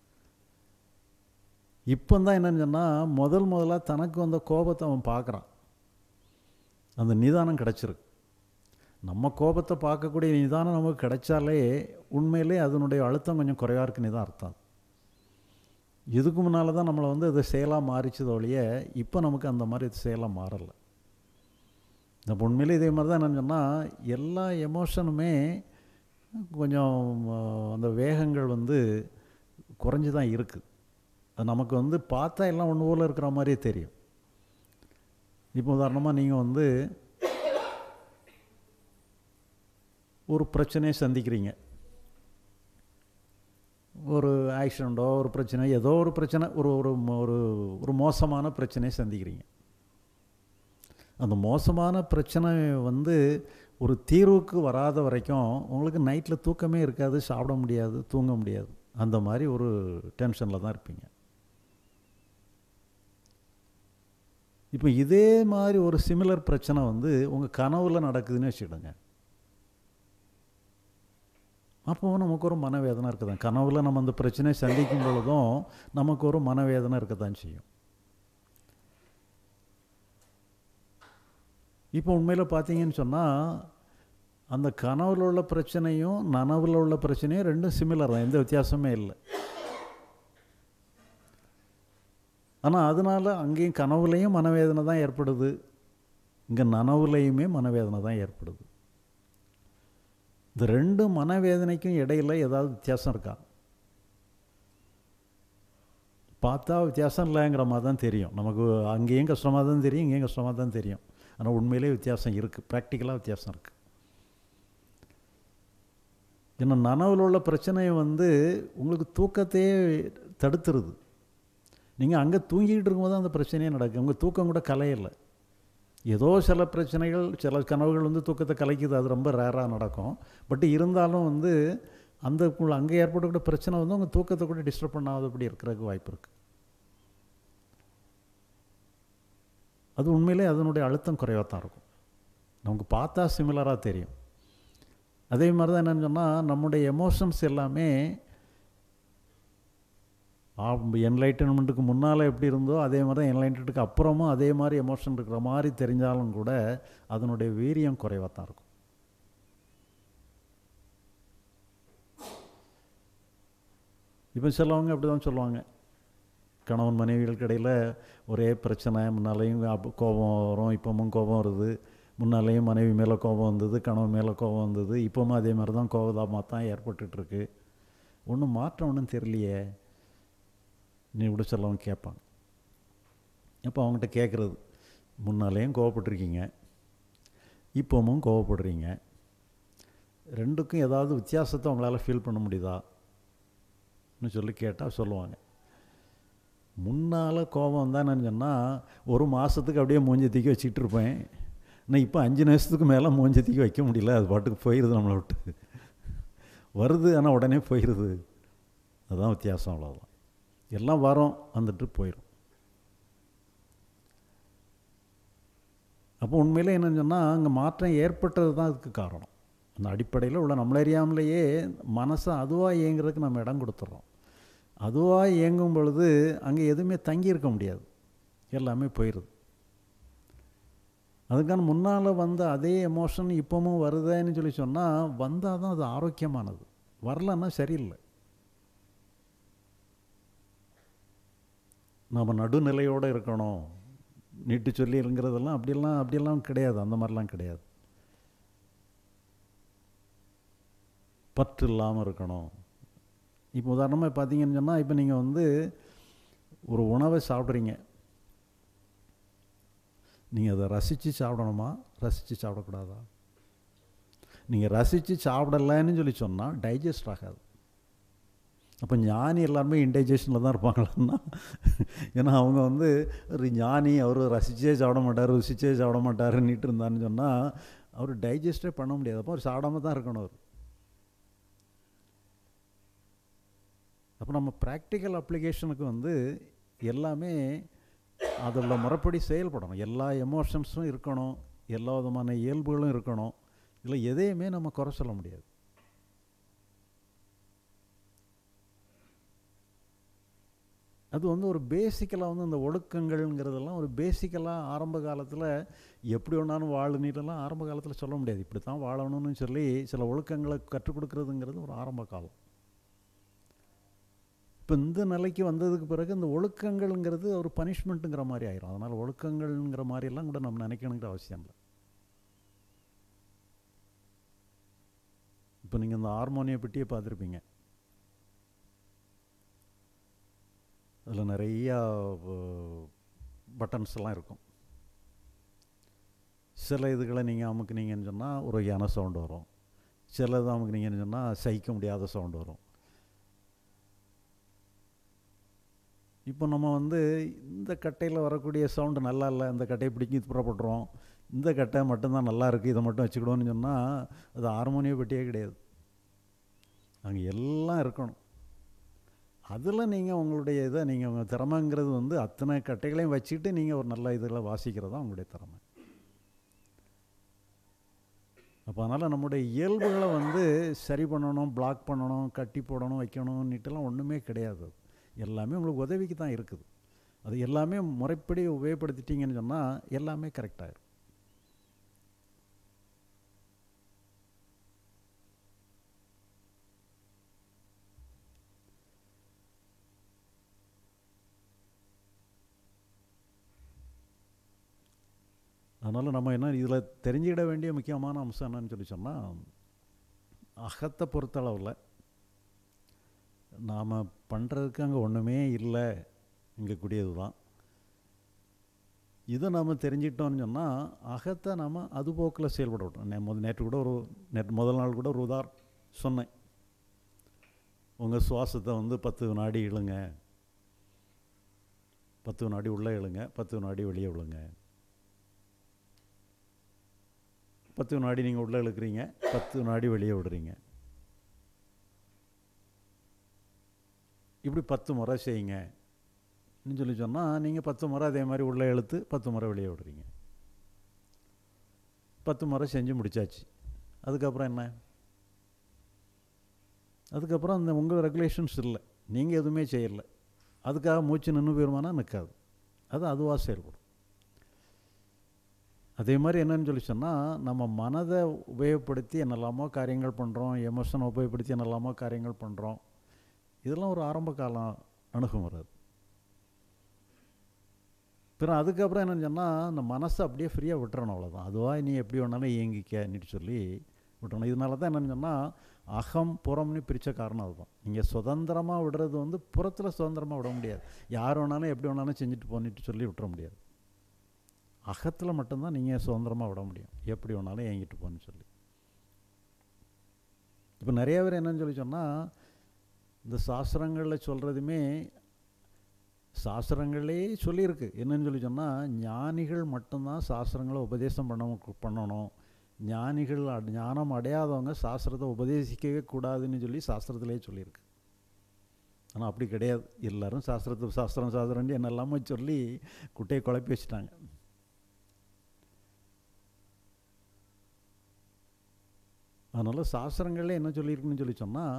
இப்போ தான் என்னன்னு சொன்னால் முதல் முதலாக தனக்கு வந்த கோபத்தை அவன் பார்க்குறான் அந்த நிதானம் கிடச்சிருக்கு நம்ம கோபத்தை பார்க்கக்கூடிய நிதானம் நமக்கு கிடைச்சாலே உண்மையிலே அதனுடைய அழுத்தம் கொஞ்சம் குறைவாக இருக்குன்னு தான் அர்த்தம் இதுக்கு முன்னால் தான் நம்மளை வந்து அது செயலாக மாறிச்சது ஒழிய இப்போ நமக்கு அந்த மாதிரி இது செயலாக மாறலை இந்த உண்மையிலே இதே மாதிரி தான் என்னன்னு சொன்னால் எல்லா எமோஷனுமே கொஞ்சம் அஹ், அந்த வேகங்கள் வந்து குறைஞ்சி தான் இருக்குது அது நமக்கு வந்து பார்த்தா எல்லாம் ஒன்று போல் இருக்கிற மாதிரியே தெரியும் இப்போ உதாரணமாக நீங்கள் வந்து ஒரு பிரச்சனையை சந்திக்கிறீங்க ஒரு ஆக்சிடெண்ட்டோ ஒரு பிரச்சனை ஏதோ ஒரு பிரச்சனை ஒரு ஒரு மோ- ஒரு ஒரு மோசமான பிரச்சனையை சந்திக்கிறீங்க அந்த மோசமான பிரச்சனை வந்து ஒரு தீர்வுக்கு வராத வரைக்கும் உங்களுக்கு நைட்டில் தூக்கமே இருக்காது சாப்பிட முடியாது தூங்க முடியாது அந்த மாதிரி ஒரு டென்ஷனில் தான் இருப்பீங்க இப்போ இதே மாதிரி ஒரு சிமிலர் பிரச்சனை வந்து உங்கள் கனவுல நடக்குதுன்னு வச்சுக்கிடுங்க அப்போ நமக்கு ஒரு மனவேதனை இருக்குதான் கனவுல நம்ம அந்த பிரச்சனையை சந்திக்கும் பொழுதும் நமக்கு ஒரு மனவேதனை இருக்கத்தான் செய்யும் இப்போ உண்மையில் பார்த்தீங்கன்னு சொன்னால் அந்த கனவுல உள்ள பிரச்சனையும் நனவுல உள்ள பிரச்சனையும் ரெண்டும் சிமிலர் தான் எந்த வித்தியாசமே இல்லை ஆனால் அதனால் அங்கேயும் கனவுலையும் மனவேதனை தான் ஏற்படுது இங்கே நனவுலையுமே மனவேதனை தான் ஏற்படுது இந்த ரெண்டு மனவேதனைக்கும் இடையில ஏதாவது வித்தியாசம் இருக்கா பார்த்தா வித்தியாசம் இல்லைங்கிற மாதிரி தான் தெரியும் நமக்கு அங்கேயும் கஷ்டமாக தான் தெரியும் இங்கேயும் கஷ்டமாக தான் தெரியும் ஆனால் உண்மையிலே வித்தியாசம் இருக்குது ப்ராக்டிக்கலாக வித்தியாசம் இருக்குது ஏன்னா நனவில் உள்ள பிரச்சனை வந்து உங்களுக்கு தூக்கத்தையே தடுத்துருது நீங்கள் அங்கே தூங்கிக்கிட்டு இருக்கும்போது அந்த பிரச்சனையே நடக்கும் உங்கள் தூக்கம் கூட கலையில்லை ஏதோ சில பிரச்சனைகள் சில கனவுகள் வந்து தூக்கத்தை கலைக்குது அது ரொம்ப ரேராக நடக்கும் பட் இருந்தாலும் வந்து அந்த கு- அங்கே ஏற்படக்கூடிய பிரச்சனை வந்து உங்கள் தூக்கத்தை கூட டிஸ்டர்ப் பண்ணாதபடி இருக்கிறதுக்கு வாய்ப்பு இருக்குது அது உண்மையிலே அதனுடைய அழுத்தம் குறைவாக தான் இருக்கும் நமக்கு பார்த்தா சிமிலராக தெரியும் அதே மாதிரி தான் என்னன்னு சொன்னால் நம்முடைய எமோஷன்ஸ் எல்லாமே என்லைட்டன்மெண்ட்டுக்கு முன்னால் எப்படி இருந்தோ அதே மாதிரி தான் என்லைட்டனுக்கு அப்புறமும் அதே மாதிரி எமோஷன் இருக்கிற மாதிரி தெரிஞ்சாலும் கூட அதனுடைய வீரியம் குறைவாக தான் இருக்கும் இப்போ சிலவங்க அப்படி தான் சொல்லுவாங்க கணவன் மனைவிகளுக்கு இடையில் ஒரே பிரச்சனை முன்னாலேயும் அப்ப கோபம் வரும் இப்போவும் கோபம் வருது முன்னாலேயும் மனைவி மேலே கோபம் வந்தது கணவன் மேலே கோபம் வந்தது இப்போவும் அதே மாதிரி தான் கோபதாமாக தான் ஏற்பட்டுட்ருக்கு ஒன்றும் மாற்றம் ஒன்றும் தெரியலையே நீ இப்படி சொல்லவங்க கேட்பாங்க அப்போ அவங்ககிட்ட கேட்குறது முன்னாலேயும் கோவப்பட்டிருக்கீங்க இப்போவும் கோவப்படுறீங்க ரெண்டுக்கும் ஏதாவது வித்தியாசத்தை உங்களால் ஃபீல் பண்ண முடியுதா ன்னு சொல்லி கேட்டால் சொல்லுவாங்க முன்னால் கோபம் தான் என்னன்னு சொன்னால் ஒரு மாதத்துக்கு அப்படியே மூஞ்சி தூக்கி வச்சுக்கிட்டு இருப்பேன் ஆனால் இப்போ அஞ்சு நிமிஷத்துக்கு மேலே மூஞ்சி தூக்கி வைக்க முடியல அது பாட்டுக்கு போயிடுது நம்மளை விட்டு வருது ஆனால் உடனே போயிடுது அதுதான் வித்தியாசம் அவ்வளோதான் எல்லாம் வரும் வந்துட்டு போயிடும் அப்போ உண்மையிலே என்னன்னு சொன்னால் அங்கே மாற்றம் ஏற்பட்டது தான் அதுக்கு காரணம் அந்த அடிப்படையில் உள்ள நம்மள அறியாமலேயே மனசை அதுவாக இயங்குறதுக்கு நம்ம இடம் கொடுத்துட்றோம் அதுவாக இயங்கும் பொழுது அங்கே எதுவுமே தங்கி இருக்க முடியாது எல்லாமே போயிடுது அதுக்கான முன்னால் வந்த அதே எமோஷன் இப்போவும் வருதேன்னு சொல்லி சொன்னால் வந்தால் தான் அது ஆரோக்கியமானது வரலன்னா சரியில்லை நாம் நடுநிலையோடு இருக்கணும் நீட்டு சொல்லிங்கிறதெல்லாம் அப்படியெல்லாம் அப்படியெல்லாம் கிடையாது அந்த மாதிரிலாம் கிடையாது பற்று இல்லாமல் இருக்கணும் இப்போ உதாரணமாக பார்த்தீங்கன்னு சொன்னால் இப்போ நீங்கள் வந்து ஒரு உணவை சாப்பிட்றீங்க நீங்கள் அதை ரசித்து சாப்பிடணுமா ரசித்து சாப்பிடக்கூடாதா நீங்கள் ரசித்து சாப்பிடலைன்னு சொல்லி சொன்னால் டைஜஸ்ட் ஆகாது அப்போ ஞானி எல்லாருமே இன்டைஜஷனில் தான் இருப்பாங்களான்னா ஏன்னா அவங்க வந்து ஒரு ஞானி அவர் ரசிச்சே சாப்பிட மாட்டார் ருசிச்சே சாப்பிட மாட்டாருன்னுட்டு இருந்தான்னு சொன்னால் அவர் டைஜஸ்டே பண்ண முடியாது அப்போ அவர் சாப்பிடாம தான் இருக்கணும் அவர் அப்போ நம்ம ப்ராக்டிக்கல் அப்ளிகேஷனுக்கு வந்து எல்லாமே அதில் முறைப்படி செயல்படணும் எல்லா எமோஷன்ஸும் இருக்கணும் எல்லா விதமான இயல்புகளும் இருக்கணும் இல்லை எதையுமே நம்ம குறை சொல்ல முடியாது அது வந்து ஒரு பேசிக்கலாக வந்து இந்த ஒழுக்கங்கள்ங்கிறதெல்லாம் ஒரு பேசிக்கலாக ஆரம்ப காலத்தில் எப்படி வேணாலும் வாழணுலாம் ஆரம்ப காலத்தில் சொல்ல முடியாது இப்படி தான் வாழணும்னு சொல்லி சில ஒழுக்கங்களை கற்றுக் கொடுக்குறதுங்கிறது ஒரு ஆரம்ப காலம் இப்போ இந்த நிலைக்கு வந்ததுக்கு பிறகு இந்த ஒழுக்கங்கள்ங்கிறது ஒரு பனிஷ்மெண்ட்டுங்கிற மாதிரி ஆயிரும் அதனால் ஒழுக்கங்கள்ங்கிற மாதிரியெல்லாம் கூட நம்ம நினைக்கணுங்கிற அவசியம் இல்லை இப்போ நீங்கள் இந்த ஹார்மோனிய பெட்டியை பார்த்துருப்பீங்க அதில் நிறையா பட்டன்ஸ் எல்லாம் இருக்கும் சில இதுகளை நீங்கள் அமுக்குனீங்கன்னு சொன்னால் ஒரு வகையான சவுண்டு வரும் சில இது அமுக்குனீங்கன்னு சொன்னால் சகிக்க முடியாத சவுண்டு வரும் இப்போ நம்ம வந்து இந்த கட்டையில் வரக்கூடிய சவுண்டு நல்லா இல்லை இந்த கட்டையை பிடிக்கி புறப்படுறோம் இந்த கட்டை மட்டும்தான் நல்லா இருக்குது இதை மட்டும் வச்சுக்கிடுவோன்னு சொன்னால் அது ஹார்மோனிய பெட்டியே கிடையாது அங்கே எல்லாம் இருக்கணும் அதில் நீங்கள் உங்களுடைய இதை நீங்கள் உங்கள் திறமைங்கிறது வந்து அத்தனை கட்டைகளையும் வச்சுக்கிட்டு நீங்கள் ஒரு நல்ல இதில் வாசிக்கிறது தான் உங்களுடைய திறமை அப்போ அதனால் நம்முடைய இயல்புகளை வந்து சரி பண்ணணும் பிளாக் பண்ணணும் கட்டி போடணும் வைக்கணும்னுட்டுலாம் ஒன்றுமே கிடையாது எல்லாமே உங்களுக்கு உதவிக்கு தான் இருக்குது அது எல்லாமே முறைப்படி உபயோகப்படுத்திட்டீங்கன்னு சொன்னால் எல்லாமே கரெக்டாகிடும் அதனால் நம்ம என்ன இதில் தெரிஞ்சுக்கிட வேண்டிய முக்கியமான அம்சம் என்னன்னு சொல்லி சொன்னால் அகத்தை பொறுத்தளவில் நாம் பண்ணுறதுக்கு அங்கே ஒன்றுமே இல்லை இங்கக்கூடியது தான் இதை நாம் தெரிஞ்சிட்டோம்னு சொன்னால் அகத்தை நாம் அது போக்கில் செயல்பட விட்டோம் நே முத நேற்று கூட ஒரு நேற்று முதல் நாள் கூட ஒரு உதார் சொன்னேன் உங்கள் சுவாசத்தை வந்து பத்து நாடி இழுங்க பத்து நாடி உள்ளே இழுங்க பத்து நாடி வெளியே விழுங்க பத்து வினாடி நீங்கள் உள்ளே இழுக்கிறீங்க பத்து வினாடி வெளியே விடுறீங்க இப்படி பத்து முறை செய்யுங்க சொல்லி சொன்னால் நீங்கள் பத்து முறை அதே மாதிரி உள்ளே இழுத்து பத்து முறை வெளியே விடுறீங்க பத்து முறை செஞ்சு முடிச்சாச்சு அதுக்கப்புறம் என்ன அதுக்கப்புறம் அந்த உங்கள் ரெகுலேஷன்ஸ் இல்லை நீங்கள் எதுவுமே செய்யலை அதுக்காக மூச்சு நின்று போயிருமானா நிற்காது அது அதுவாக செயல்படும் அதே மாதிரி என்னன்னு சொல்லி சொன்னால் நம்ம மனதை உபயோகப்படுத்தி என்னெல்லாமோ காரியங்கள் பண்ணுறோம் எமோஷனை உபயோகப்படுத்தி என்னெல்லாமோ காரியங்கள் பண்ணுறோம் இதெல்லாம் ஒரு ஆரம்ப காலம் அணுகுமுறை அது பிறகு அதுக்கப்புறம் என்னென்னு சொன்னால் அந்த மனசை அப்படியே ஃப்ரீயாக விட்டுறணும் அவ்வளோதான் அதுவாக நீ எப்படி வேணாலும் இயங்கிக்கன்னுட்டு சொல்லி விட்டுறணும் இதனால தான் என்னென்னு சொன்னால் அகம் புறம்னு பிரித்த காரணம் அதுதான் நீங்கள் சுதந்திரமாக விடுறது வந்து புறத்தில் சுதந்திரமாக விட முடியாது யார் வேணாலும் எப்படி வேணாலும் செஞ்சுட்டு போனிட்டு சொல்லி விட்டுற முடியாது அகத்தில் மட்டும்தான் நீங்கள் சுதந்திரமாக விட முடியும் எப்படி வேணாலும் ஏங்கிட்டு போன்னு சொல்லி இப்போ நிறைய பேர் என்னன்னு சொல்லி சொன்னால் இந்த சாஸ்திரங்களில் சொல்கிறதுமே சாஸ்திரங்களே சொல்லியிருக்கு என்னன்னு சொல்லி சொன்னால் ஞானிகள் மட்டும்தான் சாஸ்திரங்களை உபதேசம் பண்ண பண்ணணும் ஞானிகள் ஞானம் அடையாதவங்க சாஸ்திரத்தை உபதேசிக்கவே கூடாதுன்னு சொல்லி சாஸ்திரத்திலே சொல்லியிருக்கு ஆனால் அப்படி கிடையாது எல்லோரும் சாஸ்திரத்தை சாஸ்திரம் சாஸ்திரம் என்னெல்லாமோ சொல்லி குட்டையை குழப்பி வச்சுட்டாங்க அதனால் சாஸ்திரங்களே என்ன சொல்லியிருக்குன்னு சொல்லி சொன்னால்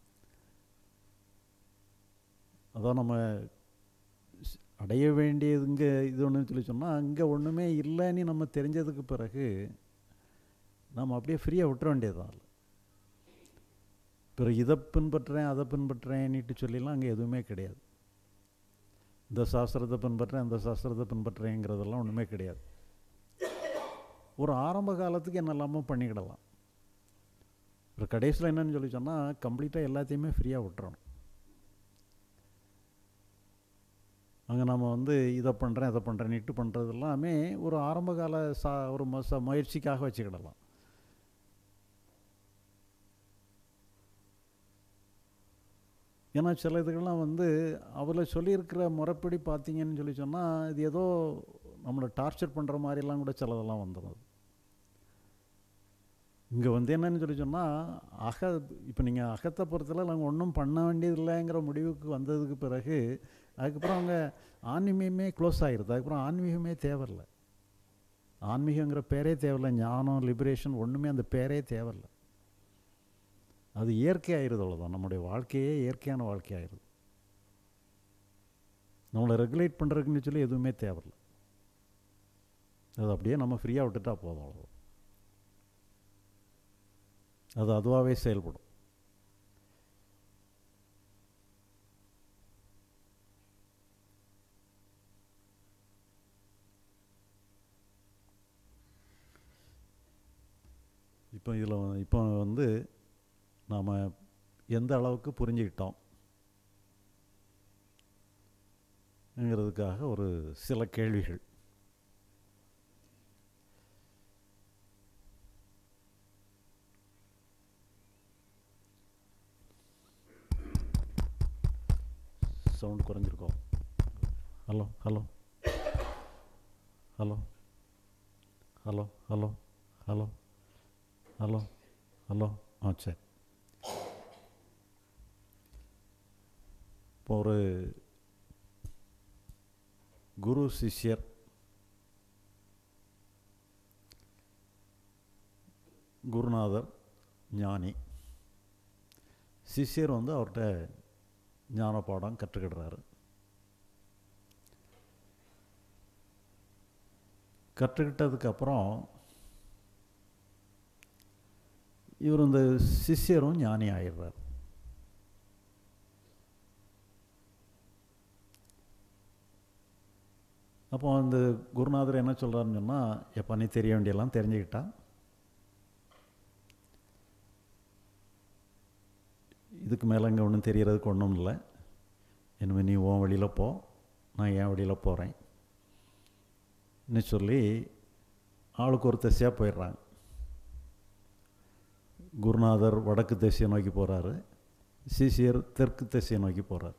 அதான் நம்ம அடைய வேண்டியதுங்க இது ஒன்றுன்னு சொல்லி சொன்னால் அங்கே ஒன்றுமே இல்லைன்னு நம்ம தெரிஞ்சதுக்கு பிறகு நம்ம அப்படியே ஃப்ரீயாக விட்டுற வேண்டியதான் பிறகு இதை பின்பற்றுறேன் அதை பின்பற்றுறேன்னுட்டு சொல்லிலாம் அங்கே எதுவுமே கிடையாது இந்த சாஸ்திரத்தை பின்பற்றுறேன் அந்த சாஸ்திரத்தை பின்பற்றுறேங்கிறதெல்லாம் ஒன்றுமே கிடையாது ஒரு ஆரம்ப காலத்துக்கு என்னெல்லாமோ பண்ணிக்கிடலாம் ஒரு கடைசியில் என்னன்னு சொல்லி சொன்னால் கம்ப்ளீட்டாக எல்லாத்தையுமே ஃப்ரீயாக விட்டுறணும் அங்கே நம்ம வந்து இதை பண்ணுறேன் இதை பண்ணுறேன் இட்டு பண்ணுறது எல்லாமே ஒரு ஆரம்ப கால சா ஒரு மச முயற்சிக்காக வச்சுக்கிடலாம் ஏன்னா சில இதுகள்லாம் வந்து அவரில் சொல்லியிருக்கிற முறைப்படி பார்த்தீங்கன்னு சொல்லி சொன்னால் இது ஏதோ நம்மளை டார்ச்சர் பண்ணுற மாதிரிலாம் கூட சிலதெல்லாம் வந்துடும் இங்கே வந்து என்னன்னு சொல்லி சொன்னால் அக இப்போ நீங்கள் அகத்தை பொறுத்தல நாங்கள் ஒன்றும் பண்ண வேண்டியதில்லைங்கிற முடிவுக்கு வந்ததுக்கு பிறகு அதுக்கப்புறம் அவங்க ஆன்மீகமே க்ளோஸ் ஆகிருது அதுக்கப்புறம் ஆன்மீகமே தேவையில்லை ஆன்மீகங்கிற பேரே தேவையில்லை ஞானம் லிபரேஷன் ஒன்றுமே அந்த பேரே தேவையில்லை அது இயற்கை ஆயிடுது அவ்வளோதான் நம்முடைய வாழ்க்கையே இயற்கையான வாழ்க்கை ஆயிடுது நம்மளை ரெகுலேட் பண்ணுறதுக்குன்னு சொல்லி எதுவுமே தேவையில்லை அது அப்படியே நம்ம ஃப்ரீயாக விட்டுட்டா போதும் அவ்வளோ அது அதுவாகவே செயல்படும் இப்போ இதில் இப்போ வந்து நாம் எந்த அளவுக்கு புரிஞ்சுக்கிட்டோம் ங்கிறதுக்காக ஒரு சில கேள்விகள் சவுண்ட் குறைஞ்சிருக்கோம் hello hello hello hello hello hello hello hello ஆ சரி இப்போ ஒரு குரு சிஷ்யர் குருநாதர் ஞானி சிஷ்யர் வந்து அவர்கிட்ட ஞான பாடம் கற்றுக்கிடுறாரு கற்றுக்கிட்டதுக்கப்புறம் இவர் இந்த சிஷ்யரும் ஞானி ஆயிடுறார் அப்போ அந்த குருநாதர் என்ன சொல்கிறாருன்னு சொன்னால் எப்போ நீ தெரிய வேண்டியெல்லாம் தெரிஞ்சுக்கிட்டா இதுக்கு மேலே இங்கே ஒன்றும் தெரியறதுக்கு ஒன்றும் இல்லை இனிமேல் நீ உன் வழியில் போ நான் என் வழியில் போகிறேன் ன்னு சொல்லி ஆளுக்கு ஒரு திசையாக போயிடுறாங்க குருநாதர் வடக்கு திசையை நோக்கி போகிறாரு சிசியர் தெற்கு திசையை நோக்கி போகிறார்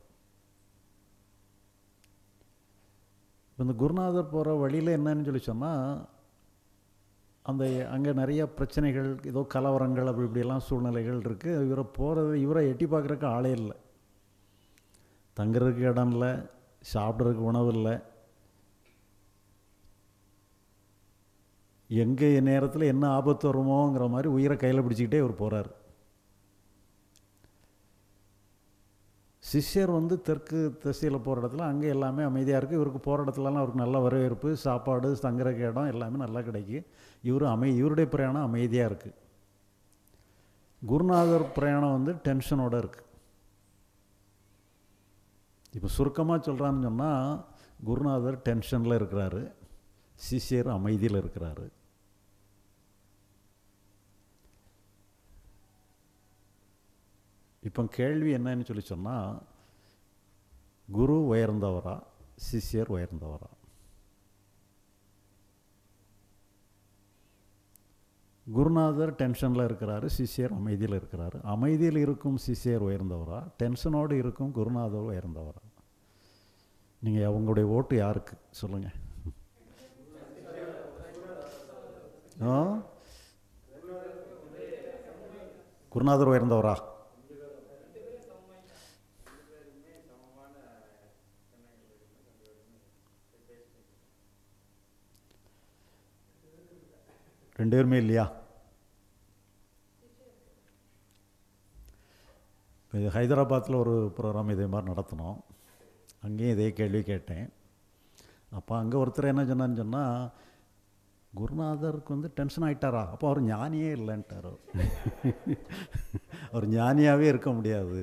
இப்போ இந்த குருநாதர் போகிற வழியில் என்னன்னு சொல்லி சொன்னால் அந்த அங்கே நிறைய பிரச்சனைகள் ஏதோ கலவரங்கள் அப்படி இப்படியெல்லாம் சூழ்நிலைகள் இருக்குது இவரை போகிறது இவரை எட்டி பார்க்குறக்கு ஆளே இல்லை தங்குறதுக்கு இடம் இல்லை சாப்பிட்றதுக்கு உணவு இல்லை எங்கே நேரத்தில் என்ன ஆபத்து வருமோங்கிற மாதிரி உயிரை கையில் பிடிச்சிக்கிட்டே இவர் போகிறார் சிஷ்யர் வந்து தெற்கு திசையில் போகிற இடத்துல அங்கே எல்லாமே அமைதியாக இருக்குது இவருக்கு போகிற இடத்துலலாம் அவருக்கு நல்ல வரவேற்பு சாப்பாடு தங்குறக்கு இடம் எல்லாமே நல்லா கிடைக்கும் இவர் அமை இவருடைய பிரயாணம் அமைதியாக இருக்குது குருநாதர் பிரயாணம் வந்து டென்ஷனோடு இருக்குது இப்போ சுருக்கமாக சொல்கிறான்னு சொன்னால் குருநாதர் டென்ஷனில் இருக்கிறாரு சிஷ்யர் அமைதியில் இருக்கிறாரு இப்போ கேள்வி என்னன்னு சொல்லி சொன்னால் குரு உயர்ந்தவரா சிஷ்யர் உயர்ந்தவரா குருநாதர் டென்ஷனில் இருக்கிறாரு சிஷ்யர் அமைதியில் இருக்கிறாரு அமைதியில் இருக்கும் சிஷ்யர் உயர்ந்தவரா டென்ஷனோடு இருக்கும் குருநாதர் உயர்ந்தவரா நீங்கள் உங்களுடைய ஓட்டு யாருக்கு சொல்லுங்கள் ஆ குருநாதர் உயர்ந்தவரா ரெண்டு பேருமே இல்லையா இப்போ இது ஹைதராபாத்தில் ஒரு ப்ரோக்ராம் இதே மாதிரி நடத்தினோம் அங்கேயும் இதே கேள்வி கேட்டேன் அப்போ அங்கே ஒருத்தர் என்ன சொன்னான்னு சொன்னால் குருநாதருக்கு வந்து டென்ஷன் ஆகிட்டாரா அப்போ அவர் ஞானியே இல்லைன்ட்டார் அவர் ஞானியாகவே இருக்க முடியாது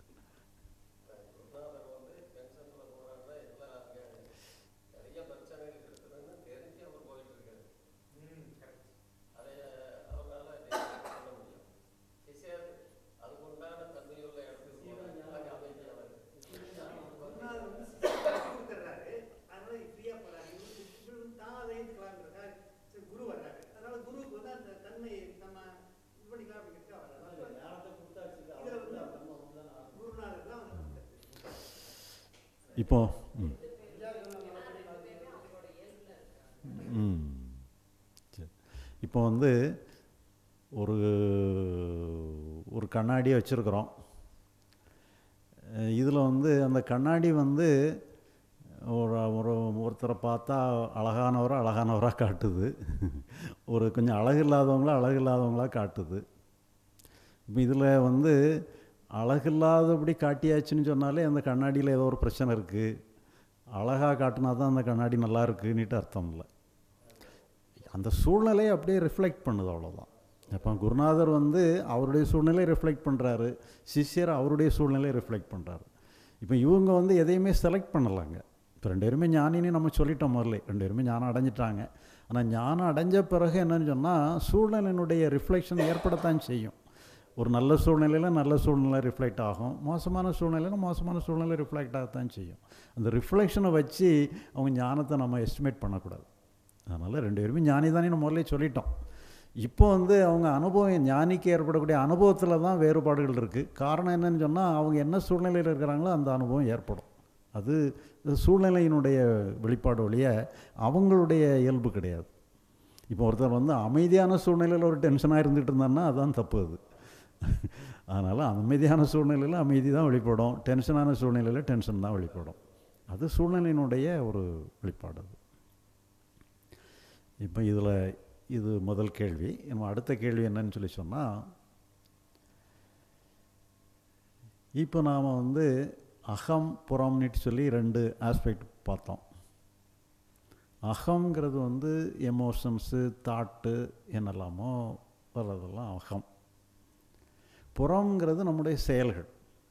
இப்போ ம் ம் சரி இப்போ வந்து ஒரு ஒரு கண்ணாடியை வச்சுருக்குறோம் இதில் வந்து அந்த கண்ணாடி வந்து ஒரு ஒரு ஒருத்தரை பார்த்தா அழகானவரை அழகானவராக காட்டுது ஒரு கொஞ்சம் அழகு இல்லாதவங்கள அழகு இல்லாதவங்களாக காட்டுது இப்போ இதில் வந்து அழகில்லாதபடி காட்டியாச்சுன்னு சொன்னாலே அந்த கண்ணாடியில் ஏதோ ஒரு பிரச்சனை இருக்குது அழகாக காட்டினா தான் அந்த கண்ணாடி நல்லா இருக்குன்னுட்டு அர்த்தம் இல்லை அந்த சூழ்நிலையை அப்படியே ரிஃப்ளெக்ட் பண்ணுது அவ்வளோதான் இப்போ குருநாதர் வந்து அவருடைய சூழ்நிலையை ரிஃப்ளெக்ட் பண்ணுறாரு சிஷ்யர் அவருடைய சூழ்நிலையை ரிஃப்ளெக்ட் பண்ணுறாரு இப்போ இவங்க வந்து எதையுமே செலக்ட் பண்ணலாங்க இப்போ ரெண்டு பேருமே ஞானின்னு நம்ம சொல்லிட்டோம் முதல்ல ரெண்டு பேருமே ஞானம் அடைஞ்சிட்டாங்க ஆனால் ஞானம் அடைஞ்ச பிறகு என்னன்னு சொன்னால் சூழ்நிலையினுடைய ரிஃப்ளெக்ஷன் ஏற்படத்தான் செய்யும் ஒரு நல்ல சூழ்நிலையில் நல்ல சூழ்நிலை ரிஃப்ளெக்ட் ஆகும் மோசமான சூழ்நிலையில் மோசமான சூழ்நிலை ரிஃப்ளெக்ட் ஆகத்தான் செய்யும் அந்த ரிஃப்ளெக்ஷனை வச்சு அவங்க ஞானத்தை நம்ம எஸ்டிமேட் பண்ணக்கூடாது அதனால் ரெண்டு பேருமே ஞானி தானே நம்ம முதல்ல சொல்லிட்டோம் இப்போ வந்து அவங்க அனுபவம் ஞானிக்கு ஏற்படக்கூடிய அனுபவத்தில் தான் வேறுபாடுகள் இருக்குது காரணம் என்னன்னு சொன்னால் அவங்க என்ன சூழ்நிலையில் இருக்கிறாங்களோ அந்த அனுபவம் ஏற்படும் அது சூழ்நிலையினுடைய வெளிப்பாடு ஒழிய அவங்களுடைய இயல்பு கிடையாது இப்போ ஒருத்தர் வந்து அமைதியான சூழ்நிலையில் ஒரு டென்ஷனாக இருந்துகிட்டு இருந்தான்னா அதுதான் தப்பு அது அதனால் அமைதியான சூழ்நிலையில் அமைதி தான் வெளிப்படும் டென்ஷனான சூழ்நிலையில் டென்ஷன் தான் வெளிப்படும் அது சூழ்நிலையினுடைய ஒரு வெளிப்பாடு அது இப்போ இதில் இது முதல் கேள்வி நம்ம அடுத்த கேள்வி என்னன்னு சொல்லி சொன்னால் இப்போ நாம் வந்து அகம் புறம்னுட்டு சொல்லி ரெண்டு ஆஸ்பெக்ட் பார்த்தோம் அகங்கிறது வந்து எமோஷன்ஸு தாட்டு என்னெல்லாமோ வர்றதெல்லாம் அகம் புறம்ங்கிறது நம்முடைய செயல்கள்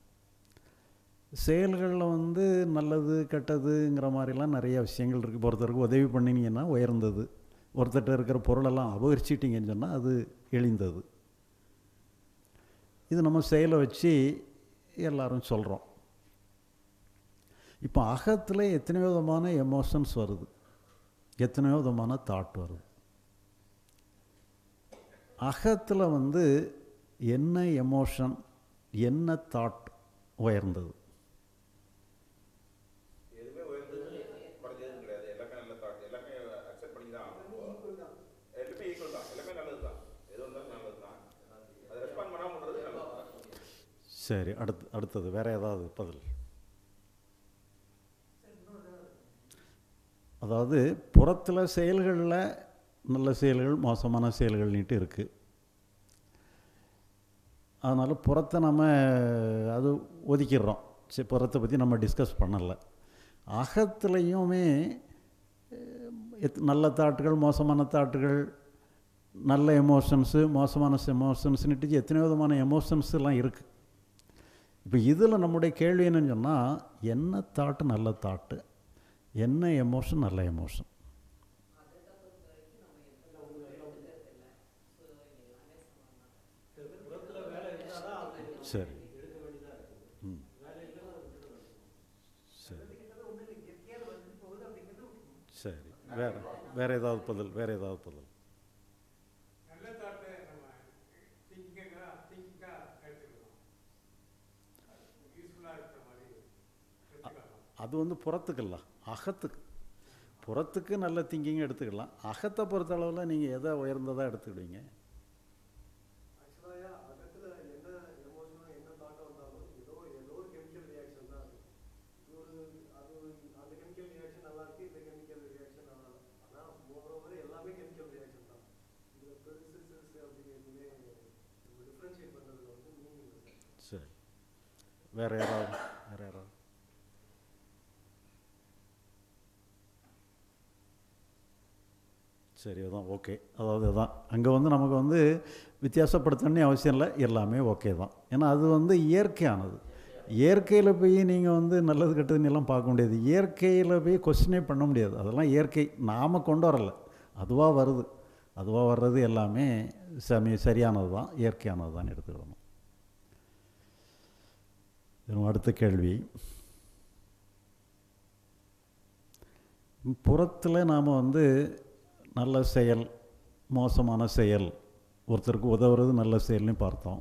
செயல்களில் வந்து நல்லது கெட்டதுங்கிற மாதிரிலாம் நிறைய விஷயங்கள் இருக்குது ஒருத்தருக்கு உதவி பண்ணினீங்கன்னா உயர்ந்தது ஒருத்தர்கிட்ட இருக்கிற பொருளெல்லாம் அபகரிச்சிட்டிங்கன்னு சொன்னால் அது எழிந்தது இது நம்ம செயலை வச்சு எல்லாரும் சொல்கிறோம் இப்போ அகத்தில் எத்தனையோ விதமான எமோஷன்ஸ் வருது எத்தனையோ விதமான தாட் வருது அகத்தில் வந்து என்ன எமோஷன் என்ன தாட் உயர்ந்தது எதுவுமே உயர்ந்தது குறைஞ்சதும் கிடையாது எல்லாமே நல்ல தாட் எல்லாமே அக்செப்ட் பண்ணி தான் ஆகணும் எல்லாமே ஈக்குவல் தான் எல்லாமே நல்லது தான் எது வந்தாலும் நல்லது தான் அதை ரெஸ்பாண்ட் பண்ணாமல் விடுறது நல்லது தான் சரி அடுத்து அடுத்தது வேறு ஏதாவது பதில் அதாவது புறத்தில் செயல்களில் நல்ல செயல்கள் மோசமான செயல்கள் நீட்டு இருக்குது அதனால் புறத்தை நம்ம அது ஒதுக்கிடுறோம் சரி புறத்தை பற்றி நம்ம டிஸ்கஸ் பண்ணலை அகத்துலேயுமே எத் நல்ல தாட்டுகள் மோசமான தாட்டுகள் நல்ல எமோஷன்ஸு மோசமான எமோஷன்ஸ்னுட்டு எத்தனை விதமான எமோஷன்ஸ் எல்லாம் இருக்குது இப்போ இதில் நம்முடைய கேள்வி என்னன்னு சொன்னால் என்ன தாட்டு நல்ல தாட்டு என்ன எமோஷன் நல்ல எமோஷன் சரி ம் சரி சரி வேற வேற ஏதாவது பதில் வேற ஏதாவது பதில் நல்ல தாட்டை நம்ம திங்கிங்காக திங்கிங்காக எடுத்துக்கலாம் யூஸ்ஃபுல்லாக இருக்கிற மாதிரி எடுத்துக்கலாம் அது வந்து புறத்துக்கல்ல அகத்துக்கு புறத்துக்கு நல்ல திங்கிங் எடுத்துக்கலாம் அகத்தை பொறுத்த அளவில் நீங்கள் எதை உயர்ந்ததாக எடுத்துக்கிடுவீங்க ஆக்சுவலாக அகத்தில் என்ன எமோஷனோ என்ன தாட்டம் வந்தாலும் ஏதோ ஏதோ ஒரு கெமிக்கல் ரியாக்ஷன் தான் அது இது ஒரு அது ஒரு அந்த கெமிக்கல் ரியாக்ஷன் நல்லா இருக்கு இந்த கெமிக்கல் ரியாக்ஷன் நல்லா இல்லை ஆனால் ஓவரோவர் எல்லாமே கெமிக்கல் ரியாக்ஷன் தான் இதில் பெருசு சிறுசு அப்படின்னு எதுவுமே நம்ம டிஃப்ரென்ஷியேட் பண்ணுறதுல வந்து மீனிங் இல்லை சரி வேற யாராவது வேற யாராவது சரி அதான் ஓகே அதாவது அதான் அங்கே வந்து நமக்கு வந்து வித்தியாசப்படுத்தணும்னு அவசியம் இல்லை எல்லாமே ஓகே தான் ஏன்னா அது வந்து இயற்கையானது இயற்கையில் போய் நீங்கள் வந்து நல்லது கெட்டதுன்னு எல்லாம் பார்க்க முடியாது இயற்கையில் போய் கொஸ்டினே பண்ண முடியாது அதெல்லாம் இயற்கை நாம் கொண்டு வரல அதுவாக வருது அதுவாக வர்றது எல்லாமே சமி சரியானது தான் இயற்கையானது தான் எடுத்துக்கிடணும் இது அடுத்த கேள்வி புறத்தில் நாம் வந்து நல்ல செயல் மோசமான செயல் ஒருத்தருக்கு உதவுறது நல்ல செயல்னு பார்த்தோம்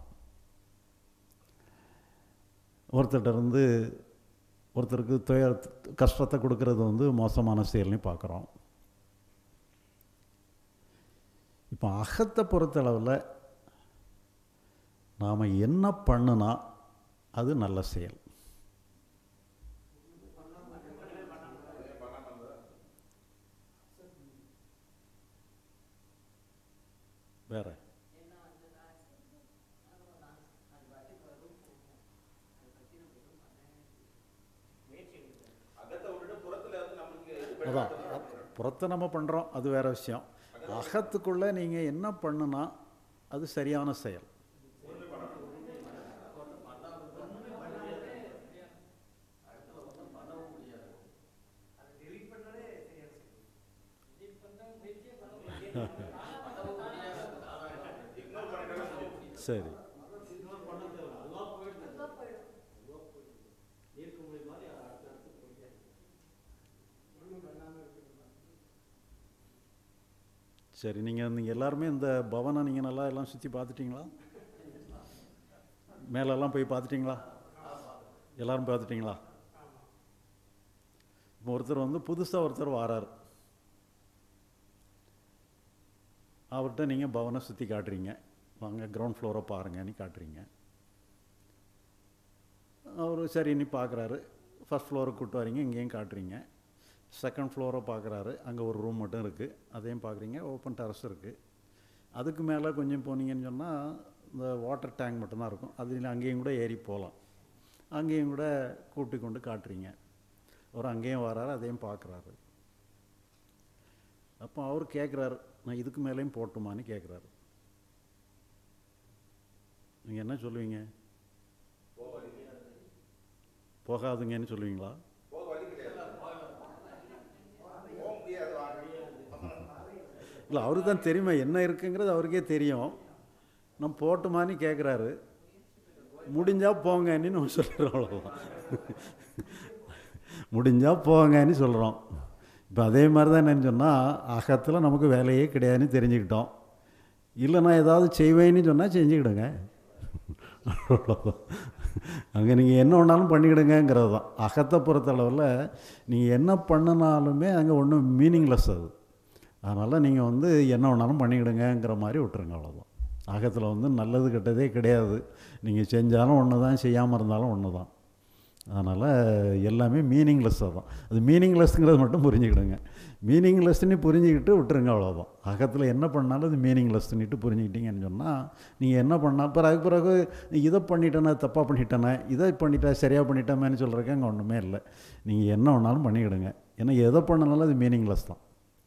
ஒருத்தர்கிட்ட இருந்து ஒருத்தருக்கு துயர கஷ்டத்தை கொடுக்கறது வந்து மோசமான செயல்னு பார்க்குறோம் இப்போ அகத்தை பொறுத்தளவில் நாம் என்ன பண்ணுனா அது நல்ல செயல் வேற அகத்தை விட்டுட்டு புறத்துல இருந்து நம்மளுக்கு இது அதான் அ- புறத்தை நம்ம பண்ணுறோம் அது வேற விஷயம் அகத்துக்குள்ளே நீங்கள் என்ன பண்ணுனா அது சரியான செயல் சரி சரி நீங்கள் நீங்கள் எல்லாருமே இந்த பவனை நீங்கள் நல்லா எல்லாம் சுற்றி பார்த்துட்டீங்களா மேலெல்லாம் போய் பார்த்துட்டீங்களா எல்லாரும் பார்த்துட்டீங்களா இப்போ ஒருத்தர் வந்து புதுசாக ஒருத்தர் வாரார் அவர்கிட்ட நீங்கள் பவனை சுற்றி காட்டுறீங்க வாங்க கிரவுண்ட் ஃப்ளோரை பாருங்கன்னு காட்டுறீங்க அவர் சரி நீ பார்க்குறாரு ஃபஸ்ட் ஃப்ளோரை கூப்பிட்டு வரீங்க இங்கேயும் காட்டுறீங்க செகண்ட் ஃப்ளோரை பார்க்குறாரு அங்கே ஒரு ரூம் மட்டும் இருக்குது அதையும் பார்க்குறீங்க ஓப்பன் டெரஸ் இருக்குது அதுக்கு மேலே கொஞ்சம் போனீங்கன்னு சொன்னால் இந்த வாட்டர் டேங்க் மட்டும்தான் இருக்கும் அதில் அங்கேயும் கூட ஏறி போகலாம் அங்கேயும் கூட கூட்டி கொண்டு காட்டுறீங்க அவர் அங்கேயும் வராரு அதையும் பார்க்குறாரு அப்போ அவர் கேட்குறாரு நான் இதுக்கு மேலேயும் போட்டுமான்னு கேட்குறாரு நீங்கள் என்ன சொல்லுவீங்க போகாதுங்கன்னு சொல்லுவீங்களா போக வழி கிடையாது போக முடியாது வாங்க இல்லை அவருக்கு தான் தெரியுமா என்ன இருக்குங்கிறது அவருக்கே தெரியும் நான் போட்டுமான்னு கேட்குறாரு முடிஞ்சால் போங்கன்னு நம்ம சொல்லிடுறோம் அவ்வளோதான் முடிஞ்சால் போங்கன்னு சொல்கிறோம் இப்போ அதே மாதிரி தான் என்னன்னு சொன்னால் அகத்தில் நமக்கு வேலையே கிடையாதுன்னு தெரிஞ்சுக்கிட்டோம் இல்லை நான் ஏதாவது செய்வேன்னு சொன்னால் செஞ்சுக்கிடுங்க அவ்வளோதான் அங்கே நீங்கள் என்ன வேணாலும் பண்ணிக்கிடுங்கிறது தான் அகத்தை பொறுத்தளவில் நீங்கள் என்ன பண்ணினாலுமே அங்கே ஒன்றும் மீனிங்லெஸ் அது அதனால் நீங்கள் வந்து என்ன வேணாலும் பண்ணிக்கிடுங்கங்கிற மாதிரி விட்டுருங்க அவ்வளோதான் அகத்தில் வந்து நல்லது கெட்டதே கிடையாது நீங்கள் செஞ்சாலும் ஒன்று தான் செய்யாமல் இருந்தாலும் ஒன்று தான் அதனால் எல்லாமே மீனிங்லெஸ்ஸாக தான் அது மீனிங்லெஸ்ங்கிறது மட்டும் புரிஞ்சுக்கிடுங்க மீனிங்லெஸ்ன்னு புரிஞ்சுக்கிட்டு விட்டுருங்க அவ்வளோதான் அகத்தில் என்ன பண்ணாலும் அது மீனிங்லெஸ்ன்னுட்டு புரிஞ்சுக்கிட்டீங்கன்னு சொன்னால் நீங்கள் என்ன பண்ணால் பிறகு பிறகு நீ இதை பண்ணிட்டேனே தப்பாக பண்ணிட்டேனே இதை பண்ணிட்டா சரியாக பண்ணிட்டோமேன்னு சொல்கிறதுக்கு அங்கே ஒன்றுமே இல்லை நீங்கள் என்ன வேணாலும் பண்ணிக்கிடுங்க ஏன்னா எதை பண்ணனாலும் அது மீனிங்லெஸ் தான்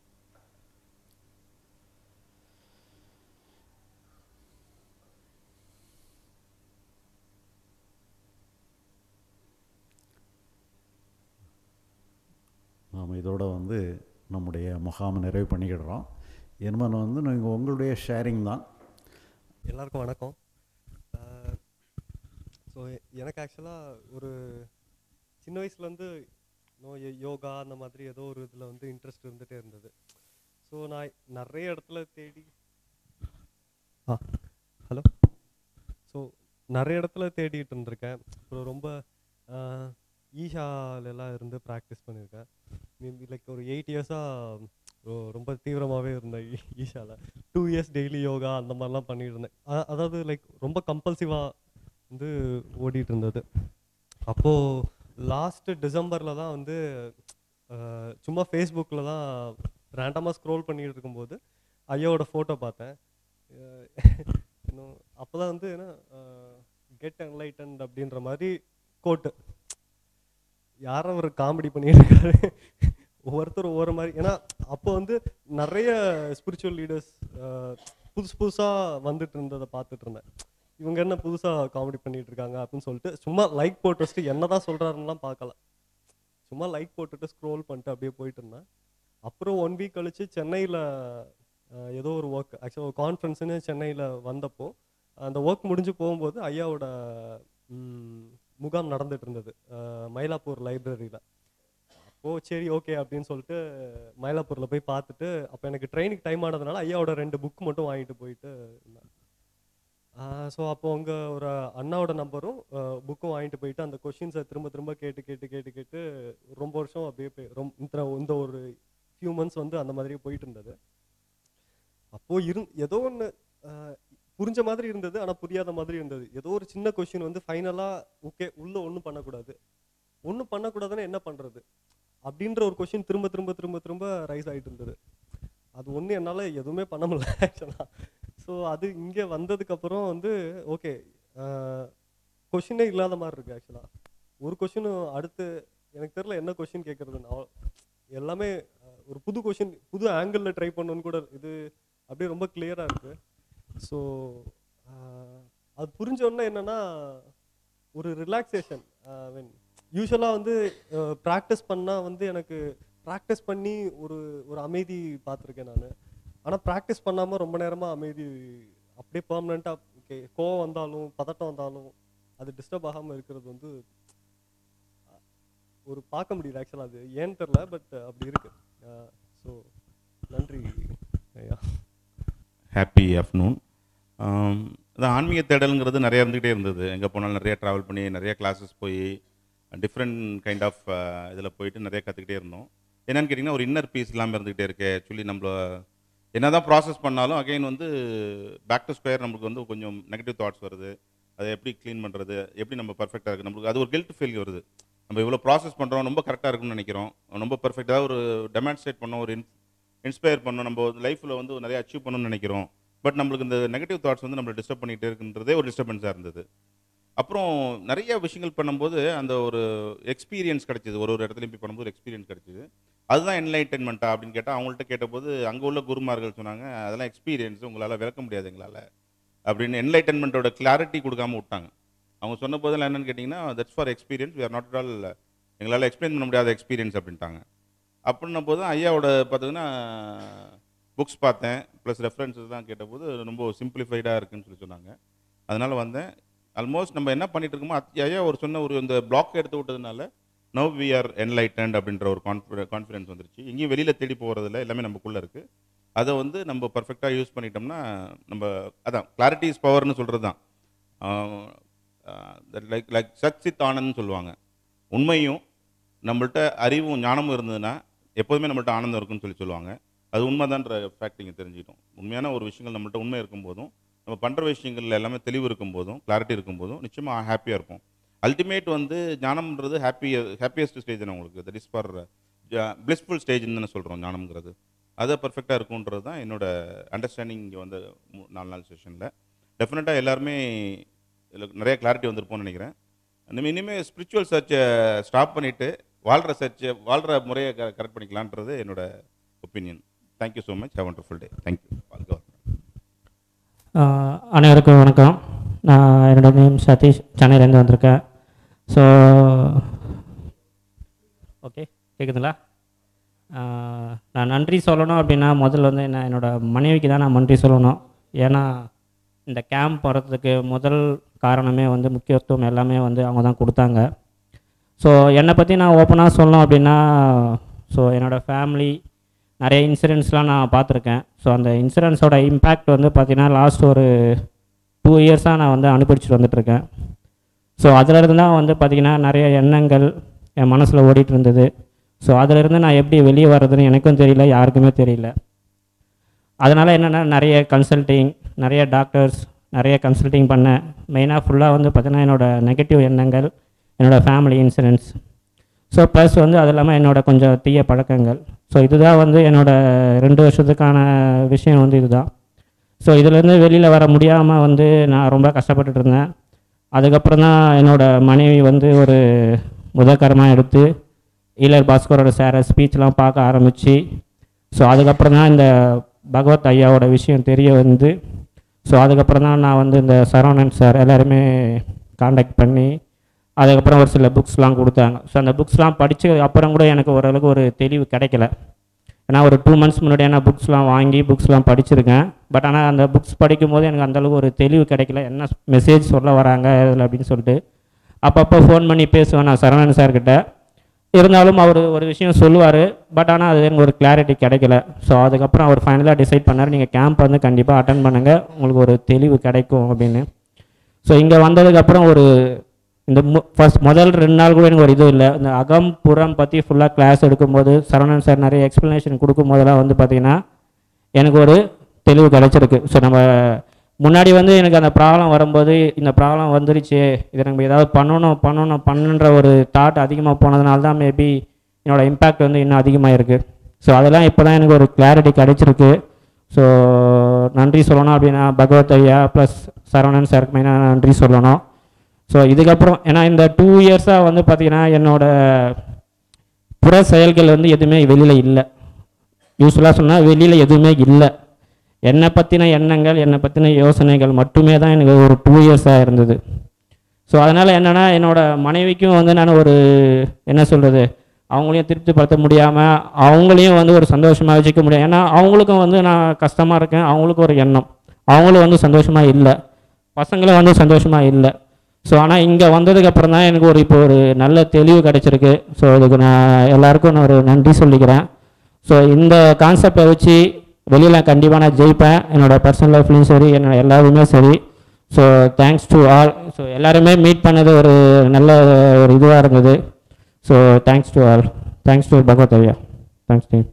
நாம் இதோட வந்து நம்முடைய முகாமை நிறைவு பண்ணிக்கிடுறோம் என்னமோ வந்து நீங்கள் உங்களுடைய ஷேரிங் தான் எல்லாருக்கும் வணக்கம் ஸோ எனக்கு ஆக்சுவலாக ஒரு சின்ன வயசுலேருந்து நோ யோகா அந்த மாதிரி ஏதோ ஒரு இதில் வந்து இன்ட்ரெஸ்ட் இருந்துகிட்டே இருந்தது ஸோ நான் நிறைய இடத்துல தேடி ஆ ஹலோ ஸோ நிறைய இடத்துல தேடிட்டு இருந்திருக்கேன் அப்புறம் ரொம்ப ஈஷாலெல்லாம் இருந்து ப்ராக்டிஸ் பண்ணியிருக்கேன் மேபி லைக் ஒரு எயிட் இயர்ஸாக ரொம்ப தீவிரமாகவே இருந்தேன் ஈ- ஈஷால டூ இயர்ஸ் டெய்லி யோகா அந்த மாதிரிலாம் பண்ணிட்டு இருந்தேன் அ- அதாவது லைக் ரொம்ப கம்பல்சிவாக வந்து ஓடிட்டு இருந்தது அப்போது லாஸ்ட்டு டிசம்பரில் தான் வந்து அஹ், சும்மா ஃபேஸ்புக்கில் தான் ரேண்டமாக ஸ்க்ரோல் பண்ணிட்டு இருக்கும்போது ஐயாவோட ஃபோட்டோ பார்த்தேன் அஹ், இன்னும் அப்போ தான் வந்து என்ன கெட் என்லைட்டன்ட் அப்படின்ற மாதிரி கோட்டு யார் அவர் காமெடி பண்ணிட்டு இருக்காரு ஒவ்வொருத்தர் ஒவ்வொரு மாதிரி ஏன்னா அப்போ வந்து நிறைய ஸ்பிரிச்சுவல் லீடர்ஸ் புதுசு புதுசாக வந்துட்டு இருந்ததை பார்த்துட்டு இருந்தேன் இவங்க என்ன புதுசாக காமெடி பண்ணிட்டு இருக்காங்க அப்படின்னு சொல்லிட்டு சும்மா லைக் போட்டு வச்சுட்டு என்ன தான் சொல்கிறாருலாம் பார்க்கல சும்மா லைக் போட்டுட்டு ஸ்க்ரோல் பண்ணிட்டு அப்படியே போயிட்டு இருந்தேன் அப்புறம் ஒன் வீக் கழிச்சு சென்னையில் ஏதோ ஒரு ஒர்க் ஆக்சுவலாக ஒரு கான்ஃபரன்ஸ்னு சென்னையில் வந்தப்போ அந்த ஒர்க் முடிஞ்சு போகும்போது ஐயாவோட ம், முகாம் நடந்துட்டு இருந்தது அஹ், மயிலாப்பூர் லைப்ரரியில் ஓ சரி ஓகே அப்படின்னு சொல்லிட்டு மயிலாப்பூரில் போய் பார்த்துட்டு அப்போ எனக்கு ட்ரெயினுக்கு டைம் ஆனதுனால ஐயாவோட ரெண்டு புக் மட்டும் வாங்கிட்டு போயிட்டு இருந்தேன் ஸோ அப்போ உங்கள் ஒரு அண்ணாவோட நம்பரும் புக்கும் வாங்கிட்டு போயிட்டு அந்த கொஷின்ஸை திரும்ப திரும்ப கேட்டு கேட்டு கேட்டு கேட்டு ரொம்ப வருஷம் அப்படியே போய் ரொம்ப இந்த இந்த ஒரு ஃபியூ மந்த்ஸ் வந்து அந்த மாதிரியே போயிட்டு இருந்தது அப்போது இரு ஏதோ ஒன்று புரிஞ்ச மாதிரி இருந்தது ஆனால் புரியாத மாதிரி இருந்தது ஏதோ ஒரு சின்ன கொஷின் வந்து ஃபைனலாக ஓகே உள்ளே ஒன்றும் பண்ணக்கூடாது ஒன்றும் பண்ணக்கூடாதுன்னா என்ன பண்ணுறது அப்படின்ற ஒரு கொஷின் திரும்ப திரும்ப திரும்ப திரும்ப ரைஸ் ஆகிட்டு இருந்தது அது ஒன்று என்னால் எதுவுமே பண்ண முடியல ஆக்சுவலாக ஸோ அது இங்கே வந்ததுக்கப்புறம் வந்து ஓகே கொஷினே இல்லாத மாதிரி இருக்குது ஆக்சுவலாக ஒரு கொஷினும் அடுத்து எனக்கு தெரில என்ன கொஷின் கேட்குறதுன்னு எல்லாமே அஹ், ஒரு புது கொஷின் புது ஆங்கிளில் ட்ரை பண்ணணும்னு கூட இது அப்படியே ரொம்ப கிளியராக இருக்குது ஸோ அது புரிஞ்ச உடனே என்னென்னா ஒரு ரிலாக்ஸேஷன் மீன் யூஸ்வலாக வந்து ப்ராக்டிஸ் பண்ணால் வந்து எனக்கு ப்ராக்டிஸ் பண்ணி ஒரு ஒரு அமைதி பார்த்துருக்கேன் நான் ஆனால் ப்ராக்டிஸ் பண்ணாமல் ரொம்ப நேரமாக அமைதி அப்படியே பர்மனெண்ட்டாக ஓகே கோவம் வந்தாலும் பதட்டம் வந்தாலும் அது டிஸ்டர்ப் ஆகாமல் இருக்கிறது வந்து ஒரு பார்க்க முடியுது ஆக்சுவலாக அது ஏன்னு தெரில பட் அப்படி இருக்கு ஸோ நன்றி ஐயா ஹாப்பி ஆஃப்டர்நூன் அது ஆன்மீக தேடலுங்கிறது நிறைய இருந்துகிட்டே இருந்தது எங்கே போனாலும் நிறைய ட்ராவல் பண்ணி நிறைய கிளாஸஸ் போய் டிஃப்ரெண்ட் கைண்ட் ஆஃப் இதில் போயிட்டு நிறைய கற்றுக்கிட்டே இருந்தோம் என்னன்னு கேட்டிங்கன்னா ஒரு இன்னர் பீஸ் இல்லாமல் இருந்துகிட்டே இருக்கு ஆக்சுவலி நம்மள என்ன தான் ப்ராசஸ் பண்ணாலும் அகைன் வந்து பேக் டு ஸ்கொயர் நம்மளுக்கு வந்து கொஞ்சம் நெகட்டிவ் தாட்ஸ் வருது அதை எப்படி க்ளீன் பண்ணுறது எப்படி நம்ம பர்ஃபெக்டாக இருக்குது நம்மளுக்கு அது ஒரு கில்ட் ஃபீல் வருது நம்ம இவ்வளோ ப்ராசஸ் பண்ணுறோம் ரொம்ப கரெக்டாக இருக்குன்னு நினைக்கிறோம் ரொம்ப பர்ஃபெக்டாக ஒரு டெமான்ஸ்ட்ரேட் பண்ணோம் ஒரு இன்ஸ்பயர் பண்ணோம் நம்ம லைஃப்பில் வந்து நிறைய அச்சீவ் பண்ணணும்னு நினைக்கிறோம் பட் நம்மளுக்கு இந்த நெகட்டிவ் தாட்ஸ் வந்து நம்மளை டிஸ்டர்ப் பண்ணிகிட்டே இருக்குன்றதே ஒரு டிஸ்டர்பன்ஸாக இருந்தது அப்புறம் நிறைய விஷயங்கள் பண்ணும்போது அந்த ஒரு எக்ஸ்பீரியன்ஸ் கிடைச்சிது ஒரு ஒரு இடத்துலையும் போய் பண்ணும்போது எக்ஸ்பீரியன்ஸ் கிடைச்சிது அதுதான் என்லைட்டன்மெண்ட்டா அப்படின்னு கேட்டால் அவங்கள்ட்ட கேட்டபோது அங்கே உள்ள குருமார்கள் சொன்னாங்க அதெல்லாம் எக்ஸ்பீரியன்ஸ் உங்களால் விளக்க முடியாது எங்களால் அப்படின்னு என்லைட்டன்மெண்ட்டோட கிளாரிட்டி கொடுக்காம விட்டாங்க அவங்க சொன்ன போதெல்லாம் என்னன்னு கேட்டிங்கன்னா that's for experience we are not all எங்களால் எக்ஸ்பிளைன் பண்ண முடியாத எக்ஸ்பீரியன்ஸ் அப்படின்ட்டாங்க அப்படின்ன போது ஐயாவோட பார்த்தீங்கன்னா புக்ஸ் பார்த்தேன் ப்ளஸ் ரெஃபரன்ஸஸ் தான் கேட்டபோது ரொம்ப சிம்பிளிஃபைடாக இருக்குன்னு சொல்லி சொன்னாங்க அதனால் வந்தேன் ஆல்மோஸ்ட் நம்ம என்ன பண்ணிட்டு இருக்கோமோ அத்- ஐயா ஒரு சொன்ன ஒரு இந்த பிளாக் எடுத்து விட்டதுனால நவ் வி ஆர் என்லைட்டன்ட் அப்படின்ற ஒரு கான்ஃபிட கான்ஃபிடன்ஸ் வந்துருச்சு எங்கேயும் வெளியில் தேடி போகிறதில்ல எல்லாமே நமக்குள்ளே இருக்குது அதை வந்து நம்ம பர்ஃபெக்டாக யூஸ் பண்ணிட்டோம்னா நம்ம அதான் கிளாரிட்டி இஸ் பவர்னு சொல்கிறது தான் லைக் லைக் சச்சித் ஆனந்த்னு சொல்லுவாங்க உண்மையும் நம்மள்ட்ட அறிவும் ஞானமும் இருந்ததுன்னா எப்போதுமே நம்மள்ட்ட ஆனந்தம் இருக்குன்னு சொல்லி சொல்லுவாங்க அது உண்மைதான்ற ஃபேக்ட் இங்கே தெரிஞ்சுக்கிட்டோம் உண்மையான ஒரு விஷயங்கள் நம்மள்ட்ட உண்மை இருக்கும்போதும் நம்ம பண்ணுற விஷயங்கள்ல எல்லாமே தெளிவு இருக்கும்போதும் கிளாரிட்டி இருக்கும்போதும் நிச்சயமாக ஹாப்பியாக இருப்போம் அல்டிமேட் வந்து ஞானம்ன்றது ஹாப்பி ஹாப்பியஸ்ட் ஸ்டேஜ் உங்களுக்கு தட் இஸ் ஃபார் பிளிஸ்ஃபுல் ஸ்டேஜ்னு தானே சொல்கிறோம் ஞானம்ங்கிறது அதை பர்ஃபெக்டாக இருக்குன்றது தான் என்னோட அண்டர்ஸ்டாண்டிங் இங்கே வந்த மூ- நாலு நாள் செஷனில் டெஃபினட்டாக எல்லாருமே இதுல நிறைய கிளாரிட்டி வந்திருப்போம்னு நினைக்கிறேன் நம்ம இனிமேல் ஸ்பிரிச்சுவல் சர்ச்சை ஸ்டாப் பண்ணிவிட்டு வாழ்கிற சர்ச்சை வாழ்கிற முறையை க கரெக்ட் பண்ணிக்கலான்றது என்னோட opinion thank you so much have wonderful day thank you வாழ்க ஆஹ் அனைவருக்கும் வணக்கம் நான் என்னோட நேம் சதீஷ் சென்னையிலேருந்து வந்திருக்கேன் ஸோ ஓகே கேட்குதுங்களா ஆஹ் நான் நன்றி சொல்லணும் அப்படின்னா முதல்ல வந்து என்ன என்னோட மனைவிக்கு தான் நான் நன்றி சொல்லணும் ஏன்னா இந்த கேம்ப் போகிறதுக்கு முதல் காரணமே வந்து முக்கியத்துவம் எல்லாமே வந்து அவங்க தான் கொடுத்தாங்க ஸோ என்னை பற்றி நான் ஓப்பனாக சொல்லணும் அப்படின்னா ஸோ என்னோடய ஃபேமிலி நிறைய இன்சிடென்ட்ஸ்லாம் நான் பார்த்துருக்கேன் ஸோ அந்த இன்சூரன்ஸோட இம்பேக்ட் வந்து பார்த்திங்கன்னா லாஸ்ட் ஒரு டூ இயர்ஸாக நான் வந்து அனுபவிச்சுட்டு வந்துட்டுருக்கேன் ஸோ அதிலிருந்து தான் வந்து பார்த்திங்கன்னா நிறைய எண்ணங்கள் என் மனசில் ஓடிட்டு இருந்தது ஸோ அதிலிருந்து நான் எப்படி வெளியே வர்றதுன்னு எனக்கும் தெரியல யாருக்குமே தெரியல அதனால் என்னென்னா நிறைய கன்சல்ட்டிங் நிறைய டாக்டர்ஸ் நிறைய கன்சல்ட்டிங் பண்ணேன் மெயினாக ஃபுல்லாக வந்து பார்த்தீங்கன்னா என்னோடய நெகட்டிவ் எண்ணங்கள் என்னோடய ஃபேமிலி இன்சூரன்ஸ் ஸோ ப்ளஸ் வந்து அது இல்லாமல் என்னோட கொஞ்சம் தீய பழக்கங்கள் ஸோ இதுதான் வந்து என்னோட ரெண்டு வருஷத்துக்கான விஷயம் வந்து இதுதான் ஸோ இதுலேருந்து வெளியில் வர முடியாமல் வந்து நான் ரொம்ப கஷ்டப்பட்டுட்டு இருந்தேன் அதுக்கப்புறம் தான் என்னோட மனைவி வந்து ஒரு முதற்கரமாக எடுத்து ஈலர் பாஸ்கரோட சேர ஸ்பீச்லாம் பார்க்க ஆரம்பித்து ஸோ அதுக்கப்புறம் தான் இந்த பகவத் ஐயாவோட விஷயம் தெரிய வந்து ஸோ அதுக்கப்புறம் தான் நான் வந்து இந்த சரவணன் சார் எல்லாருமே காண்டாக்ட் பண்ணி அதுக்கப்புறம் ஒரு சில புக்ஸ்லாம் கொடுத்தாங்க ஸோ அந்த புக்ஸ்லாம் படித்து அப்புறம் கூட எனக்கு ஓரளவுக்கு ஒரு தெளிவு கிடைக்கல ஏன்னா ஒரு டூ மந்த்ஸ் முன்னாடியே நான் புக்ஸ்லாம் வாங்கி புக்ஸ்லாம் படிச்சிருக்கேன் பட் ஆனால் அந்த புக்ஸ் படிக்கும்போது எனக்கு அந்தளவுக்கு ஒரு தெளிவு கிடைக்கல என்ன மெசேஜ் சொல்ல வராங்க இதில் அப்படின்னு சொல்லிட்டு அப்பப்போ ஃபோன் பண்ணி பேசுவேன் நான் சரவணன் சார்கிட்ட இருந்தாலும் அவர் ஒரு விஷயம் சொல்லுவார் பட் ஆனால் அது எனக்கு ஒரு கிளாரிட்டி கிடைக்கல ஸோ அதுக்கப்புறம் அவர் ஃபைனலாக டிசைட் பண்ணார் நீங்கள் கேம்ப் வந்து கண்டிப்பாக அட்டன் பண்ணுங்கள் உங்களுக்கு ஒரு தெளிவு கிடைக்கும் அப்படின்னு ஸோ இங்கே வந்ததுக்கப்புறம் ஒரு இந்த மு ஃபர்ஸ்ட் முதல் ரெண்டு நாள் கூட எனக்கு ஒரு இது இல்லை இந்த அகம் புறம் பற்றி ஃபுல்லாக கிளாஸ் எடுக்கும்போது சரவணன் சார் நிறைய எக்ஸ்ப்ளனேஷன் கொடுக்கும் போதெல்லாம் வந்து பார்த்திங்கன்னா எனக்கு ஒரு தெளிவு கிடச்சிருக்கு ஸோ நம்ம முன்னாடி வந்து எனக்கு அந்த ப்ராப்ளம் வரும்போது இந்த ப்ராப்ளம் வந்துருச்சு இதை நம்ம ஏதாவது பண்ணணும் பண்ணணும் பண்ணுன்ற ஒரு தாட் அதிகமாக போனதுனால தான் மேபி என்னோடய இம்பேக்ட் வந்து இன்னும் அதிகமாக இருக்குது ஸோ அதெல்லாம் இப்போ தான் எனக்கு ஒரு கிளாரிட்டி கிடச்சிருக்கு ஸோ நன்றி சொல்லணும் அப்படின்னா பகவத் ஐயா ப்ளஸ் சரவணன் சாருக்கு மெயினாக நன்றி சொல்லணும் ஸோ இதுக்கப்புறம் ஏன்னா இந்த டூ இயர்ஸாக வந்து பார்த்திங்கன்னா என்னோட புற செயல்கள் வந்து எதுவுமே வெளியில் இல்லை யூஸ்ஃபுல்லாக சொன்னால் வெளியில் எதுவுமே இல்லை என்னை பற்றின எண்ணங்கள் என்னை பற்றின யோசனைகள் மட்டுமே தான் எனக்கு ஒரு டூ இயர்ஸாக இருந்தது ஸோ அதனால் என்னென்னா என்னோட மனைவிக்கும் வந்து நான் ஒரு என்ன சொல்கிறது அவங்களையும் திருப்திப்படுத்த முடியாமல் அவங்களையும் வந்து ஒரு சந்தோஷமாக வச்சுக்க முடியும் ஏன்னா அவங்களுக்கும் வந்து நான் கஷ்டமாக இருக்கேன் அவங்களுக்கும் ஒரு எண்ணம் அவங்களும் வந்து சந்தோஷமாக இல்லை பசங்களும் வந்து சந்தோஷமாக இல்லை ஸோ ஆனால் இங்கே வந்ததுக்கப்புறம் தான் எனக்கு ஒரு இப்போ ஒரு நல்ல தெளிவு கிடச்சிருக்கு ஸோ இதுக்கு நான் எல்லாருக்கும் நான் ஒரு நன்றி சொல்லிக்கிறேன் ஸோ இந்த கான்செப்டை வச்சு வெளியில் கண்டிப்பாக நான் ஜெயிப்பேன் என்னோட பர்சனல் லைஃப்லையும் சரி என்னோட எல்லாருமே சரி so thanks to all so எல்லாருமே மீட் பண்ணது ஒரு நல்ல ஒரு இதுவாக இருந்தது so thanks to all thanks to Bhagavat ஐயா தேங்க்ஸ் டீம்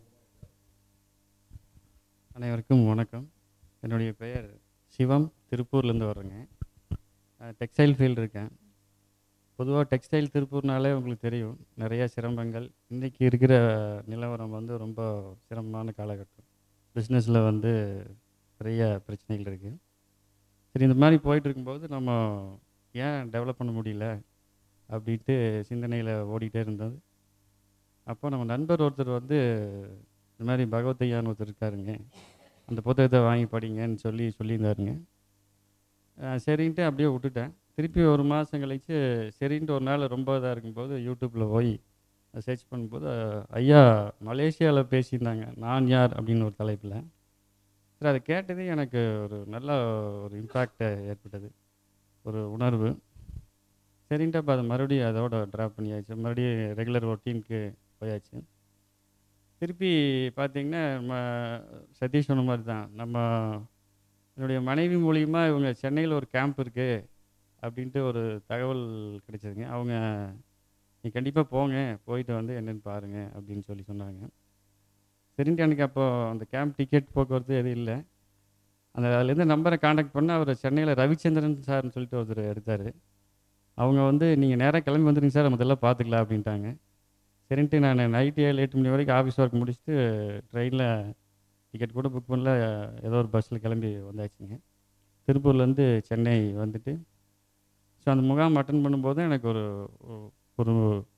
அனைவருக்கும் வணக்கம் என்னுடைய பெயர் சிவம் திருப்பூர்லேருந்து வர்றேங்க டெக்ஸ்டைல் ஃபீல்டு இருக்கேன் பொதுவாக டெக்ஸ்டைல் திருப்பூர்னாலே உங்களுக்கு தெரியும் நிறைய சிரமங்கள் இன்றைக்கி இருக்கிற நிலவரம் வந்து ரொம்ப சிரமமான காலகட்டம் பிஸ்னஸில் வந்து நிறைய பிரச்சனைகள் இருக்குது சரி இந்த மாதிரி போயிட்டு இருக்கும்போது நம்ம ஏன் டெவலப் பண்ண முடியல அப்படின்ட்டு சிந்தனையில் ஓடிட்டே இருந்தது அப்போ நம்ம நண்பர் ஒருத்தர் வந்து இந்த மாதிரி பகவத்தையான்னு ஒருத்தர் இருக்காருங்க அந்த புத்தகத்தை வாங்கி படிங்கன்னு சொல்லி சொல்லியிருந்தாருங்க அஹ் சரின்ட்டு அப்படியே விட்டுட்டேன் திருப்பி ஒரு மாதம் கழிச்சு சரின்ட்டு ஒரு நாள் ரொம்ப இதாக இருக்கும்போது யூடியூப்பில் போய் சர்ச் பண்ணும்போது அஹ், ஐயா மலேசியாவில் பேசியிருந்தாங்க நான் யார் அப்படின்னு ஒரு தலைப்பில் சரி அதை கேட்டது எனக்கு ஒரு நல்ல ஒரு இம்பேக்ட் ஏற்பட்டது ஒரு உணர்வு சரின்ட்டு அப்போ அதை மறுபடியும் அதோட ட்ராப் பண்ணியாச்சு மறுபடியும் ரெகுலர் ரொட்டீனுக்கு போயாச்சு திருப்பி பார்த்தீங்கன்னா நம்ம சதீஷ் சொன்ன மாதிரி தான் நம்ம என்னுடைய மனைவி மூலியமாக இவங்க சென்னையில் ஒரு கேம்ப் இருக்குது அப்படின்ட்டு ஒரு தகவல் கிடைச்சதுங்க அவங்க நீ கண்டிப்பாக போங்க போயிட்டு வந்து என்னென்னு பாருங்கள் அப்படின்னு சொல்லி சொன்னாங்க சரின்ட்டு எனக்கு அப்போ அந்த கேம்ப் டிக்கெட் போக்குவரத்து எதுவும் இல்லை அந்த அதுலேருந்து நம்பரை காண்டாக்ட் பண்ண அவர் சென்னையில் ரவிச்சந்திரன் சார்னு சொல்லிட்டு ஒருத்தர் எடுத்தார் அவங்க வந்து நீங்கள் நேராக கிளம்பி வந்துடுங்க சார் நம்ம இதெல்லாம் பார்த்துக்கலாம் அப்படின்ட்டாங்க சரின்ட்டு நான் நைட்டு ஏழு எட்டு மணி வரைக்கும் ஆஃபீஸ் ஒர்க் முடிச்சுட்டு ட்ரெயினில் டிக்கெட் கூட புக் பண்ணல ஏதோ ஒரு பஸ்ஸில் கிளம்பி வந்தாச்சுங்க திருப்பூர்லேருந்து சென்னை வந்துட்டு ஸோ அந்த முகாம் அட்டன் பண்ணும்போது எனக்கு ஒரு ஒரு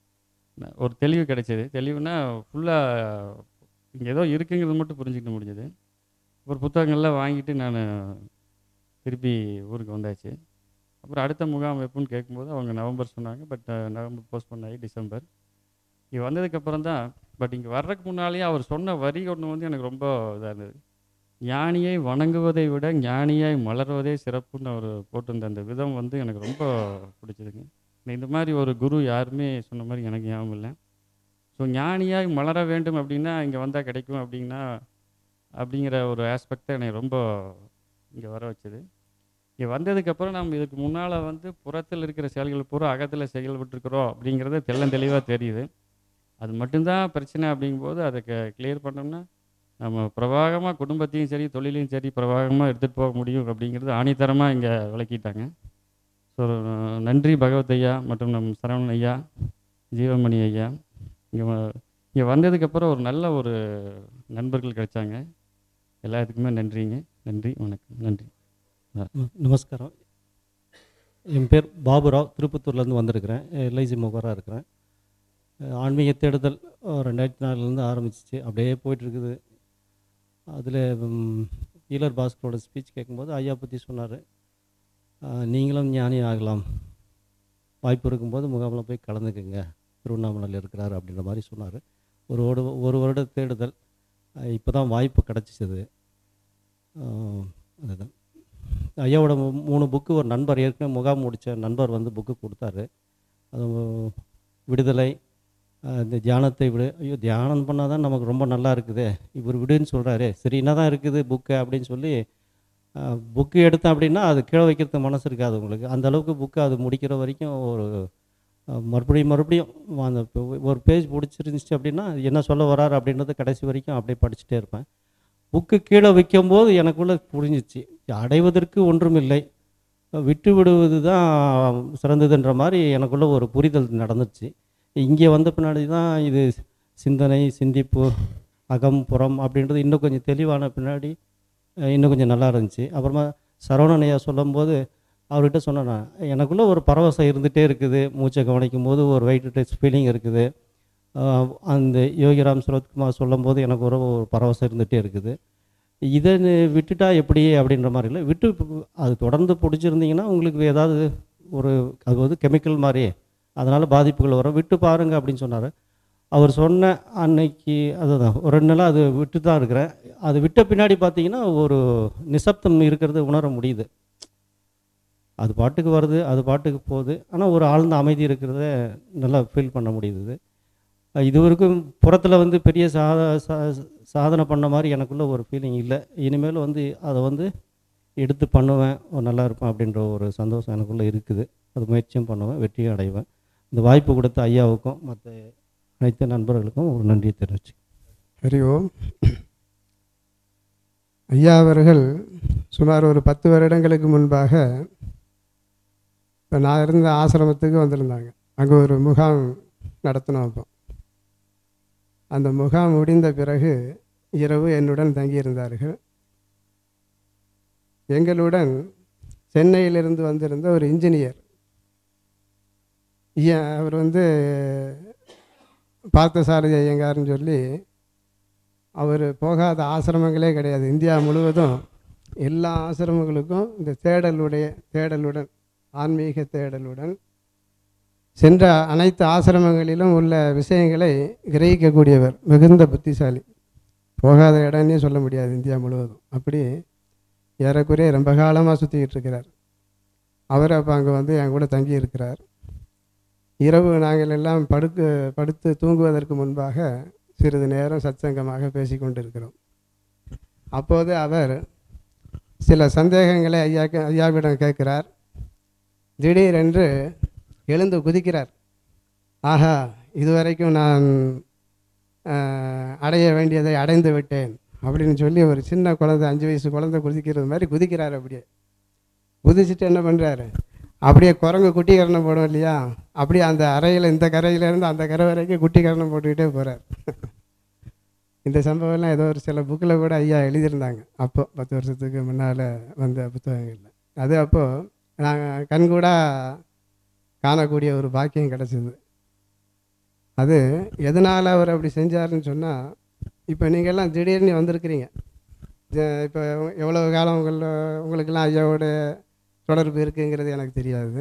ஒரு தெளிவு கிடைச்சது தெளிவுனா ஃபுல்லாக இங்கே ஏதோ இருக்குங்கிறது மட்டும் புரிஞ்சுக்க முடிஞ்சது அப்புறம் புத்தகங்கள்லாம் வாங்கிட்டு நான் திருப்பி ஊருக்கு வந்தாச்சு அப்புறம் அடுத்த முகாம் எப்போன்னு கேட்கும்போது அவங்க நவம்பர் சொன்னாங்க பட் நவம்பர் போஸ்ட்போன் ஆகி டிசம்பர் இங்கே வந்ததுக்கப்புறம் தான் பட் இங்கே வர்றதுக்கு முன்னாலேயே அவர் சொன்ன வரி ஒன்று வந்து எனக்கு ரொம்ப இதாக இருந்தது ஞானியை வணங்குவதை விட ஞானியாய் மலர்வதே சிறப்புன்னு அவர் போட்டிருந்த அந்த விதம் வந்து எனக்கு ரொம்ப பிடிச்சதுங்க இந்த மாதிரி ஒரு குரு யாருமே சொன்ன மாதிரி எனக்கு ஞாபகம் இல்லை ஸோ ஞானியாய் மலர வேண்டும் அப்படின்னா இங்கே வந்தால் கிடைக்கும் அப்படின்னா அப்படிங்கிற ஒரு ஆஸ்பெக்டை எனக்கு ரொம்ப இங்கே வர வச்சது இங்கே வந்ததுக்கப்புறம் நம்ம இதுக்கு முன்னால் வந்து புறத்தில் இருக்கிற செயல்கள் பூரா அகத்தில் செயல்பட்டுருக்குறோம் அப்படிங்கிறது தெள்ளம் தெளிவாக தெரியுது அது மட்டும்தான் பிரச்சனை அப்படிங்கும்போது அதை க கிளியர் பண்ணோம்னா நம்ம பிரவாகமாக குடும்பத்தையும் சரி தொழிலையும் சரி பிரவாகமாக எடுத்துகிட்டு போக முடியும் அப்படிங்கிறது ஆணித்தரமாக இங்கே விளக்கிட்டாங்க ஸோ நன்றி பகவத் ஐயா மற்றும் நம் சரவணன் ஐயா ஜீவமணி ஐயா இங்கே இங்கே வந்ததுக்கப்புறம் ஒரு நல்ல ஒரு நண்பர்கள் கிடைச்சாங்க எல்லாத்துக்குமே நன்றிங்க நன்றி வணக்கம் நன்றி நமஸ்காரம் என் பேர் பாபுராவ் திருப்பத்தூர்லேருந்து வந்திருக்கிறேன் எல்ஐசி முகவராக இருக்கிறேன் அஹ் ஆன்மீக தேடுதல் அஹ் ரெண்டாயிரத்தி நாலுலேருந்து ஆரம்பிச்சிச்சு அப்படியே போயிட்டுருக்குது அதில் ஈலர் பாஸ்கரோட ஸ்பீச் கேட்கும்போது ஐயா பற்றி சொன்னார் நீங்களும் ஞானி ஆகலாம் வாய்ப்பு இருக்கும்போது முகாமில் போய் கலந்துக்குங்க திருவண்ணாமலையில் இருக்கிறார் அப்படின்ற மாதிரி சொன்னார் ஒரு ஒரு ஒரு வருட தேடுதல் இப்போ தான் வாய்ப்பு கிடச்சிச்சது அதுதான் ஐயாவோட மூ- மூணு புக்கு ஒரு நண்பர் ஏற்கனவே முகாம் முடித்த நண்பர் வந்து புக்கு கொடுத்தாரு அது விடுதலை அஹ் இந்த தியானத்தை விடு ஐயோ தியானம் பண்ணால் தான் நமக்கு ரொம்ப நல்லா இருக்குது இவர் விடுன்னு சொல்கிறாரு சரி என்ன தான் இருக்குது புக்கு அப்படின்னு சொல்லி புக்கு எடுத்தேன் அப்படின்னா அது கீழே வைக்கிறதுக்கு மனசு இருக்காது உங்களுக்கு அந்த அளவுக்கு புக்கு அது முடிக்கிற வரைக்கும் ஒரு அஹ், மறுபடியும் மறுபடியும் அந்த இப்போ ஒரு பேஜ் பிடிச்சிருந்துச்சு அப்படின்னா அது என்ன சொல்ல வராரு அப்படின்றது கடைசி வரைக்கும் அப்படியே படிச்சுட்டே இருப்பேன் புக்கு கீழே வைக்கும்போது எனக்குள்ளே புரிஞ்சிச்சு அடைவதற்கு ஒன்றுமில்லை விட்டு விடுவது தான் சிறந்ததுன்ற மாதிரி எனக்குள்ள ஒரு புரிதல் நடந்துச்சு இங்கே வந்த பின்னாடி தான் இது சிந்தனை சிந்திப்பு அகம் புறம் அப்படின்றது இன்னும் கொஞ்சம் தெளிவான பின்னாடி அஹ், இன்னும் கொஞ்சம் நல்லா இருந்துச்சு அப்புறமா சரவணன் ஐயா சொல்லும்போது அவர்கிட்ட சொன்னேன் நான் எனக்குள்ளே ஒரு பரவசம் இருந்துகிட்டே இருக்குது மூச்சை கவனிக்கும் போது ஒரு வெயிட் டச் ஃபீலிங் இருக்குது அஹ், அந்த யோகிராம் சரத்குமார் சொல்லும்போது எனக்கு ஒரு ஒரு பரவசம் இருந்துகிட்டே இருக்குது இதை நி- விட்டுட்டா எப்படி அப்படின்ற மாதிரி இல்லை விட்டு பு- அது தொடர்ந்து பிடிச்சிருந்தீங்கன்னா உங்களுக்கு ஏதாவது ஒரு அது வந்து கெமிக்கல் மாதிரி அதனால் பாதிப்புகள் வரும் விட்டு பாருங்க அப்படின்னு சொன்னார் அவர் சொன்ன அன்னைக்கு அதுதான் ஒரு ரெண்டு நாளாக அது விட்டு தான் இருக்கிறேன் அது விட்ட பின்னாடி பார்த்தீங்கன்னா ஒரு நிசப்தம் இருக்கிறது உணர முடியுது அது பாட்டுக்கு வருது அது பாட்டுக்கு போகுது ஆனால் ஒரு ஆழ்ந்த அமைதி இருக்கிறத நல்லா ஃபீல் பண்ண முடியுது அஹ் இது வரைக்கும் புறத்தில் வந்து பெரிய சாத சா சாதனை பண்ண மாதிரி எனக்குள்ள ஒரு ஃபீலிங் இல்லை இனிமேல் வந்து அதை வந்து எடுத்து பண்ணுவேன் ஒரு நல்லா இருப்பேன் அப்படின்ற ஒரு சந்தோஷம் எனக்குள்ளே இருக்குது அது முயற்சியும் பண்ணுவேன் வெற்றியும் அடைவேன் இந்த வாய்ப்பு கொடுத்த ஐயாவுக்கும் மற்ற அனைத்து நண்பர்களுக்கும் ஒரு நன்றியை தெரிவிச்சு ஹரி ஓம் ஐயா அவர்கள் சுமார் ஒரு பத்து வருடங்களுக்கு முன்பாக இப்போ நான் இருந்த ஆசிரமத்துக்கு வந்திருந்தாங்க அங்கே ஒரு முகாம் நடத்தினோம் அப்போ அந்த முகாம் முடிந்த பிறகு இரவு என்னுடன் தங்கியிருந்தார்கள் எங்களுடன் சென்னையிலிருந்து வந்திருந்த ஒரு இன்ஜினியர் ஐயா அவர் வந்து பார்த்தசாரதி ஐயங்கார்னு சொல்லி அவர் போகாத ஆசிரமங்களே கிடையாது இந்தியா முழுவதும் எல்லா ஆசிரமங்களுக்கும் இந்த தேடலுடைய தேடலுடன் ஆன்மீக தேடலுடன் சென்ற அனைத்து ஆசிரமங்களிலும் உள்ள விஷயங்களை கிரகிக்கக்கூடியவர் மிகுந்த புத்திசாலி போகாத இடம்னே சொல்ல முடியாது இந்தியா முழுவதும் அப்படி ஏறக்குறைய ரொம்ப காலமாக சுற்றிக்கிட்டு இருக்கிறார் அவர் அப்போ அங்கே வந்து என் கூட தங்கி இருக்கிறார் இரவு நாங்கள் எல்லாம் படுக்க படுத்து தூங்குவதற்கு முன்பாக சிறிது நேரம் சத்சங்கமாக பேசி கொண்டிருக்கிறோம் அப்போது அவர் சில சந்தேகங்களை ஐயா ஐயாவிடம் கேட்கிறார் திடீரென்று எழுந்து குதிக்கிறார் ஆஹா இதுவரைக்கும் நான் ஆஹ், அடைய வேண்டியதை அடைந்து விட்டேன் அப்படின்னு சொல்லி ஒரு சின்ன குழந்தை அஞ்சு வயசு குழந்தை குதிக்கிறது மாதிரி குதிக்கிறார் அப்படியே குதிச்சுட்டு என்ன பண்ணுறாரு அப்படியே குரங்கு குட்டி கரணம் போடும் இல்லையா அப்படியே அந்த அறையில் இந்த கரையிலேருந்து அந்த கரை வரைக்கும் குட்டி கரணம் போட்டுக்கிட்டே போகிறார் இந்த சம்பவம்லாம் ஏதோ ஒரு சில புக்கில் கூட ஐயா எழுதியிருந்தாங்க அப்போ பத்து வருஷத்துக்கு முன்னால் வந்த புத்தகங்களில் அது அப்போது நாங்கள் கண்கூடாக காணக்கூடிய ஒரு பாக்கியம் கிடச்சிது அது எதனால் அவர் அப்படி செஞ்சாருன்னு சொன்னால் இப்போ நீங்கள்லாம் திடீர்னு வந்திருக்கிறீங்க ஜ- இப்போ எவ்வளோ காலம் உங்கள உங்களுக்கெல்லாம் ஐயாவோட தொடர்பு இருக்குங்கிறது எனக்கு தெரியாது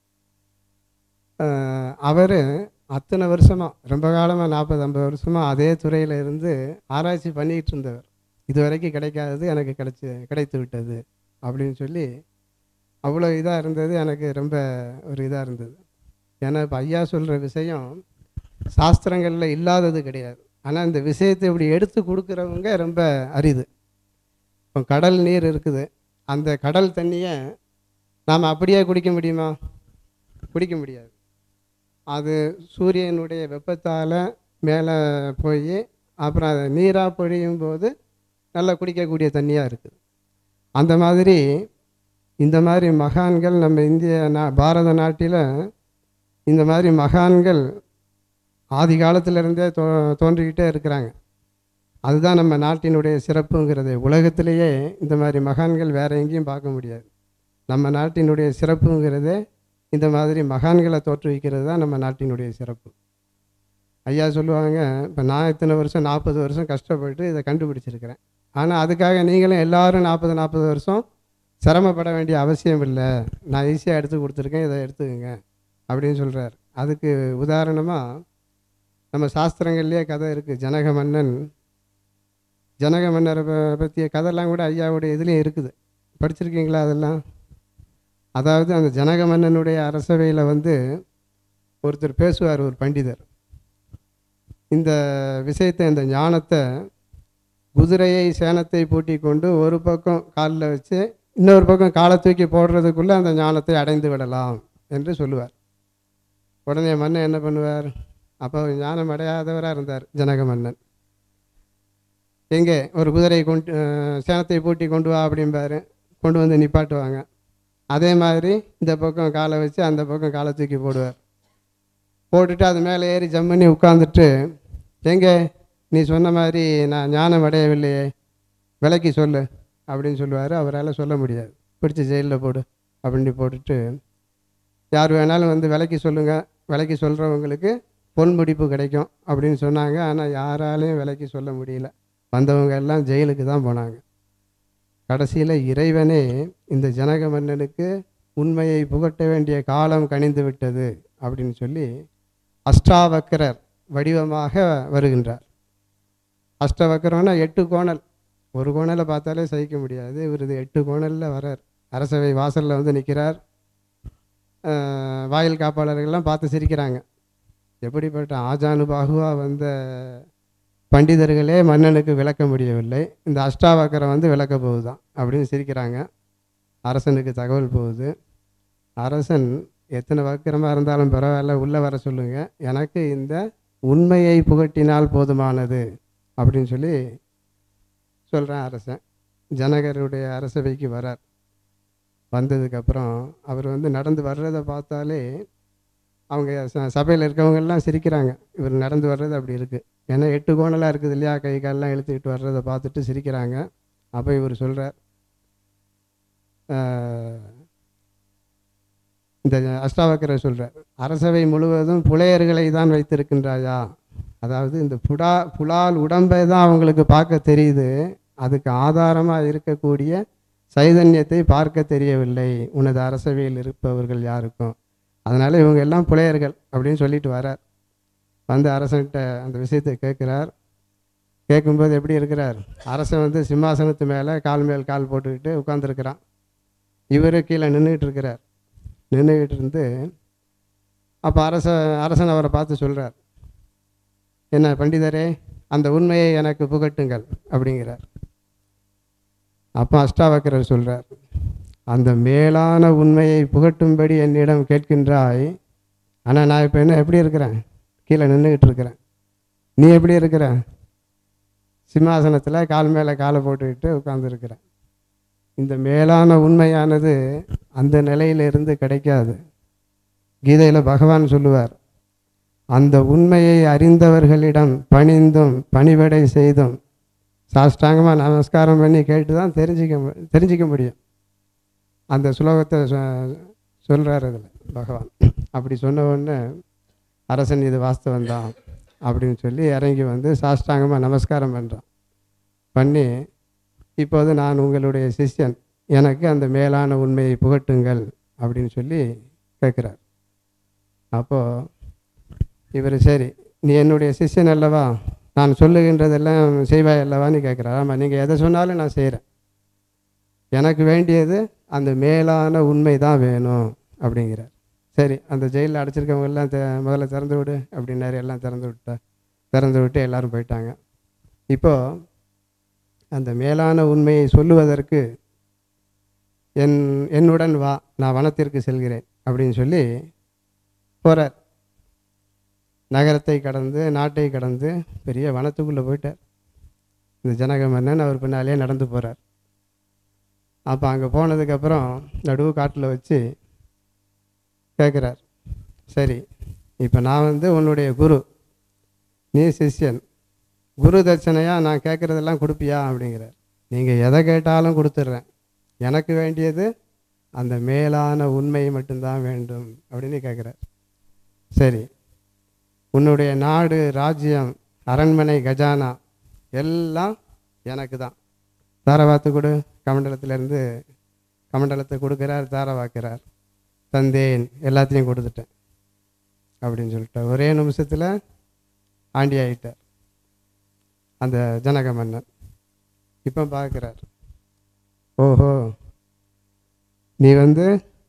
அவர் அத்தனை வருஷமாக ரொம்ப காலமாக நாற்பது ஐம்பது வருஷமாக அதே துறையில் இருந்து ஆராய்ச்சி பண்ணிகிட்டு இருந்தவர் இது வரைக்கும் கிடைக்காதது எனக்கு கிடைச்சி கிடைத்து விட்டது அப்படின்னு சொல்லி அவ்வளோ இதாக இருந்தது எனக்கு ரொம்ப ஒரு இதாக இருந்தது ஏன்னா இப்போ ஐயா சொல்கிற விஷயம் சாஸ்திரங்களில் இல்லாதது கிடையாது ஆனால் இந்த விஷயத்தை இப்படி எடுத்து கொடுக்குறவங்க ரொம்ப அரிது இப்போ கடல் நீர் இருக்குது அந்த கடல் தண்ணியை நாம் அப்படியே குடிக்க முடியுமா குடிக்க முடியாது அது சூரியனுடைய வெப்பத்தால் மேலே போய் அப்புறம் அது நீராக பொழியும் போது நல்லா குடிக்கக்கூடிய தண்ணியாக இருக்குது அந்த மாதிரி இந்த மாதிரி மகான்கள் நம்ம இந்திய நா பாரத நாட்டில் இந்த மாதிரி மகான்கள் ஆதி காலத்திலிருந்தே தோ தோன்றிக்கிட்டே இருக்கிறாங்க அதுதான் நம்ம நாட்டினுடைய சிறப்புங்கிறது உலகத்திலேயே இந்த மாதிரி மகான்கள் வேறு எங்கேயும் பார்க்க முடியாது நம்ம நாட்டினுடைய சிறப்புங்கிறதே இந்த மாதிரி மகான்களை தோற்றுவிக்கிறது தான் நம்ம நாட்டினுடைய சிறப்பு ஐயா சொல்லுவாங்க இப்போ நான் இத்தனை வருஷம் நாற்பது வருஷம் கஷ்டப்பட்டு இதை கண்டுபிடிச்சிருக்கிறேன் ஆனால் அதுக்காக நீங்களும் எல்லாரும் நாற்பது நாற்பது வருஷம் சிரமப்பட வேண்டிய அவசியம் இல்லை நான் ஈஸியாக எடுத்து கொடுத்துருக்கேன் இதை எடுத்துக்கங்க அப்படின்னு சொல்கிறார் அதுக்கு உதாரணமாக நம்ம சாஸ்திரங்கள்லேயே கதை இருக்குது ஜனக மன்னன் ஜனக மன்னரை ப- பற்றிய கதைலாம் கூட ஐயாவுடைய இதுலேயும் இருக்குது படிச்சிருக்கீங்களா அதெல்லாம் அதாவது அந்த ஜனக மன்னனுடைய அரசவையில் வந்து ஒருத்தர் பேசுவார் ஒரு பண்டிதர் இந்த விஷயத்தை இந்த ஞானத்தை குதிரையை சேனத்தை பூட்டி கொண்டு ஒரு பக்கம் காலில் வச்சு இன்னொரு பக்கம் காலை தூக்கி போடுறதுக்குள்ளே அந்த ஞானத்தை அடைந்து விடலாம் என்று சொல்லுவார் உடனே மன்னன் என்ன பண்ணுவார் அப்போ அவர் ஞானம் அடையாதவராக இருந்தார் ஜனக மன்னன் எங்கே ஒரு குதிரையை கொண்டு அஹ், சேனத்தை பூட்டி கொண்டு வா அப்படிம்பாரு கொண்டு வந்து நிப்பாட்டுவாங்க அதே மாதிரி இந்த பக்கம் காலை வச்சு அந்த பக்கம் காலை தூக்கி போடுவார் போட்டுட்டு அது மேலே ஏறி ஜம் பண்ணி உட்காந்துட்டு எங்கே நீ சொன்ன மாதிரி நான் ஞானம் அடையவில்லையே விலைக்கு சொல்லு அப்படின்னு சொல்லுவார் அவரால் சொல்ல முடியாது பிடிச்சி ஜெயிலில் போடு அப்படின்னு போட்டுட்டு யார் வேணாலும் வந்து விலைக்கு சொல்லுங்கள் விலைக்கு சொல்கிறவங்களுக்கு பொன் முடிப்பு கிடைக்கும் அப்படின்னு சொன்னாங்க ஆனால் யாராலையும் விலைக்கு சொல்ல முடியல வந்தவங்க எல்லாம் ஜெயிலுக்கு தான் போனாங்க கடைசியில் இறைவனே இந்த ஜனக மன்னனுக்கு உண்மையை புகட்ட வேண்டிய காலம் கனிந்து விட்டது அப்படின்னு சொல்லி அஷ்டாவக்கரர் வடிவமாக வருகின்றார் அஷ்டவக்கரம்னா எட்டு கோணல் ஒரு கோணலை பார்த்தாலே சகிக்க முடியாது இவர் இது எட்டு கோணலில் வரார் அரசவை வாசலில் வந்து நிற்கிறார் அஹ், வாயில் காப்பாளர்கள்லாம் பார்த்து சிரிக்கிறாங்க எப்படிப்பட்ட ஆஜானுபாகுவாக வந்த பண்டிதர்களே மன்னனுக்கு விளக்க முடியவில்லை இந்த அஷ்டாவக்கரம் வந்து விளக்க போகுதான் அப்படின்னு சிரிக்கிறாங்க அரசனுக்கு தகவல் போகுது அரசன் எத்தனை வக்கரமாக இருந்தாலும் பரவாயில்ல உள்ளே வர சொல்லுங்க எனக்கு இந்த உண்மையை புகட்டினால் போதுமானது அப்படின்னு சொல்லி சொல்கிறேன் அரசன் ஜனகருடைய அரசவைக்கு வரார் வந்ததுக்கப்புறம் அவர் வந்து நடந்து வர்றதை பார்த்தாலே அவங்க ச சபையில் இருக்கவங்கெல்லாம் சிரிக்கிறாங்க இவர் நடந்து வர்றது அப்படி இருக்குது ஏன்னா எட்டு கோணலாக இருக்குது இல்லையா கை காலெல்லாம் இழுத்துக்கிட்டு வர்றதை பார்த்துட்டு சிரிக்கிறாங்க அப்போ இவர் சொல்கிறார் இந்த அஷ்டாவக்கரர் சொல்கிறார் அரசவை முழுவதும் புலையர்களை தான் வைத்திருக்கின்றாயா அதாவது இந்த புடா புலால் உடம்பை தான் அவங்களுக்கு பார்க்க தெரியுது அதுக்கு ஆதாரமாக இருக்கக்கூடிய சைதன்யத்தை பார்க்க தெரியவில்லை உனது அரசவையில் இருப்பவர்கள் யாருக்கும் அதனால் இவங்க எல்லாம் புலையர்கள் அப்படின்னு சொல்லிட்டு வரார் வந்து அரசன்கிட்ட அந்த விஷயத்தை கேட்குறார் கேட்கும்போது எப்படி இருக்கிறார் அரசன் வந்து சிம்மாசனத்து மேலே கால் மேல் கால் போட்டுக்கிட்டு உட்காந்துருக்கிறான் இவர் கீழே நின்றுக்கிட்டு இருக்கிறார் நின்றுக்கிட்டு இருந்து அப்போ அரச அரசன் அவரை பார்த்து சொல்கிறார் என்ன பண்டிதரே அந்த உண்மையை எனக்கு புகட்டுங்கள் அப்படிங்கிறார் அப்போ அஷ்டாவக்கரர் சொல்கிறார் அந்த மேலான உண்மையை புகட்டும்படி என்னிடம் கேட்கின்றாய் ஆனால் நான் இப்போ என்ன எப்படி இருக்கிறேன் கீழே நின்றுக்கிட்டு இருக்கிறேன் நீ எப்படி இருக்கிற சிம்மாசனத்தில் கால் மேலே காலை போட்டுக்கிட்டு உட்காந்துருக்கிறேன் இந்த மேலான உண்மையானது அந்த நிலையிலிருந்து கிடைக்காது கீதையில் பகவான் சொல்லுவார் அந்த உண்மையை அறிந்தவர்களிடம் பணிந்தும் பணிவிடை செய்தும் சாஷ்டாங்கமாக நமஸ்காரம் பண்ணி கேட்டு தான் தெரிஞ்சிக்க மு- தெரிஞ்சிக்க முடியும் அந்த சுலோகத்தை சொல்கிறார் அதில் பகவான் அப்படி சொன்ன உடனே அரசன் இது வாஸ்தவம் தான் அப்படின்னு சொல்லி இறங்கி வந்து சாஷ்டாங்கமாக நமஸ்காரம் பண்ணுறான் பண்ணி இப்போது நான் உங்களுடைய சிஷ்யன் எனக்கு அந்த மேலான உண்மையை புகட்டுங்கள் அப்படின்னு சொல்லி கேட்குறார் அப்போது இவர் சரி நீ என்னுடைய சிஷ்யன் அல்லவா நான் சொல்லுகின்றதெல்லாம் செய்வாய் அல்லவான்னு கேட்குறார் ஆமாம் நீங்கள் எதை சொன்னாலும் நான் செய்கிறேன் எனக்கு வேண்டியது அந்த மேலான உண்மை தான் வேணும் அப்படிங்கிறார் சரி அந்த ஜெயிலில் அடைச்சிருக்கவங்க எல்லாம் தெ முதல்ல திறந்து விடு அப்படின்னாரு எல்லாம் திறந்து விட்டா திறந்து விட்டு எல்லாரும் போயிட்டாங்க இப்போது அந்த மேலான உண்மையை சொல்லுவதற்கு என் என்னுடன் வா நான் வனத்திற்கு செல்கிறேன் அப்படின்னு சொல்லி போகிறார் நகரத்தை கடந்து நாட்டை கடந்து பெரிய வனத்துக்குள்ளே போயிட்டார் இந்த ஜனக மன்னன் அவர் பின்னாலே நடந்து போகிறார் அப்போ அங்கே போனதுக்கப்புறம் நடுவு காட்டில் வச்சு கேட்குறார் சரி இப்போ நான் வந்து உன்னுடைய குரு நீ சிஷ்யன் குரு தட்சணையாக நான் கேட்குறதெல்லாம் கொடுப்பியா அப்படிங்கிறார் நீங்கள் எதை கேட்டாலும் கொடுத்துட்றேன் எனக்கு வேண்டியது அந்த மேலான உண்மை மட்டும்தான் வேண்டும் அப்படின்னு கேட்குறார் சரி உன்னுடைய நாடு ராஜ்யம் அரண்மனை கஜானா எல்லாம் எனக்கு தான் தாரவாத்து கொடு கமண்டலத்திலேருந்து கமண்டலத்தை கொடுக்குறார் தாரவாக்கிறார் தந்தேன் எல்லாத்தையும் கொடுத்துட்டேன் அப்படின்னு சொல்லிட்டார் ஒரே நிமிஷத்தில் ஆண்டி ஆயிட்டார் அந்த ஜனக மன்னன் இப்போ பார்க்குறார் ஓஹோ நீ வந்து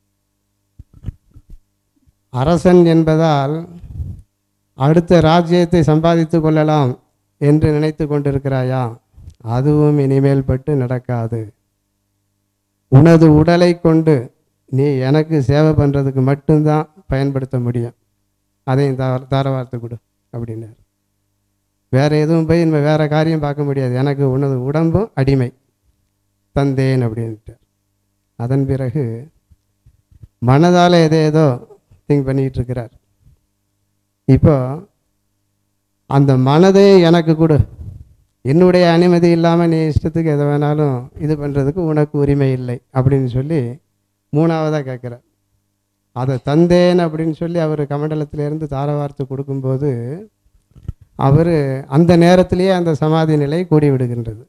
அரசன் என்பதால் அடுத்த ராஜ்யத்தை சம்பாதித்து கொள்ளலாம் என்று நினைத்து கொண்டிருக்கிறாயா அதுவும் இனிமேல் பட்டு நடக்காது உனது உடலை கொண்டு நீ எனக்கு சேவை பண்ணுறதுக்கு மட்டும்தான் பயன்படுத்த முடியும் அதையும் தார தாரவார்த்தை கொடு அப்படின்னார் வேறு எதுவும் போய் இனிமேல் வேறு காரியம் பார்க்க முடியாது எனக்கு உனது உடம்பும் அடிமை தந்தேன் அப்படின்ட்டார் அதன் பிறகு மனதால் எதோ ஏதோ திங்க் பண்ணிக்கிட்டு இருக்கிறார் இப்போ அந்த மனதே எனக்கு கொடு என்னுடைய அனுமதி இல்லாமல் நீ இஷ்டத்துக்கு எதை வேணாலும் இது பண்ணுறதுக்கு உனக்கு உரிமை இல்லை அப்படின்னு சொல்லி மூணாவதாக கேட்குறார் அதை தந்தேன் அப்படின்னு சொல்லி அவர் கமண்டலத்திலேருந்து தாரவார்த்தை கொடுக்கும்போது அவர் அந்த நேரத்திலேயே அந்த சமாதி நிலை கூடி விடுகின்றது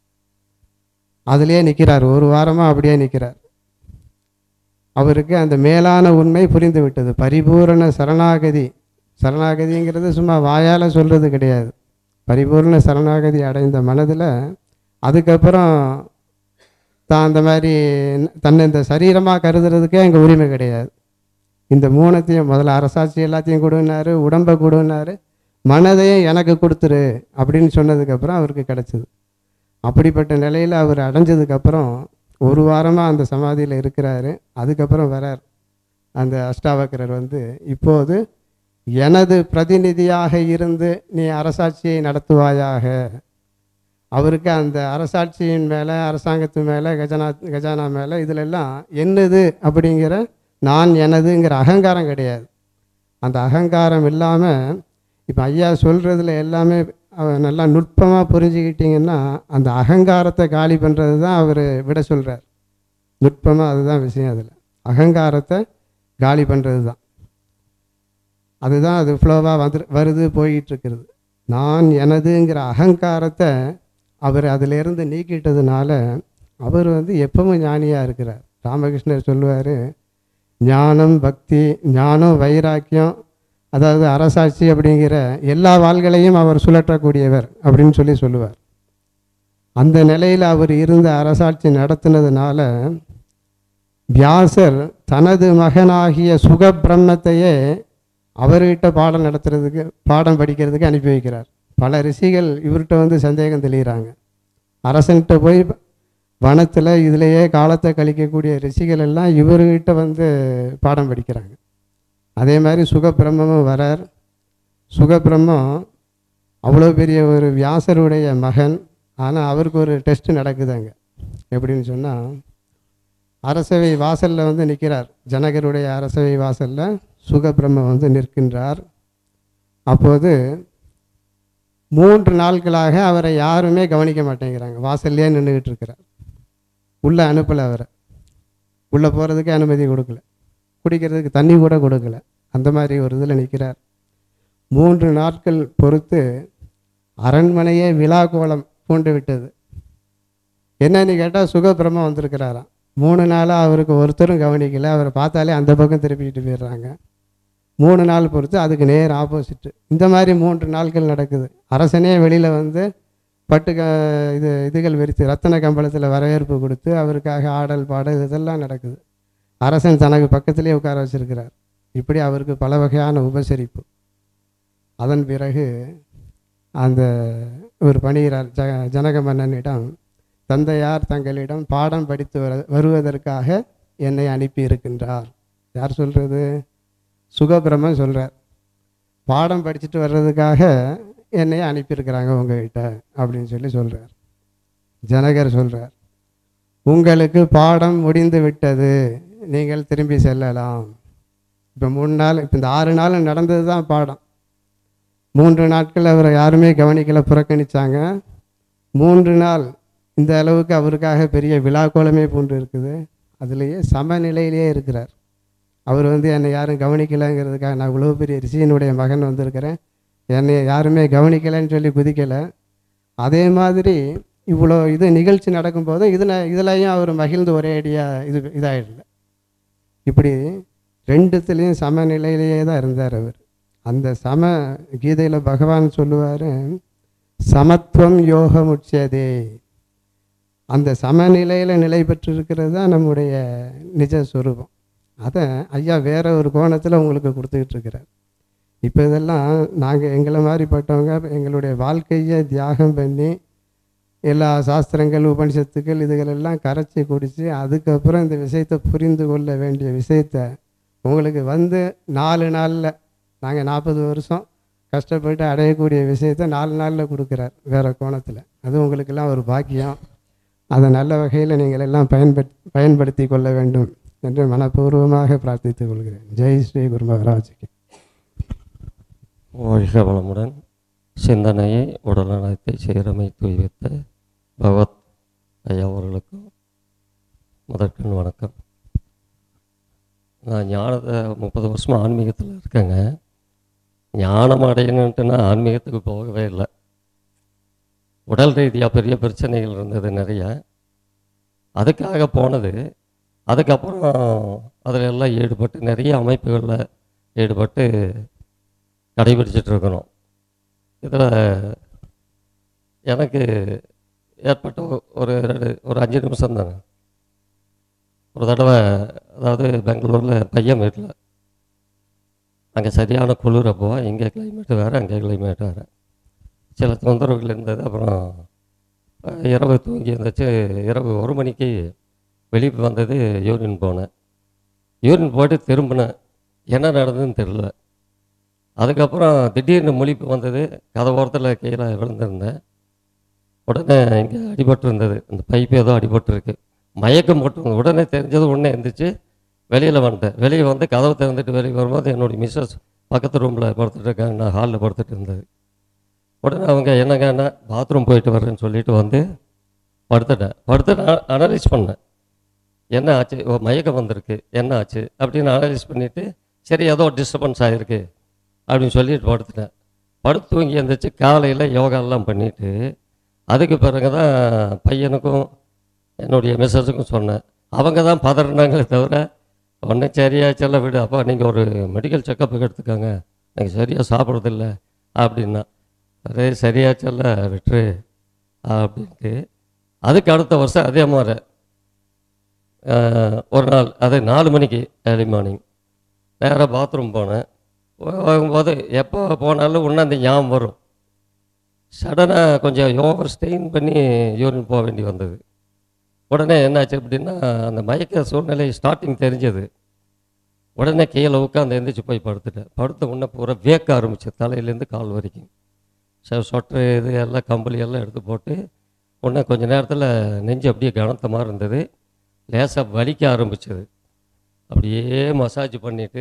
அதிலே நிற்கிறார் ஒரு வாரமாக அப்படியே நிற்கிறார் அவருக்கு அந்த மேலான உண்மை புரிந்து விட்டது பரிபூரண சரணாகதி சரணாகதிங்கிறது சும்மா வாயால் சொல்கிறது கிடையாது பரிபூர்ண சரணாகதி அடைந்த மனதில் அதுக்கப்புறம் தான் அந்த மாதிரி தன்னை இந்த சரீரமாக கருதுறதுக்கே அங்கே உரிமை கிடையாது இந்த மூணத்தையும் முதல்ல அரசாட்சி எல்லாத்தையும் கொடுன்னாரு உடம்பை கொடுன்னாரு மனதையும் எனக்கு கொடுத்துரு அப்படின்னு சொன்னதுக்கப்புறம் அவருக்கு கிடச்சிது அப்படிப்பட்ட நிலையில் அவர் அடைஞ்சதுக்கப்புறம் ஒரு வாரமாக அந்த சமாதியில் இருக்கிறாரு அதுக்கப்புறம் வரார் அந்த அஷ்டாவக்கரர் வந்து இப்போது எனது பிரதிநிதியாக இருந்து நீ அரசாட்சியை நடத்துவாயாக அவருக்கு அந்த அரசாட்சியின் மேலே அரசாங்கத்து மேலே கஜானா கஜானா மேலே இதிலெல்லாம் என்னது அப்படிங்கிற நான் எனதுங்கிற அகங்காரம் கிடையாது அந்த அகங்காரம் இல்லாமல் இப்போ ஐயா சொல்கிறதுல எல்லாமே அவ- நல்லா நுட்பமாக புரிஞ்சுக்கிட்டிங்கன்னா அந்த அகங்காரத்தை காலி பண்ணுறது தான் அவர் விட சொல்கிறார் நுட்பமாக அதுதான் விஷயம் அதில் அகங்காரத்தை காலி பண்ணுறது தான் அதுதான் அது ஃப்ளோவாக வந்து வருது போயிட்டு இருக்கிறது நான் எனதுங்கிற அகங்காரத்தை அவர் அதிலிருந்து நீக்கிட்டதுனால அவர் வந்து எப்பவும் ஞானியாக இருக்கிறார் ராமகிருஷ்ணர் சொல்லுவார் ஞானம் பக்தி ஞானம் வைராக்கியம் அதாவது அரசாட்சி அப்படிங்கிற எல்லா வாள்களையும் அவர் சுழற்றக்கூடியவர் அப்படின்னு சொல்லி சொல்லுவார் அந்த நிலையில் அவர் இருந்த அரசாட்சி நடத்தினதுனால வியாசர் தனது மகனாகிய சுகபிரம்மத்தையே அவர்கிட்ட பாடம் நடத்துறதுக்கு பாடம் படிக்கிறதுக்கு அனுப்பி வைக்கிறார் பல ரிஷிகள் இவர்கிட்ட வந்து சந்தேகம் தெளிகிறாங்க அரசன்கிட்ட போய் வனத்தில் இதிலேயே காலத்தை கழிக்கக்கூடிய ரிஷிகள் எல்லாம் இவர்கிட்ட வந்து பாடம் படிக்கிறாங்க அதே மாதிரி சுகபிரம்மமும் வரார் சுகபிரம்மம் அவ்வளோ பெரிய ஒரு வியாசருடைய மகன் ஆனால் அவருக்கு ஒரு டெஸ்ட் நடக்குது அங்கே எப்படின்னு சொன்னால் அரசவை வாசலில் வந்து நிற்கிறார் ஜனகருடைய அரசவை வாசலில் சுகபிரம்ம வந்து நிற்கின்றார் அப்போது மூன்று நாட்களாக அவரை யாருமே கவனிக்க மாட்டேங்கிறாங்க வாசல்லே நின்றுக்கிட்டு இருக்கிறார் உள்ளே அனுப்பலை அவரை உள்ளே போகிறதுக்கு அனுமதி கொடுக்கல குடிக்கிறதுக்கு தண்ணி கூட கொடுக்கல அந்த மாதிரி ஒரு இதில் நிற்கிறார் மூன்று நாட்கள் பொறுத்து அரண்மனையே விழா கோலம் பூண்டு விட்டது என்னன்னு கேட்டால் சுகபிரம்மம் வந்திருக்கிறாராம் மூணு நாளாக அவருக்கு ஒருத்தரும் கவனிக்கல அவரை பார்த்தாலே அந்த பக்கம் திருப்பிக்கிட்டு போயிடுறாங்க மூணு நாள் பொறுத்து அதுக்கு நேர் ஆப்போசிட்டு இந்த மாதிரி மூன்று நாட்கள் நடக்குது அரசனே வெளியில் வந்து பட்டு க இது இதுகள் விரித்து ரத்தன கம்பளத்தில் வரவேற்பு கொடுத்து அவருக்காக ஆடல் பாடல் இதெல்லாம் நடக்குது அரசன் தனக்கு பக்கத்திலே உட்கார வச்சிருக்கிறார் இப்படி அவருக்கு பல வகையான உபசரிப்பு அதன் பிறகு அந்த ஒரு பணிகிறார் ஜ ஜனக மன்னனிடம் தந்தையார் தங்களிடம் பாடம் படித்து வர வருவதற்காக என்னை அனுப்பி இருக்கின்றார் யார் சொல்கிறது சுகபிரமன் சொல்கிறார் பாடம் படிச்சுட்டு வர்றதுக்காக என்னை அனுப்பியிருக்கிறாங்க உங்ககிட்ட அப்படின்னு சொல்லி சொல்கிறார் ஜனகர் சொல்கிறார் உங்களுக்கு பாடம் முடிந்து விட்டது நீங்கள் திரும்பி செல்லலாம் இப்போ மூணு நாள் இப்போ இந்த ஆறு நாள் நடந்தது தான் பாடம் மூன்று நாட்கள் அவரை யாருமே கவனிக்கல புறக்கணிச்சாங்க மூன்று நாள் இந்த அளவுக்கு அவருக்காக பெரிய விழாக்கோலமே பூண்டு இருக்குது அதுலேயே சமநிலையிலேயே இருக்கிறார் அவர் வந்து என்னை யாரும் கவனிக்கலைங்கிறதுக்காக நான் இவ்வளோ பெரிய ரிஷியினுடைய மகன் வந்திருக்கிறேன் என்னை யாருமே கவனிக்கலைன்னு சொல்லி குதிக்கலை அதே மாதிரி இவ்வளோ இது நிகழ்ச்சி நடக்கும்போது இதில் இதுலையும் அவர் மகிழ்ந்து ஒரே அடியாக இது இதாகிடல இப்படி ரெண்டுத்துலேயும் சமநிலையிலேயே தான் இருந்தார் அவர் அந்த சம கீதையில் பகவான் சொல்லுவார் சமத்துவம் யோகம் உச்சதே அந்த சமநிலையில் நிலை பெற்றிருக்கிறது தான் நம்முடைய நிஜ சுரூபம் அதை ஐயா வேற ஒரு கோணத்தில் உங்களுக்கு கொடுத்துக்கிட்டு இருக்கிறார் இப்போ இதெல்லாம் நாங்கள் எங்களை மாதிரிப்பட்டவங்க எங்களுடைய வாழ்க்கையை தியாகம் பண்ணி எல்லா சாஸ்திரங்கள் உபனிஷத்துக்கள் இதுகளெல்லாம் கரைச்சி குடித்து அதுக்கப்புறம் இந்த விஷயத்தை புரிந்து கொள்ள வேண்டிய விஷயத்தை உங்களுக்கு வந்து நாலு நாளில் நாங்கள் நாற்பது வருஷம் கஷ்டப்பட்டு அடையக்கூடிய விஷயத்தை நாலு நாளில் கொடுக்குறார் வேறு கோணத்தில் அது உங்களுக்கெல்லாம் ஒரு பாக்கியம் அதை நல்ல வகையில் நீங்கள் எல்லாம் பயன்படுத்தி பயன்படுத்தி கொள்ள வேண்டும் என்று மனப்பூர்வமாக பிரார்த்தித்துக் கொள்கிறேன் ஜெய் ஸ்ரீ குரு மகாராஜுக்கு வாழ்க வளமுடன் சிந்தனையை உடல்நலத்தை சீரமைத்து வைத்த பகவத் ஐயா அவர்களுக்கும் முதற்கண் வணக்கம் நான் ஞானத்தை முப்பது வருஷமாக ஆன்மீகத்தில் இருக்கேங்க ஞானம் அடையணுன்ட்டு நான் ஆன்மீகத்துக்கு போகவே இல்லை உடல் ரீதியாக பெரிய பிரச்சனைகள் இருந்தது நிறைய அதுக்காக போனது அதுக்கப்புறம் அதில் எல்லாம் ஈடுபட்டு நிறைய அமைப்புகளில் ஈடுபட்டு கடைபிடிச்சிட்டு இருக்கிறோம் இதில் எனக்கு ஏற்பட்ட ஒ- ஒரு ரெண்டு ஒரு அஞ்சு நிமிஷம் தாங்க ஒரு தடவை அதாவது பெங்களூரில் பையன் வீட்டில் அங்கே சரியான குளிர் அப்போ இங்கே கிளைமேட் வேறு அங்கே கிளைமேட் வேறு சில தொந்தரவுகள் இருந்தது அப்புறம் அஹ், இரவு தூங்கி இருந்துச்சு இரவு ஒரு மணிக்கு வெளியே வந்தது யூரின் போனேன் யூரின் போயிட்டு திரும்பினேன் என்ன நடந்ததுன்னு தெரில அதுக்கப்புறம் திடீர்னு முழிப்பு வந்தது கதை ஓரத்தில் கீழே விழுந்திருந்தேன் உடனே இங்கே அடிபட்டு இருந்தது இந்த பைப்பு ஏதோ அடிபட்டுருக்கு மயக்கம் போட்டு உடனே தெரிஞ்சது உடனே எந்திரிச்சு வெளியில் வந்துட்டேன் வெளியே வந்து கதவை திறந்துட்டு வெளியே வரும்போது என்னுடைய மிஸ்ஸஸ் பக்கத்து ரூமில் படுத்துட்டு இருக்காங்க நான் ஹாலில் படுத்துட்டு இருந்தது உடனே அவங்க என்னங்கன்னா பாத்ரூம் போயிட்டு வரேன்னு சொல்லிட்டு வந்து படுத்துட்டேன் படுத்து அனலைஸ் பண்ணேன் என்ன ஆச்சு ஓ மயக்கம் வந்திருக்கு என்ன ஆச்சு அப்படின்னு அனலைஸ் பண்ணிவிட்டு சரி ஏதோ டிஸ்டர்பன்ஸ் ஆகிருக்கு அப்படின்னு சொல்லிட்டு படுத்துட்டேன் படுத்து தூங்கி எழுந்திரிச்சு காலையில் யோகாலாம் பண்ணிவிட்டு அதுக்கு பிறகு தான் பையனுக்கும் என்னுடைய மிஸ்ஸஸுக்கும் சொன்னேன் அவங்க தான் பதறினாங்களே தவிர ஒன்றும் சரியாச்செல்லாம் விடு அப்பா நீங்கள் ஒரு மெடிக்கல் செக்கப்புக்கு எடுத்துக்கோங்க நீங்கள் சரியாக சாப்பிட்றதில்ல அப்படின்னா அதே சரியாச்சல்ல விட்டுரு அப்படின்ட்டு அதுக்கு அடுத்த வருஷம் அதே மாதிரி அஹ், ஒரு நாள் அது நாலு மணிக்கு ஏர்லி மார்னிங் நேராக பாத்ரூம் போனேன் போகும்போது எப்போ போனாலும் இன்னும் அந்த ஞாபகம் வரும் சடனாக கொஞ்சம் ஓவர் ஸ்டெயின் பண்ணி யூரின் போக வேண்டி வந்தது உடனே என்னாச்சு அப்படின்னா அந்த மயக்க சூழ்நிலை ஸ்டார்டிங் தெரிஞ்சது உடனே கீழே உட்காந்து எந்திரிச்சு போய் படுத்துட்டேன் படுத்த உடனே பூரா வேக்க ஆரம்பிச்சு தலையிலேருந்து கால் வரைக்கும் ச சொட்டரு இது எல்லாம் கம்பளி எல்லாம் எடுத்து போட்டு உடனே கொஞ்ச நேரத்தில் நெஞ்சு அப்படியே கனத்த மாதிரி இருந்தது லேசாக வலிக்க ஆரம்பிச்சது அப்படியே மசாஜ் பண்ணிவிட்டு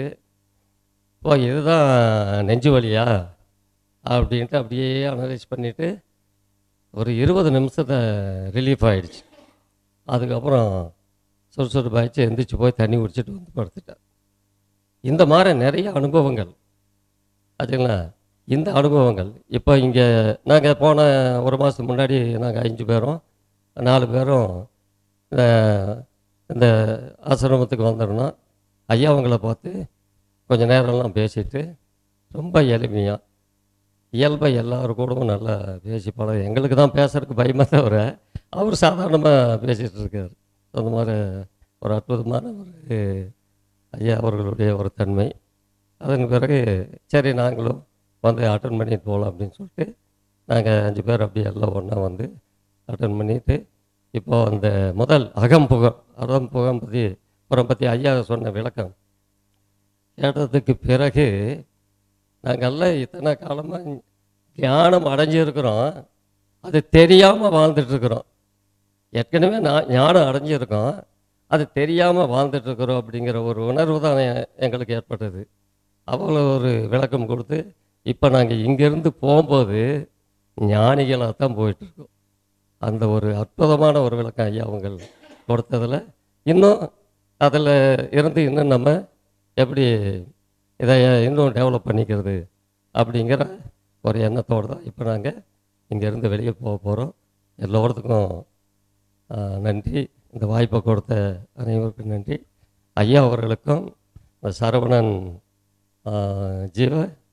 ஓ இதுதான் நெஞ்சு வலியா அப்படின்ட்டு அப்படியே அனலைஸ் பண்ணிவிட்டு ஒரு இருபது நிமிஷத்தை ரிலீஃப் ஆகிடுச்சு அதுக்கப்புறம் சுறுசுறுப்பாயிடுச்சு எந்திரிச்சு போய் தண்ணி குடிச்சிட்டு வந்து படுத்துட்டேன் இந்த மாதிரி நிறைய அனுபவங்கள் ஆச்சுங்களா இந்த அனுபவங்கள் இப்போ இங்கே நாங்கள் போன ஒரு மாதத்துக்கு முன்னாடி நாங்கள் அஞ்சு பேரும் நாலு பேரும் இந்த இந்த ஆசிரமத்துக்கு வந்துருந்தோம் ஐயா அவங்கள பார்த்து கொஞ்ச நேரம்லாம் பேசிட்டு ரொம்ப எளிமையாக இயல்பாக எல்லாரும் கூடவும் நல்லா பேசி பழக எங்களுக்கு தான் பேசுறதுக்கு பயமாக தவிர அவர் சாதாரணமாக பேசிகிட்டு இருக்கார் அந்த மாதிரி ஒரு அற்புதமான ஒரு ஐயா அவர்களுடைய ஒரு தன்மை அதன் பிறகு சரி நாங்களும் வந்து அட்டன் பண்ணிட்டு போகலாம் அப்படின்னு சொல்லிட்டு நாங்கள் அஞ்சு பேர் அப்படியே எல்லாம் ஒன்றா வந்து அட்டன் பண்ணிட்டு இப்போ அந்த முதல் அகம்புகம் அகம்புகம் பற்றி புறம் பற்றி ஐயா சொன்ன விளக்கம் கேட்டதுக்கு பிறகு நாங்கள்லாம் இத்தனை காலமாக ஞானம் அடைஞ்சிருக்கிறோம் அது தெரியாமல் வாழ்ந்துட்டுருக்குறோம் ஏற்கனவே நான் ஞானம் அடைஞ்சிருக்கோம் அது தெரியாமல் வாழ்ந்துட்டுருக்குறோம் அப்படிங்கிற ஒரு உணர்வு தான் எ- எங்களுக்கு ஏற்பட்டது அவ்வளோ ஒரு விளக்கம் கொடுத்து இப்போ நாங்கள் இங்கேருந்து போகும்போது ஞானிகளாக தான் போயிட்டுருக்கோம் அந்த ஒரு அற்புதமான ஒரு விளக்கம் ஐயா அவங்க கொடுத்ததில் இன்னும் அதில் இருந்து இன்னும் நம்ம எப்படி இதை இன்னும் டெவலப் பண்ணிக்கிறது அப்படிங்கிற ஒரு எண்ணத்தோடு தான் இப்போ நாங்கள் இங்கேருந்து வெளியே போக போகிறோம் எல்லோருத்துக்கும் ஆ, நன்றி இந்த வாய்ப்பை கொடுத்த அனைவருக்கும் நன்றி ஐயா அவர்களுக்கும் இந்த சரவணன் ஆ, ஜீவ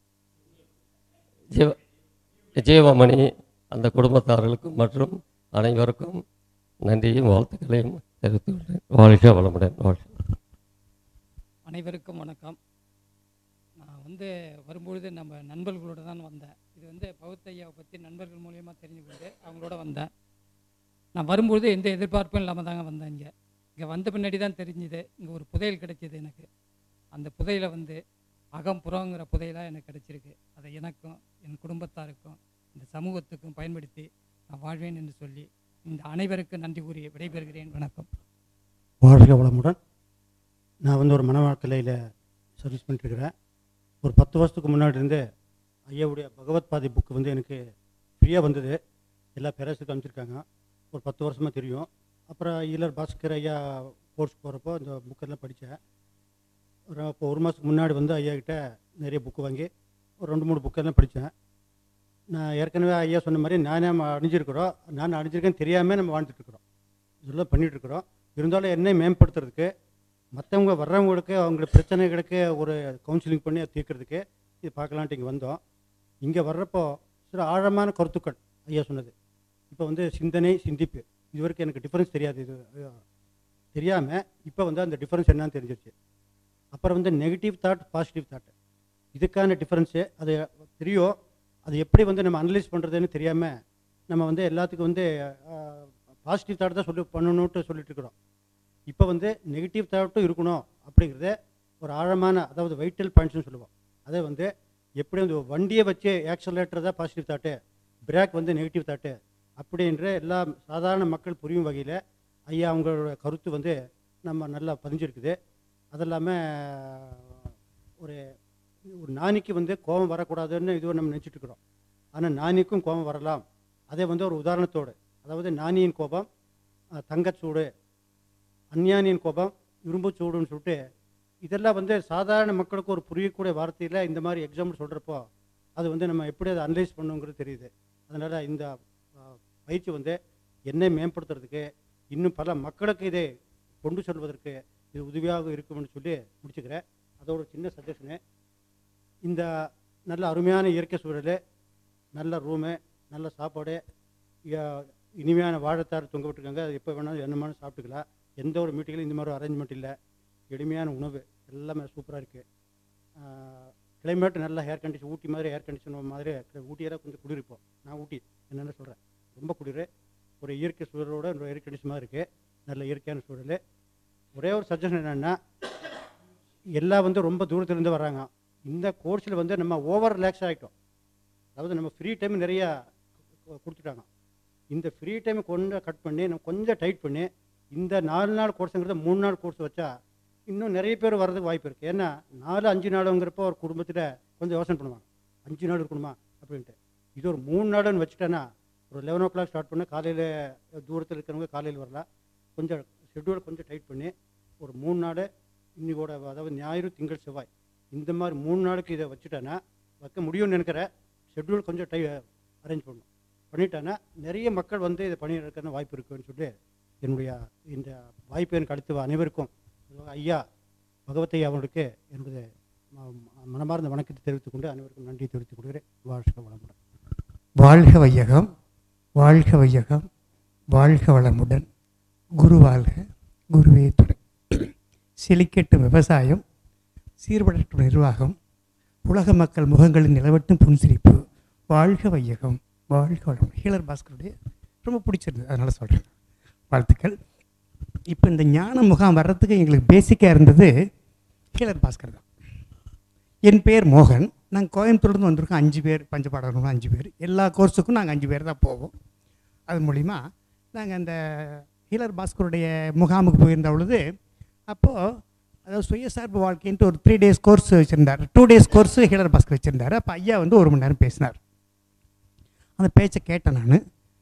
ஜீவ ஜீவமணி அந்த குடும்பத்தார்களுக்கும் மற்றும் அனைவருக்கும் நன்றியும் வாழ்த்துக்களையும் தெரிவித்துக் கொள்கிறேன் வாழ்க வளமுடன் வாழ்க அனைவருக்கும் வணக்கம் நான் வந்து வரும்பொழுது நம்ம நண்பர்களோட தான் வந்தேன் இது வந்து பௌத்தையாவை பற்றி நண்பர்கள் மூலியமாக தெரிஞ்சுக்கிட்டு அவங்களோட வந்தேன் நான் வரும்பொழுது எந்த எதிர்பார்ப்பும் இல்லாமல் தாங்க வந்தேன் இங்கே இங்கே வந்த பின்னாடி தான் தெரிஞ்சுது இங்கே ஒரு புதையல் கிடைச்சிது எனக்கு அந்த புதையலை வந்து அகம் புறங்கிற புதையலாக எனக்கு கிடைச்சிருக்கு அதை எனக்கும் என் குடும்பத்தாருக்கும் இந்த சமூகத்துக்கும் பயன்படுத்தி நான் வாழ்வேன் என்று சொல்லி இந்த அனைவருக்கும் நன்றி கூறி விடைபெறுகிறேன் வணக்கம் வாழ்க வளமுடன் நான் வந்து ஒரு மனவாழ்க்கலையில் சர்வீஸ் பண்ணிட்டுருக்கிறேன் ஒரு பத்து வருஷத்துக்கு முன்னாடி இருந்து ஐயாவுடைய பகவத் பாதை புக்கு வந்து எனக்கு ஃப்ரீயாக வந்தது எல்லா பேரண்ட்ஸுக்கும் அனுப்பிச்சிருக்காங்க ஒரு பத்து வருஷமாக தெரியும் அப்புறம் ஈலர் பாஸ்கர் ஐயா கோர்ஸ் போகிறப்போ இந்த புக்கெல்லாம் படித்தேன் ஒரு இப்போ ஒரு மாதத்துக்கு முன்னாடி வந்து ஐயா கிட்ட நிறைய புக்கு வாங்கி ஒரு ரெண்டு மூணு புக்கெல்லாம் படித்தேன் நான் ஏற்கனவே ஐயா சொன்ன மாதிரி நானே நம்ம அணிஞ்சிருக்கிறோம் நான் அணிஞ்சிருக்கேன்னு தெரியாமல் நம்ம வாழ்ந்துட்டுருக்குறோம் இதெல்லாம் பண்ணிகிட்ருக்குறோம் இருந்தாலும் என்னை மேம்படுத்துறதுக்கு மற்றவங்க வர்றவங்களுக்கு அவங்களோட பிரச்சனைகளுக்கு ஒரு கவுன்சிலிங் பண்ணி அதை தீர்க்கறதுக்கு இது பார்க்கலான்ட்டு இங்கே வந்தோம் இங்கே வர்றப்போ சில ஆழமான கருத்துக்கள் ஐயா சொன்னது இப்போ வந்து சிந்தனை சிந்திப்பு இது வரைக்கும் எனக்கு டிஃப்ரென்ஸ் தெரியாது இது தெரியாமல் இப்போ வந்து அந்த டிஃப்ரென்ஸ் என்னன்னு தெரிஞ்சிருச்சு அப்புறம் வந்து நெகட்டிவ் தாட் பாசிட்டிவ் தாட் இதுக்கான டிஃப்ரென்ஸு அது தெரியும் அது எப்படி வந்து நம்ம அனலைஸ் பண்ணுறதுன்னு தெரியாமல் நம்ம வந்து எல்லாத்துக்கும் வந்து பாசிட்டிவ் தாட் தான் சொல்லி பண்ணணுன்ட்டு சொல்லிட்டு இருக்கிறோம் இப்போ வந்து நெகட்டிவ் தாட்டும் இருக்கணும் அப்படிங்கிறத ஒரு ஆழமான அதாவது வைட்டல் பாயிண்ட்ஸ்னு சொல்லுவோம் அதை வந்து எப்படி வந்து வண்டியை வச்சு ஆக்சலேட்டர் தான் பாசிட்டிவ் தாட்டு பிரேக் வந்து நெகட்டிவ் தாட்டு அப்படின்ற எல்லா சாதாரண மக்கள் புரியும் வகையில் ஐயா அவங்களோட கருத்து வந்து நம்ம நல்லா பதிஞ்சிருக்குது அது இல்லாமல் ஒரு ஒரு நாணிக்கு வந்து கோபம் வரக்கூடாதுன்னு இதுவும் நம்ம நினச்சிட்டு இருக்கிறோம் ஆனால் நாணிக்கும் கோபம் வரலாம் அதே வந்து ஒரு உதாரணத்தோடு அதாவது நாணியின் கோபம் அஹ், தங்கச்சூடு அஞ்ஞானியின் கோபம் இரும்பு சூடுன்னு சொல்லிட்டு இதெல்லாம் வந்து சாதாரண மக்களுக்கு ஒரு புரியக்கூடிய வார்த்தையில் இந்த மாதிரி எக்ஸாம்பிள் சொல்கிறப்போ அது வந்து நம்ம எப்படி அதை அனலைஸ் பண்ணுங்கிறது தெரியுது அதனால் இந்த அஹ், பயிற்சி வந்து என்னை மேம்படுத்துறதுக்கு இன்னும் பல மக்களுக்கு இதை கொண்டு செல்வதற்கு இது உதவியாக இருக்கும்னு சொல்லி முடிச்சுக்கிறேன் அதோட ஒரு சின்ன சஜஷனு இந்த நல்ல அருமையான இயற்கை சூழல் நல்ல ரூமு நல்ல சாப்பாடு யா- இனிமையான வாழைத்தார் தொங்க விட்டுருக்காங்க அது எப்போ வேணாலும் என்ன வேணாலும் சாப்பிட்டுக்கலாம் எந்த ஒரு மீட்டிங்கிலும் இந்த மாதிரி ஒரு அரேஞ்ச்மெண்ட் இல்லை எளிமையான உணவு எல்லாமே சூப்பராக இருக்குது கிளைமேட் நல்லா ஏர் கண்டிஷன் ஊட்டி மாதிரி ஏர் கண்டிஷன் மாதிரி ஊட்டியெல்லாம் கொஞ்சம் குளிர்ப்போம் நான் ஊட்டி என்னென்ன சொல்கிறேன் ரொம்ப குளிர் ஒரு இயற்கை சூழலோட ஒரு ஏர் கண்டிஷன் மாதிரி இருக்குது நல்ல இயற்கையான சூழல் ஒரே ஒரு சஜஷன் என்னென்னா எல்லாம் வந்து ரொம்ப தூரத்துலேருந்து வராங்க இந்த கோர்ஸில் வந்து நம்ம ஓவர் ரிலாக்ஸ் ஆகிட்டோம் அதாவது நம்ம ஃப்ரீ டைம் நிறையா கு- கொடுத்துட்டாங்க இந்த ஃப்ரீ டைமை கொஞ்சம் கட் பண்ணி நம்ம கொஞ்சம் டைட் பண்ணி இந்த நாலு நாள் கோர்ஸுங்கிறத மூணு நாள் கோர்ஸ் வச்சா இன்னும் நிறைய பேர் வர்றதுக்கு வாய்ப்பு இருக்குது ஏன்னா நாலு அஞ்சு நாளுங்கிறப்போ ஒரு குடும்பத்தில் கொஞ்சம் யோசனை பண்ணுவாங்க அஞ்சு நாள் இருக்கணுமா அப்படின்ட்டு இது ஒரு மூணு நாளுன்னு வச்சுட்டேன்னா ஒரு லெவன் ஓ கிளாக் ஸ்டார்ட் பண்ண காலையில் தூரத்தில் இருக்கிறவங்க காலையில் வரலாம் கொஞ்சம் ஷெட்யூல் கொஞ்சம் டைட் பண்ணி ஒரு மூணு நாள் இன்னைக்கோட அதாவது ஞாயிறு திங்கள் செவ்வாய் இந்த மாதிரி மூணு நாளுக்கு இதை வச்சுட்டேன்னா வைக்க முடியும்னு நினைக்கிறேன் ஷெட்யூல் கொஞ்சம் டை அரேஞ்ச் பண்ணணும் பண்ணிட்டேன்னா நிறைய மக்கள் வந்து இதை பண்ணி இருக்கிற வாய்ப்பு இருக்குன்னு சொல்லி என்னுடைய இந்த வாய்ப்பு எனக்கு அடுத்து அனைவருக்கும் அதுவும் ஐயா பகவத்தையா அவர்களுக்கு என்னுடைய ம- ம- மனமார்ந்த வணக்கத்தை தெரிவித்துக் கொண்டு அனைவருக்கும் நன்றி தெரிவித்துக் கொள்கிறேன் வாழ்க வளமுடன் வாழ்க வையகம் வாழ்க வையகம் வாழ்க வளமுடன் குரு வாழ்க குருவே துணை செழிக்கட்டும் விவசாயம் சீர்படட்டும் நிர்வாகம் உலக மக்கள் முகங்களில் நிலவட்டும் புன்சிரிப்பு வாழ்க வையகம் வாழ்க வளமுடன் ஹீலர் பாஸ்கருடைய ரொம்ப பிடிச்சிருந்தது அதனால் சொல்கிறேன் வாழ்த்துக்கள் இப்போ இந்த ஞான முகாம் வர்றதுக்கு எங்களுக்கு பேசிக்காக இருந்தது ஹீலர் பாஸ்கர் தான் என் பேர் மோகன் நாங்கள் கோயம்புத்தூர்லேருந்து வந்திருக்கோம் அஞ்சு பேர் பஞ்சபாடகர்கள் அஞ்சு பேர் எல்லா கோர்ஸுக்கும் நாங்கள் அஞ்சு பேர் தான் போவோம் அது மூலிமா நாங்கள் அந்த ஹீலர் பாஸ்கருடைய முகாமுக்கு போயிருந்த பொழுது அப்போது அதாவது சுயசார்பு வாழ்க்கைன்ட்டு ஒரு த்ரீ டேஸ் கோர்ஸ் வச்சுருந்தார் two days course healer Bhaskar வச்சுருந்தார் அப்போ ஐயா வந்து ஒரு மணி நேரம் பேசினார் அந்த பேச்சை கேட்டேன் நான்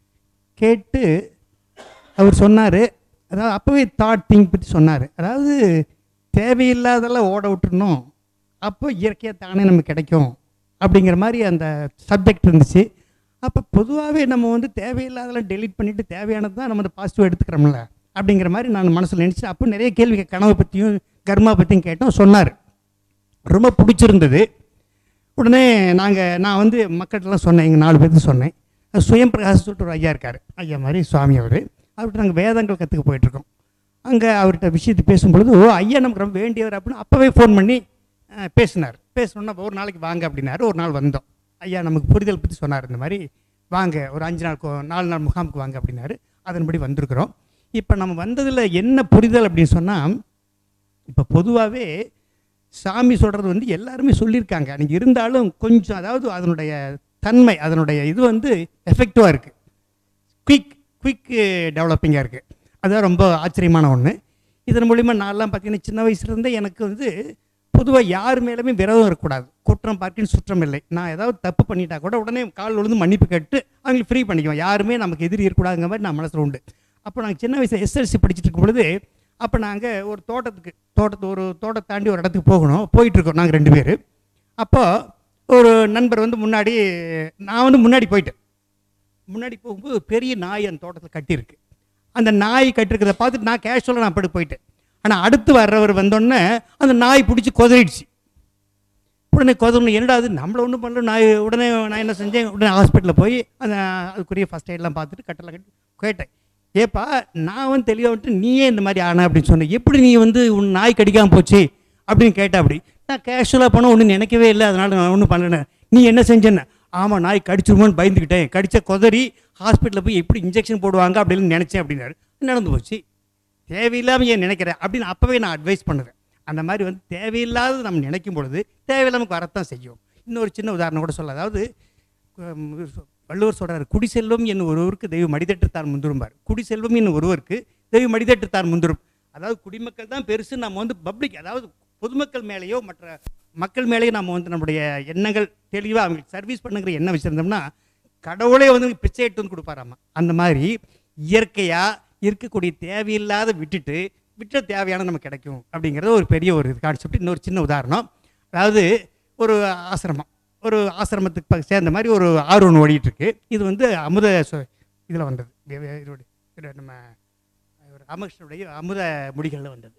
கேட்டு அவர் சொன்னார் அதாவது அப்போவே தாட் திங்க் பற்றி சொன்னார் அதாவது தேவையில்லாதெல்லாம் ஓட விட்டுறணும் அப்போ இயற்கையாக தானே நமக்கு கிடைக்கும் அப்படிங்கிற மாதிரி அந்த சப்ஜெக்ட் இருந்துச்சு அப்போ பொதுவாகவே நம்ம வந்து தேவையில்லாதெல்லாம் டெலீட் பண்ணிவிட்டு தேவையானது தான் நம்ம பாசிட்டிவ் எடுத்துக்கிறோம்ல அப்படிங்கிற மாதிரி நான் மனசில் நினச்சி அப்போ நிறைய கேள்வி கனவை பற்றியும் கர்மா பற்றியும் கேட்டோம் சொன்னார் ரொம்ப பிடிச்சிருந்தது உடனே நாங்கள் நான் வந்து மக்கள்கிட்டலாம் சொன்னேன் எங்கள் நாலு பேருக்கு சொன்னேன் சுயம் பிரகாஷ் சொல்லிட்டு ஒரு ஐயா இருக்கார் ஐயா மாதிரி சுவாமி அவர் அவர்கிட்ட நாங்கள் வேதங்கள் கற்றுக்க போயிட்டுருக்கோம் அங்கே அவர்கிட்ட விஷயத்தை பேசும்பொழுது ஓ ஐயா நமக்கு ரொம்ப வேண்டியவர் அப்படின்னு அப்போவே ஃபோன் பண்ணி அஹ், பேசினார் பேசணுன்னா ஒரு நாளைக்கு வாங்க அப்படின்னாரு ஒரு நாள் வந்தோம் ஐயா நமக்கு புரிதல் பற்றி சொன்னார் இந்த மாதிரி வாங்க ஒரு அஞ்சு நாள் கோ- நாலு நாள் முகாமுக்கு வாங்க அப்படின்னாரு அதன்படி வந்திருக்கிறோம் இப்போ நம்ம வந்ததில் என்ன புரிதல் அப்படின்னு சொன்னால் இப்போ பொதுவாகவே சாமி சொல்கிறது வந்து எல்லாருமே சொல்லியிருக்காங்க அன்றைக்கி இருந்தாலும் கொஞ்சம் அதாவது அதனுடைய தன்மை அதனுடைய இது வந்து எஃபெக்டிவாக இருக்குது குயிக் குயிக் டெவலப்பிங்காக இருக்குது அதுதான் ரொம்ப ஆச்சரியமான ஒன்று இதன் மூலிமா நான்லாம் பார்த்தீங்கன்னா சின்ன வயசுலேருந்தே எனக்கு வந்து பொதுவாக யார் மேலுமே விரதம் இருக்கக்கூடாது குற்றம் பார்க்கின்னு சுற்றம் இல்லை நான் ஏதாவது தப்பு பண்ணிட்டா கூட உடனே கால் விழுந்து மன்னிப்பு கேட்டு அவங்களுக்கு ஃப்ரீ பண்ணிக்குவோம் யாருமே நமக்கு எதிரி இருக்கக்கூடாதுங்கிற மாதிரி நான் மனசில் உண்டு அப்போ நாங்கள் சின்ன வயசில் எஸ்எல்சி படிச்சுட்டு இருக்கும் பொழுது அப்போ நாங்கள் ஒரு தோட்டத்துக்கு தோட்டத்து ஒரு தோட்டத்தை தாண்டி ஒரு இடத்துக்கு போகணும் போயிட்டுருக்கோம் நாங்கள் ரெண்டு பேர் அப்போ ஒரு நண்பர் வந்து முன்னாடி நான் வந்து முன்னாடி போயிட்டேன் முன்னாடி போகும்போது ஒரு பெரிய நாய் அந்த தோட்டத்தில் கட்டியிருக்கு அந்த நாய் கட்டிருக்கிறத பார்த்துட்டு நான் கேஷுவலாக நான் படுத்து போயிட்டேன் ஆனால் அடுத்து வர்றவர் வந்தோடனே அந்த நாய் பிடிச்சி கொதறிடுச்சு உடனே கொதறணும் என்னடா அது நம்மளை ஒன்றும் பண்ணல நாய் உடனே நான் என்ன செஞ்சேன் உடனே ஹாஸ்பிட்டலில் போய் அந்த அதுக்குரிய ஃபஸ்ட் எய்ட்லாம் பார்த்துட்டு கட்டலாம் கட்டி கேட்டேன் ஏப்பா நான் வந்து தெளிவாக வந்துட்டு நீயே இந்த மாதிரி ஆன அப்படின்னு சொன்னேன் எப்படி நீ வந்து உன் நாய் கடிக்காமல் போச்சு அப்படின்னு கேட்டா அப்படி நான் கேஷுவலாக பண்ண ஒன்றும் நினைக்கவே இல்லை அதனால் நான் ஒன்றும் பண்ணல நீ என்ன செஞ்சேன்னு ஆமாம் நாய் கடிச்சிருமோன்னு பயந்துக்கிட்டேன் கடிச்ச கொதறி ஹாஸ்பிட்டலில் போய் எப்படி இன்ஜெக்ஷன் போடுவாங்க அப்படின்னு நினச்சேன் அப்படின்னாரு நடந்து போச்சு தேவையில்லாமல் ஏன் நினைக்கிறேன் அப்படின்னு அப்போவே நான் அட்வைஸ் பண்ணுவேன் அந்த மாதிரி வந்து தேவையில்லாத நம்ம நினைக்கும் பொழுது தேவையில்லாமல் வரத்தான் செய்யும் இன்னொரு சின்ன உதாரணம் கூட சொல்ல அதாவது உம், வள்ளுவர் சொல்றாரு குடி செல்வம் என்னும் ஒருவருக்கு தெய்வம் மடிதட்டுத்தான் முந்துரும்பார் குடி செல்வம் என்னும் ஒருவருக்கு தெய்வம் மடிதட்டுத்தான் முந்துரும் அதாவது குடிமக்கள் தான் பெருசு நம்ம வந்து பப்ளிக் அதாவது பொதுமக்கள் மேலேயோ மற்ற மக்கள் மேலேயோ நம்ம வந்து நம்முடைய எண்ணங்கள் தெளிவாக அவங்களுக்கு சர்வீஸ் பண்ணுங்கிற எண்ணம் வச்சுருந்தோம்னா கடவுளே வந்து பிச்சை எட்டு வந்து கொடுப்பாராமா அந்த மாதிரி இயற்கையாக இருக்கக்கூடிய தேவையில்லாத விட்டுட்டு விட்ட தேவையான நமக்கு கிடைக்கும் அப்படிங்கிறது ஒரு பெரிய ஒரு கான்செப்ட் இன்னொரு சின்ன உதாரணம் அதாவது ஒரு ஆசிரமம் ஒரு ஆசிரமத்துக்கு பக்க- சேர்ந்த மாதிரி ஒரு ஆறு ஒன்று ஓடிட்டு இருக்கு இது வந்து அமுத இதில் வந்தது வே- வே- இதோட- இது நம்ம இவர் ராமகிருஷ்ணனுடைய அமுத முடிகளில் வந்தது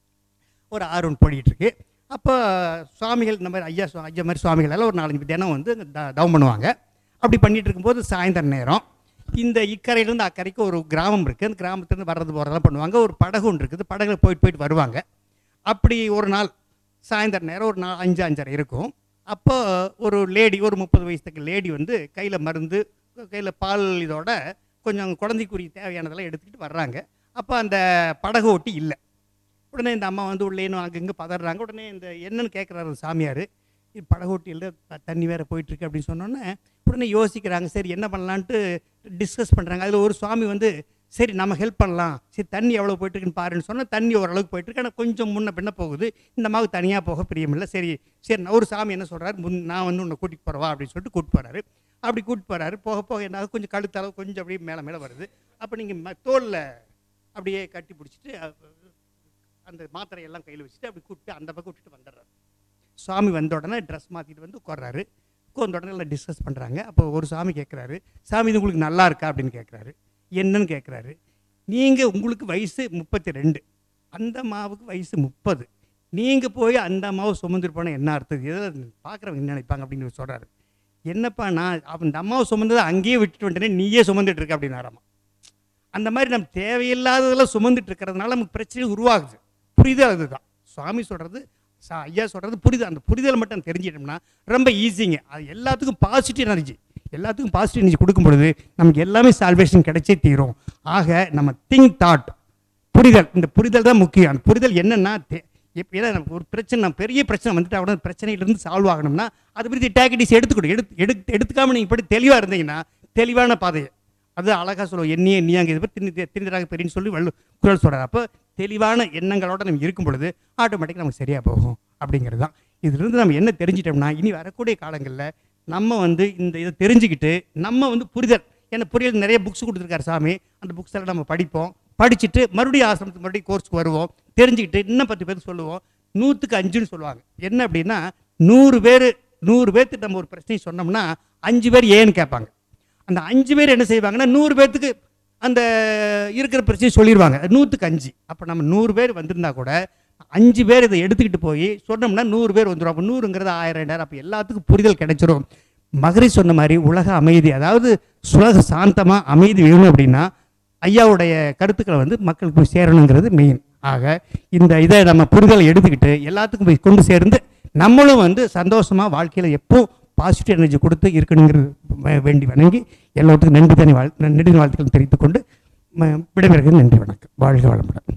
ஒரு ஆறு ஒன்று போடிட்டு இருக்கு அப்போ சுவாமிகள் இந்த மாதிரி ஐயா சுவா- ஐயா மாதிரி சுவாமிகள் எல்லாம் ஒரு நாலஞ்சு தினம் வந்து அங்க த- தவம் பண்ணுவாங்க அப்படி பண்ணிட்டு இருக்கும்போது சாயந்தர நேரம் இந்த இக்கரையிலேருந்து அக்கறைக்கு ஒரு கிராமம் இருக்குது அந்த கிராமத்துலேருந்து வர்றது போகிறதெல்லாம் பண்ணுவாங்க ஒரு படகு ஒன்று இருக்குது படகுல போயிட்டு போயிட்டு வருவாங்க அப்படி ஒரு நாள் சாயந்தர நேரம் ஒரு நாள் அஞ்சு அஞ்சரை இருக்கும் அப்போ ஒரு லேடி ஒரு முப்பது வயசுக்கு லேடி வந்து கையில் மருந்து கையில் பால் இதோட கொஞ்சம் குழந்தைக்குரிய தேவையானதெல்லாம் எடுத்துக்கிட்டு வர்றாங்க அப்போ அந்த படகு ஓட்டி இல்லை உடனே இந்த அம்மா வந்து உள்ளேன்னு அங்கங்கே பதறாங்க உடனே இந்த என்னன்னு கேட்குறாரு சாமியார் இது படகோட்டியில் தண்ணி வேறு போயிட்டுருக்கு அப்படின்னு சொன்னோன்னே உடனே யோசிக்கிறாங்க சரி என்ன பண்ணலான்ட்டு டிஸ்கஸ் பண்ணுறாங்க அதில் ஒரு சுவாமி வந்து சரி நம்ம ஹெல்ப் பண்ணலாம் சரி தண்ணி எவ்வளோ போயிட்டுருக்குன்னு பாருன்னு சொன்னால் தண்ணி ஓரளவுக்கு போயிட்டுருக்கு ஆனால் கொஞ்சம் முன்ன பின்ன போகுது இந்த அம்மாவு தனியாக போக பிரியமில்லை சரி சரி நான் ஒரு சாமி என்ன சொல்கிறாரு முன் நான் வந்து உன்னை கூட்டிகிட்டு போகிறவா அப்படின்னு சொல்லிட்டு கூட்டிட்டு போகிறாரு அப்படி கூட்டிட்டு போகிறாரு போக போக என்ன ஆகுது, கொஞ்சம் கழுத்தளவு கொஞ்சம் அப்படியே மேலே மேலே வருது அப்போ நீங்கள் தோலில் அப்படியே கட்டி பிடிச்சிட்டு அஹ், அந்த மாத்திரையெல்லாம் கையில் வச்சுட்டு அப்படி கூப்பிட்டு அந்த பக்கம் விட்டுட்டு வந்துடுறாரு சுவாமி வந்த உடனே ட்ரெஸ் மாற்றிட்டு வந்து உட்கார்றாரு உட்கார்ந்த உடனே எல்லாம் டிஸ்கஸ் பண்ணுறாங்க அப்போ ஒரு சாமி கேட்குறாரு சாமி இது உங்களுக்கு நல்லா இருக்கா அப்படின்னு கேட்குறாரு என்னன்னு கேட்குறாரு நீங்கள் உங்களுக்கு வயசு முப்பத்தி ரெண்டு அந்த அம்மாவுக்கு வயசு முப்பது நீங்கள் போய் அந்த அம்மாவை சுமந்துட்டு போனால் என்ன அர்த்தம் இதை பார்க்குறவங்க என்ன நினைப்பாங்க அப்படின்னு சொல்கிறாரு என்னப்பா நான் அவன் இந்த அம்மாவை சுமந்ததை அங்கேயே விட்டுட்டு வந்துட்டேனே நீயே சுமந்துட்டு இருக்க அப்படின்னாராமா அந்த மாதிரி நம்ம தேவையில்லாததெல்லாம் சுமந்துட்டு இருக்கிறதுனால நமக்கு பிரச்சனை உருவாகுது புரிதல் அதுதான் சுவாமி சொல்கிறது சா ஐயா சொல்கிறது புரிதல் அந்த புரிதல் மட்டும் தெரிஞ்சிட்டோம்னா ரொம்ப ஈஸிங்க அது எல்லாத்துக்கும் பாசிட்டிவ் எனர்ஜி எல்லாத்துக்கும் பாசிட்டிவ் எனர்ஜி கொடுக்கும் பொழுது நமக்கு எல்லாமே சால்வேஷன் கிடைச்சே தீரும் ஆக நம்ம திங்க் தாட் புரிதல் இந்த புரிதல் தான் முக்கியம் அந்த புரிதல் என்னென்னா இப்போ ஏன்னா நமக்கு ஒரு பிரச்சனை நம்ம பெரிய பிரச்சனை வந்துட்டு உடனே பிரச்சனையிலிருந்து சால்வ் ஆகணும்னா அது பற்றி டேக்கடிஸ் எடுத்துக்கணும் எடுத்து எடுத்து எடுத்துக்காமல் நீங்கள் இப்படி தெளிவாக இருந்தீங்கன்னா தெளிவான பாதையை அது அழகாக சொல்லுவோம் எண்ணியே எண்ணியாங்க இது திரு திருந்தராக பெரியன்னு சொல்லி வள்ளு குரல் சொல்கிறார் அப்போ தெளிவான எண்ணங்களோட நம்ம இருக்கும் பொழுது ஆட்டோமேட்டிக்காக நமக்கு சரியாக போகும் அப்படிங்கிறது தான் இதிலிருந்து நம்ம என்ன தெரிஞ்சிட்டோம்னா இனி வரக்கூடிய காலங்களில் நம்ம வந்து இந்த இதை தெரிஞ்சுக்கிட்டு நம்ம வந்து புரிதல் ஏன்னா புரியல் நிறைய புக்ஸ் கொடுத்துருக்காரு சாமி அந்த புக்ஸ் எல்லாம் நம்ம படிப்போம் படிச்சுட்டு மறுபடியும் ஆசிரமத்துக்கு மறுபடியும் கோர்ஸ்க்கு வருவோம் தெரிஞ்சுக்கிட்டு இன்னும் பத்து பேர் சொல்லுவோம் நூற்றுக்கு அஞ்சுன்னு சொல்லுவாங்க என்ன அப்படின்னா நூறு பேர் நூறு பேர்த்துக்கு நம்ம ஒரு பிரச்சனையை சொன்னோம்னா அஞ்சு பேர் ஏன்னு கேட்பாங்க அந்த அஞ்சு பேர் என்ன செய்வாங்கன்னா நூறு பேர்த்துக்கு அந்த இருக்கிற பிரச்சனையை சொல்லிடுவாங்க நூற்றுக்கு அஞ்சு அப்போ நம்ம நூறு பேர் வந்திருந்தா கூட அஞ்சு பேர் இதை எடுத்துக்கிட்டு போய் சொன்னோம்னா நூறு பேர் வந்துடும் அப்போ நூறுங்கிறது ஆயிரம் ரெண்டாயிரம் அப்போ எல்லாத்துக்கும் புரிதல் கிடைச்சிரும் மகரி சொன்ன மாதிரி உலக அமைதி அதாவது சுலக சாந்தமாக அமைதி வேணும் அப்படின்னா ஐயாவுடைய கருத்துக்களை வந்து மக்களுக்கு போய் சேரணுங்கிறது மெயின் ஆக இந்த இதை நம்ம புரிதலை எடுத்துக்கிட்டு எல்லாத்துக்கும் போய் கொண்டு சேர்ந்து நம்மளும் வந்து சந்தோஷமாக வாழ்க்கையில் எப்போ பாசிட்டிவ் எனர்ஜி கொடுத்து இருக்கணுங்கிறது வே- வேண்டி வணங்கி எல்லோருக்கும் நன்றி தனி வாழ் நன்றி வாழ்த்துக்கள் தெரிவித்துக் கொண்டு ம- விடைபெறுகிறேன் நன்றி வணக்கம் வாழ்க வளமுடன்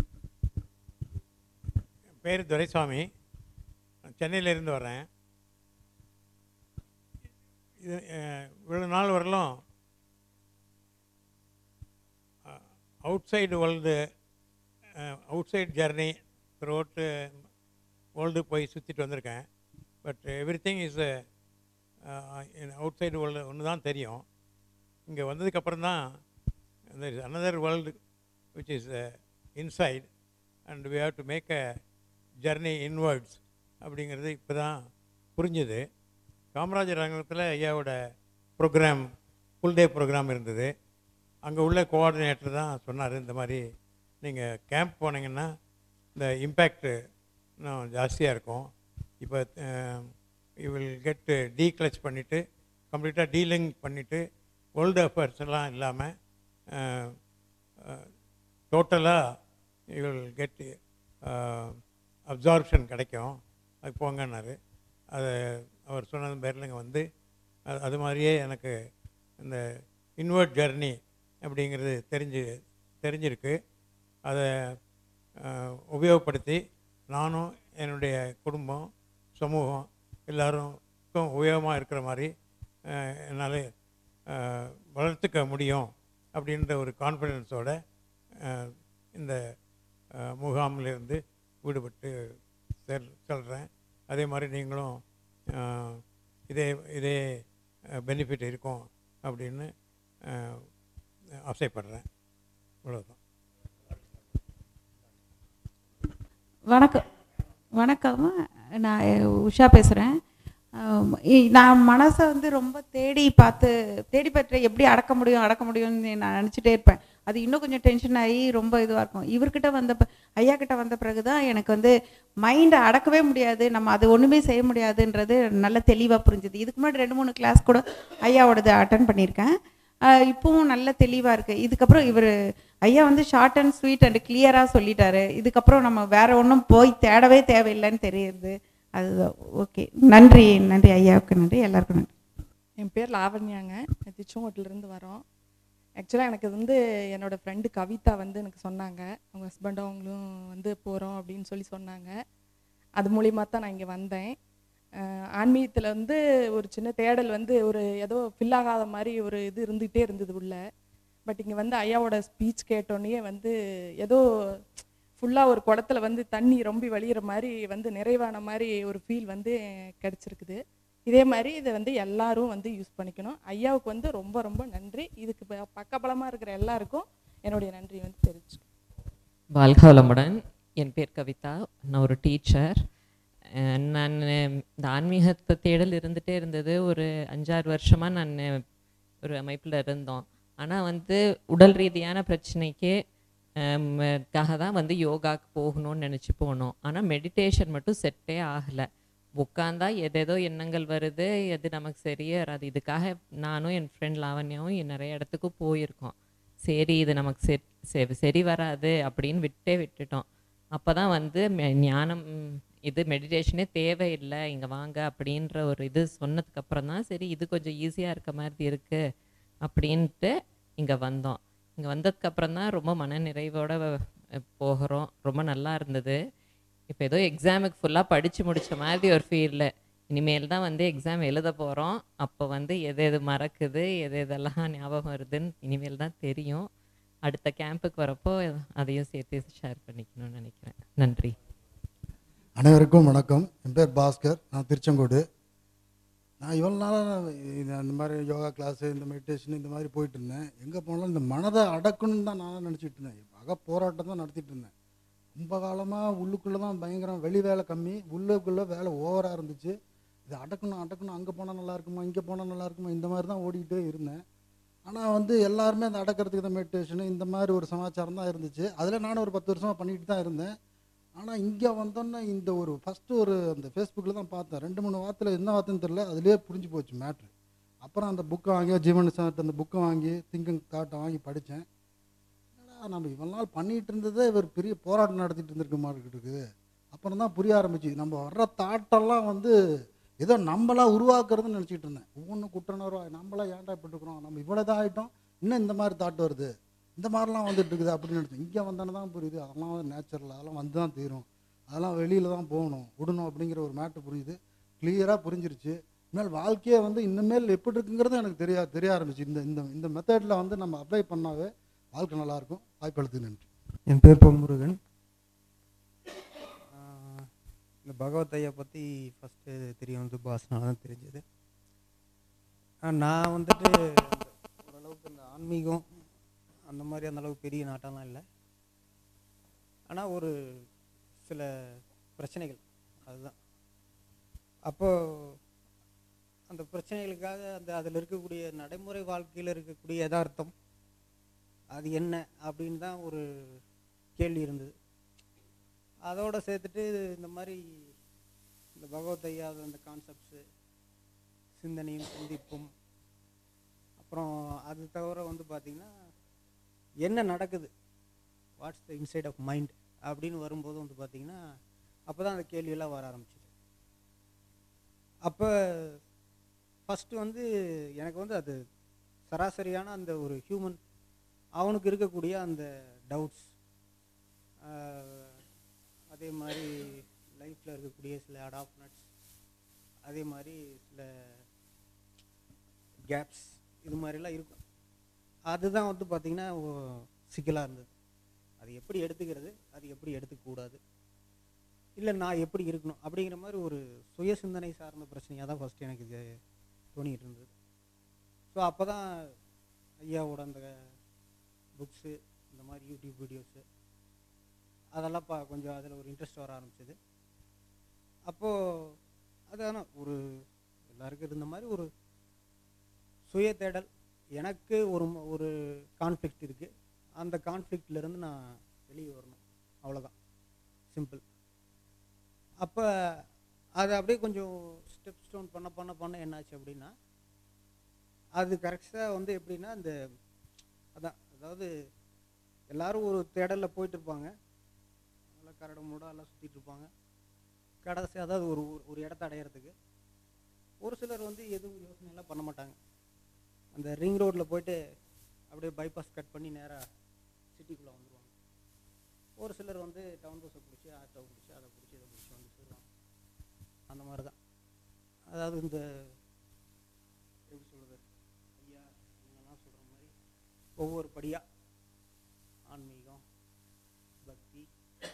பேர் துரைசாமி நான் சென்னையிலேருந்து வரேன் இது அஹ், இவ்வளோ நாள் வரலும் outside world outside journey throughout world போய் சுற்றிட்டு வந்திருக்கேன் but everything is outside world ஒன்று தான் தெரியும் இங்கே வந்ததுக்கப்புறம் தான் another world which is inside and we have to make a journey inwards அப்படிங்கிறது இப்போ தான் புரிஞ்சுது காமராஜர் அரங்கத்தில் ஐயாவோட ப்ரோக்ராம் ஃபுல் டே ப்ரோக்ராம் இருந்தது அங்கே உள்ள கோஆர்டினேட்டர் தான் சொன்னார் இந்த மாதிரி நீங்கள் கேம்ப் போனீங்கன்னா இந்த இம்பேக்ட்டு இன்னும் ஜாஸ்தியாக இருக்கும் இப்போ you will get declutch பண்ணிவிட்டு கம்ப்ளீட்டாக டீலிங் பண்ணிவிட்டு வேர்ல்டு அஃபேர்ஸ் எல்லாம் இல்லாமல் டோட்டலாக யூ வில் கெட் அப்சார்ப்ஷன் கிடைக்கும் அது போங்கன்னாரு அதை அவர் சொன்னது பேரில் இங்கே வந்து அது அது மாதிரியே எனக்கு இந்த இன்வெர்ட் ஜர்னி அப்படிங்கிறது தெரிஞ்சு தெரிஞ்சிருக்கு அதை அஹ், உபயோகப்படுத்தி நானும் என்னுடைய குடும்பம் சமூகம் எல்லாருக்கும் உபயோகமாக இருக்கிற மாதிரி அஹ், என்னால் அஹ், வளர்த்துக்க முடியும் அப்படின்ற ஒரு கான்ஃபிடென்ஸோட இந்த அஹ், முகாமிலிருந்து விடுபட்டு செல் செல்கிறேன் அதே மாதிரி நீங்களும் அஹ், இதே இதே பெனிஃபிட் இருக்கும் அப்படின்னு அஹ், ஆசைப்படுறேன் இவ்வளோதான் வணக்கம் வணக்கம் நான் உஷா பேசுகிறேன் நான் மனசை வந்து ரொம்ப தேடி பார்த்து தேடி பற்ற எப்படி அடக்க முடியும் அடக்க முடியும்னு நான் நினச்சிட்டே இருப்பேன் அது இன்னும் கொஞ்சம் டென்ஷன் ஆகி ரொம்ப இதுவாக இருக்கும் இவர்கிட்ட வந்த ப- ஐயா கிட்ட வந்த பிறகு தான் எனக்கு வந்து மைண்டை அடக்கவே முடியாது நம்ம அது ஒன்றுமே செய்ய முடியாதுன்றது நல்ல தெளிவாக புரிஞ்சுது இதுக்கு முன்னாடி ரெண்டு மூணு கிளாஸ் கூட ஐயாவோடது அட்டன் பண்ணியிருக்கேன் ஆஹ் இப்பவும் நல்ல தெளிவாக இருக்குது இதுக்கப்புறம் இவர் ஐயா வந்து ஷார்ட் அண்ட் ஸ்வீட் அண்ட் கிளியராக சொல்லிட்டாரு இதுக்கப்புறம் நம்ம வேற ஒன்றும் போய் தேடவே தேவையில்லைன்னு தெரியுது அதுதான் ஓகே நன்றி நன்றி ஐயாவுக்கு நன்றி எல்லாருக்கும் நன்றி என் பேர் லாவண்யாங்க திருச்செங்கோட்டிலேருந்து வரோம் ஆக்சுவலாக எனக்கு இது வந்து என்னோடய ஃப்ரெண்டு கவிதா வந்து எனக்கு சொன்னாங்க அவங்க ஹஸ்பண்டும் அவங்களும் வந்து போகிறோம் அப்படின்னு சொல்லி சொன்னாங்க அது மூலியமாக தான் நான் இங்கே வந்தேன் ஆன்மீகத்தில் வந்து ஒரு சின்ன தேடல் வந்து ஒரு ஏதோ ஃபில் ஆகாத மாதிரி ஒரு இது இருந்துகிட்டே இருந்தது உள்ள பட் இங்கே வந்து ஐயாவோட ஸ்பீச் கேட்டோன்னே வந்து ஏதோ ஃபுல்லாக ஒரு குடத்துல வந்து தண்ணி ரொம்ப வழியிற மாதிரி வந்து நிறைவான மாதிரி ஒரு ஃபீல் வந்து கிடச்சிருக்குது இதே மாதிரி இதை வந்து எல்லாரும் வந்து யூஸ் பண்ணிக்கணும் ஐயாவுக்கு வந்து ரொம்ப ரொம்ப நன்றி இதுக்கு ப- பக்கபலமாக இருக்கிற எல்லாருக்கும் என்னுடைய நன்றி வந்து தெரிவிச்சு வாழ்க வளமுடன் என் பேர் கவிதா நான் ஒரு டீச்சர் நான் இந்த ஆன்மீகத்தை தேடல் இருந்துகிட்டே இருந்தது ஒரு அஞ்சாறு வருஷமாக நான் ஒரு அமைப்பில் இருந்தோம் ஆனால் வந்து உடல் ரீதியான பிரச்சனைக்கு ஹம், க்காக தான் வந்து யோகாக்கு போகணும்னு நினச்சி போனோம் ஆனால் மெடிடேஷன் மட்டும் செட்டே ஆகலை உட்காந்தா எதேதோ எண்ணங்கள் வருது எது நமக்கு சரியே வராது இதுக்காக நானும் என் ஃப்ரெண்ட் லாவண்யாவும் நிறைய இடத்துக்கு போயிருக்கோம் சரி இது நமக்கு செட் சரி சரி வராது அப்படின்னு விட்டே விட்டுட்டோம் அப்போ தான் வந்து மெ- ஞானம் ம், இது மெடிடேஷனே தேவையில்லை இங்கே வாங்க அப்படின்ற ஒரு இது சொன்னதுக்கப்புறம் தான் சரி இது கொஞ்சம் ஈஸியாக இருக்க மாதிரி இருக்குது அப்படின்ட்டு இங்கே வந்தோம் இங்கே வந்ததுக்கப்புறம் தான் ரொம்ப மன நிறைவோட அஹ், போகிறோம் ரொம்ப நல்லா இருந்தது இப்போ ஏதோ எக்ஸாமுக்கு ஃபுல்லாக படித்து முடிச்ச மாதிரி ஒரு ஃபீலில் இனிமேல் தான் வந்து எக்ஸாம் எழுத போகிறோம் அப்போ வந்து எது எது மறக்குது எது எதெல்லாம் ஞாபகம் வருதுன்னு இனிமேல் தான் தெரியும் அடுத்த கேம்புக்கு வரப்போ அதையும் சேர்த்து ஷேர் பண்ணிக்கணும்னு நினைக்கிறேன் நன்றி அனைவருக்கும் வணக்கம் என் பேர் பாஸ்கர் நான் திருச்செங்கோடு நான் இவ்வளோ நாளாக இந்த மாதிரி யோகா கிளாஸு இந்த மெடிடேஷன் இந்த மாதிரி போயிட்டு இருந்தேன் எங்கே போனாலும் இந்த மனதை அடக்கணும்னு தான் நான் நினச்சிட்டு இருந்தேன் அக போராட்டம் தான் நடத்திட்டு இருந்தேன் ரொம்ப காலமாக உள்ளுக்குள்ளே தான் பயங்கரம் வெளி வேலை கம்மி உள்ளுக்குள்ளே வேலை ஓவராக இருந்துச்சு இது அடக்கணும் அடக்கணும் அங்கே போனால் நல்லா இருக்குமா இங்கே போனால் நல்லா இருக்குமா இந்த மாதிரி தான் ஓடிக்கிட்டே இருந்தேன் ஆனால் வந்து எல்லாருமே அந்த அடக்கிறதுக்கு இந்த மெடிடேஷனு இந்த மாதிரி ஒரு சமாச்சாரம் தான் இருந்துச்சு அதில் நானும் ஒரு பத்து வருஷமாக பண்ணிட்டு தான் இருந்தேன் ஆனால் இங்கே வந்தோன்னே இந்த ஒரு ஃபஸ்ட்டு ஒரு அந்த ஃபேஸ்புக்கில் தான் பார்த்தேன் ரெண்டு மூணு வார்த்தையில் என்ன வார்த்தைன்னு தெரில அதுலேயே புரிஞ்சு போச்சு மேட்ரு அப்புறம் அந்த புக்கை வாங்கி ஜீவன் சார்ட்ட அந்த புக்கை வாங்கி திங்கிங் தாட்டை வாங்கி படித்தேன் என்னடா நம்ம இவ்வளோ நாள் பண்ணிகிட்டு இருந்ததே இவர் பெரிய போராட்டம் நடத்திட்டு இருந்திருக்க மாதிரி இருக்குது அப்புறம் தான் புரிய ஆரம்பிச்சு நம்ம வர்ற தாட்டெல்லாம் வந்து ஏதோ நம்மளா உருவாக்குறதுன்னு நினச்சிட்டு இருந்தேன் ஒவ்வொன்றும் குற்றணர்வா நம்மளா ஏன்டா இப்படி இருக்கிறோம் நம்ம இவ்வளோ தான் ஆகிட்டோம் இன்னும் இந்த மாதிரி தாட் வருது இந்த மாதிரிலாம் வந்துட்டு இருக்குது அப்படின்னு நினச்சேன் இங்கே வந்தோன்னு தான் புரியுது அதெல்லாம் நேச்சுரல் அதெல்லாம் வந்து தான் தீரும் அதெல்லாம் வெளியில் தான் போகணும் விடணும் அப்படிங்கிற ஒரு மேட்ரு புரியுது கிளியராக புரிஞ்சிருச்சு இனிமேல் வாழ்க்கையே வந்து இனிமேல் எப்படி இருக்குங்கிறது எனக்கு தெரிய தெரிய ஆரம்பிச்சு இந்த இந்த இந்த மெத்தடில் வந்து நம்ம அப்ளை பண்ணாவே வாழ்க்கை நல்லாயிருக்கும் வாய்ப்பளித்து நன்றி என் பேர் பொன்முருகன் ஆஹ் இந்த பகவத் ஐயா பற்றி ஃபஸ்ட்டு தெரியும் சுபாஷனால தான் தெரிஞ்சது ஆஹ் நான் வந்துட்டு அந்த ஓரளவுக்கு இந்த ஆன்மீகம் அந்த மாதிரி அந்த அளவுக்கு பெரிய நாட்டம்லாம் இல்லை ஆனால் ஒரு சில பிரச்சனைகள் அதுதான் அப்போ அந்த பிரச்சனைகளுக்காக அந்த அதில் இருக்கக்கூடிய நடைமுறை வாழ்க்கையில் இருக்கக்கூடிய யதார்த்தம் அது என்ன அப்படின்னு தான் ஒரு கேள்வி இருந்தது அதோட சேர்த்துட்டு இந்த மாதிரி இந்த பகவத் ஐயா அந்த கான்செப்ட்ஸு சிந்தனையும் சிந்திப்பும் அப்புறம் அது தவிர வந்து பார்த்திங்கன்னா என்ன நடக்குது what's the inside of mind அப்படின்னு வரும்போது வந்து பார்த்திங்கன்னா அப்போ தான் அந்த கேள்வியெல்லாம் வர ஆரம்பிச்சிது அப்போ ஃபஸ்ட்டு வந்து எனக்கு வந்து அது சராசரியான அந்த ஒரு ஹியூமன் அவனுக்கு இருக்கக்கூடிய அந்த டவுட்ஸ் அதே மாதிரி லைஃப்பில் இருக்கக்கூடிய சில அடாப்ட்னட்ஸ் அதே மாதிரி சில கேப்ஸ் இது மாதிரிலாம் இருக்கும் அதுதான் வந்து பார்த்திங்கன்னா சிக்கலாக இருந்தது அது எப்படி எடுத்துக்கிறது அது எப்படி எடுத்துக்கூடாது இல்லை நான் எப்படி இருக்கணும் அப்படிங்கிற மாதிரி ஒரு சுய சிந்தனை சார்ந்த பிரச்சனையாக தான் ஃபஸ்ட்டு எனக்கு இது தோணிகிட்டு இருந்தது ஸோ அப்போ தான் ஐயாவோட அந்த புக்ஸு இந்த மாதிரி யூடியூப் வீடியோஸு அதெல்லாம் பா கொஞ்சம் அதில் ஒரு இன்ட்ரெஸ்ட் வர ஆரம்பிச்சது அப்போது அதான ஒரு எல்லாருக்கும் இருந்த மாதிரி ஒரு சுய தேடல் எனக்கு ஒரு ம- ஒரு கான்ஃப்ளிக்ட் இருக்குது அந்த கான்ஃப்ளிக்ட்லேருந்து நான் வெளியே வரணும் அவ்வளோதான் சிம்பிள் அப்போ அது அப்படியே கொஞ்சம் ஸ்டெப் ஸ்டோன் பண்ண பண்ண பண்ண என்னாச்சு அப்படின்னா அது கரெக்டாக வந்து எப்படின்னா இந்த அதான் அதாவது எல்லாரும் ஒரு தேடலில் போயிட்டு இருப்பாங்க நல்லா கரடு மூட எல்லாம் சுற்றிட்டு இருப்பாங்க கடைசி அதாவது ஒரு ஊர்- ஒரு இடத்த அடையிறதுக்கு ஒரு சிலர் வந்து எதுவும் யோசனையெல்லாம் பண்ண மாட்டாங்க அந்த ரிங் ரோட்டில் போயிட்டு அப்படியே பைபாஸ் கட் பண்ணி நேராக சிட்டிக்குள்ளே வந்துடுவாங்க ஒரு சிலர் வந்து டவுன் பஸ்ஸை பிடிச்சி ஆட்டோ பிடிச்சி அதை பிடிச்சி இதை பிடிச்சி வந்து சேருவாங்க அந்த மாதிரி தான் அதாவது இந்த எப்படி சொல்கிறது ஐயா இவங்கெல்லாம் சொல்கிற மாதிரி ஒவ்வொரு படியாக ஆன்மீகம் பக்தி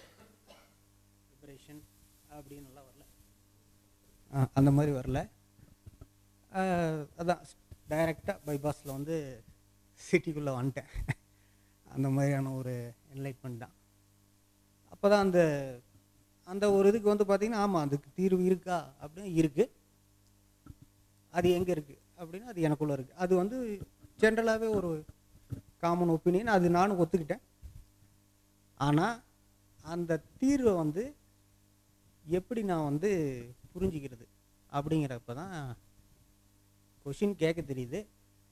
லிபரேஷன் அப்படின்னு எல்லாம் வரல ஆ, அந்த மாதிரி வரல ஆ, அதான் டைரெக்டாக பைபாஸில் வந்து சிட்டிக்குள்ளே வந்துட்டேன் அந்த மாதிரியான ஒரு என்லைட்மெண்ட் தான் அப்போ தான் அந்த அந்த ஒரு இதுக்கு வந்து பார்த்திங்கன்னா ஆமாம் அதுக்கு தீர்வு இருக்கா அப்படின்னு இருக்குது அது எங்கே இருக்குது அப்படின்னா அது எனக்குள்ளே இருக்குது அது வந்து ஜென்ரலாகவே ஒரு காமன் ஒப்பீனியன் அது நானும் ஒத்துக்கிட்டேன் ஆனால் அந்த தீர்வை வந்து எப்படி நான் வந்து புரிஞ்சுக்கிறது அப்படிங்கிறப்ப தான் கொஷின் கேட்க தெரியுது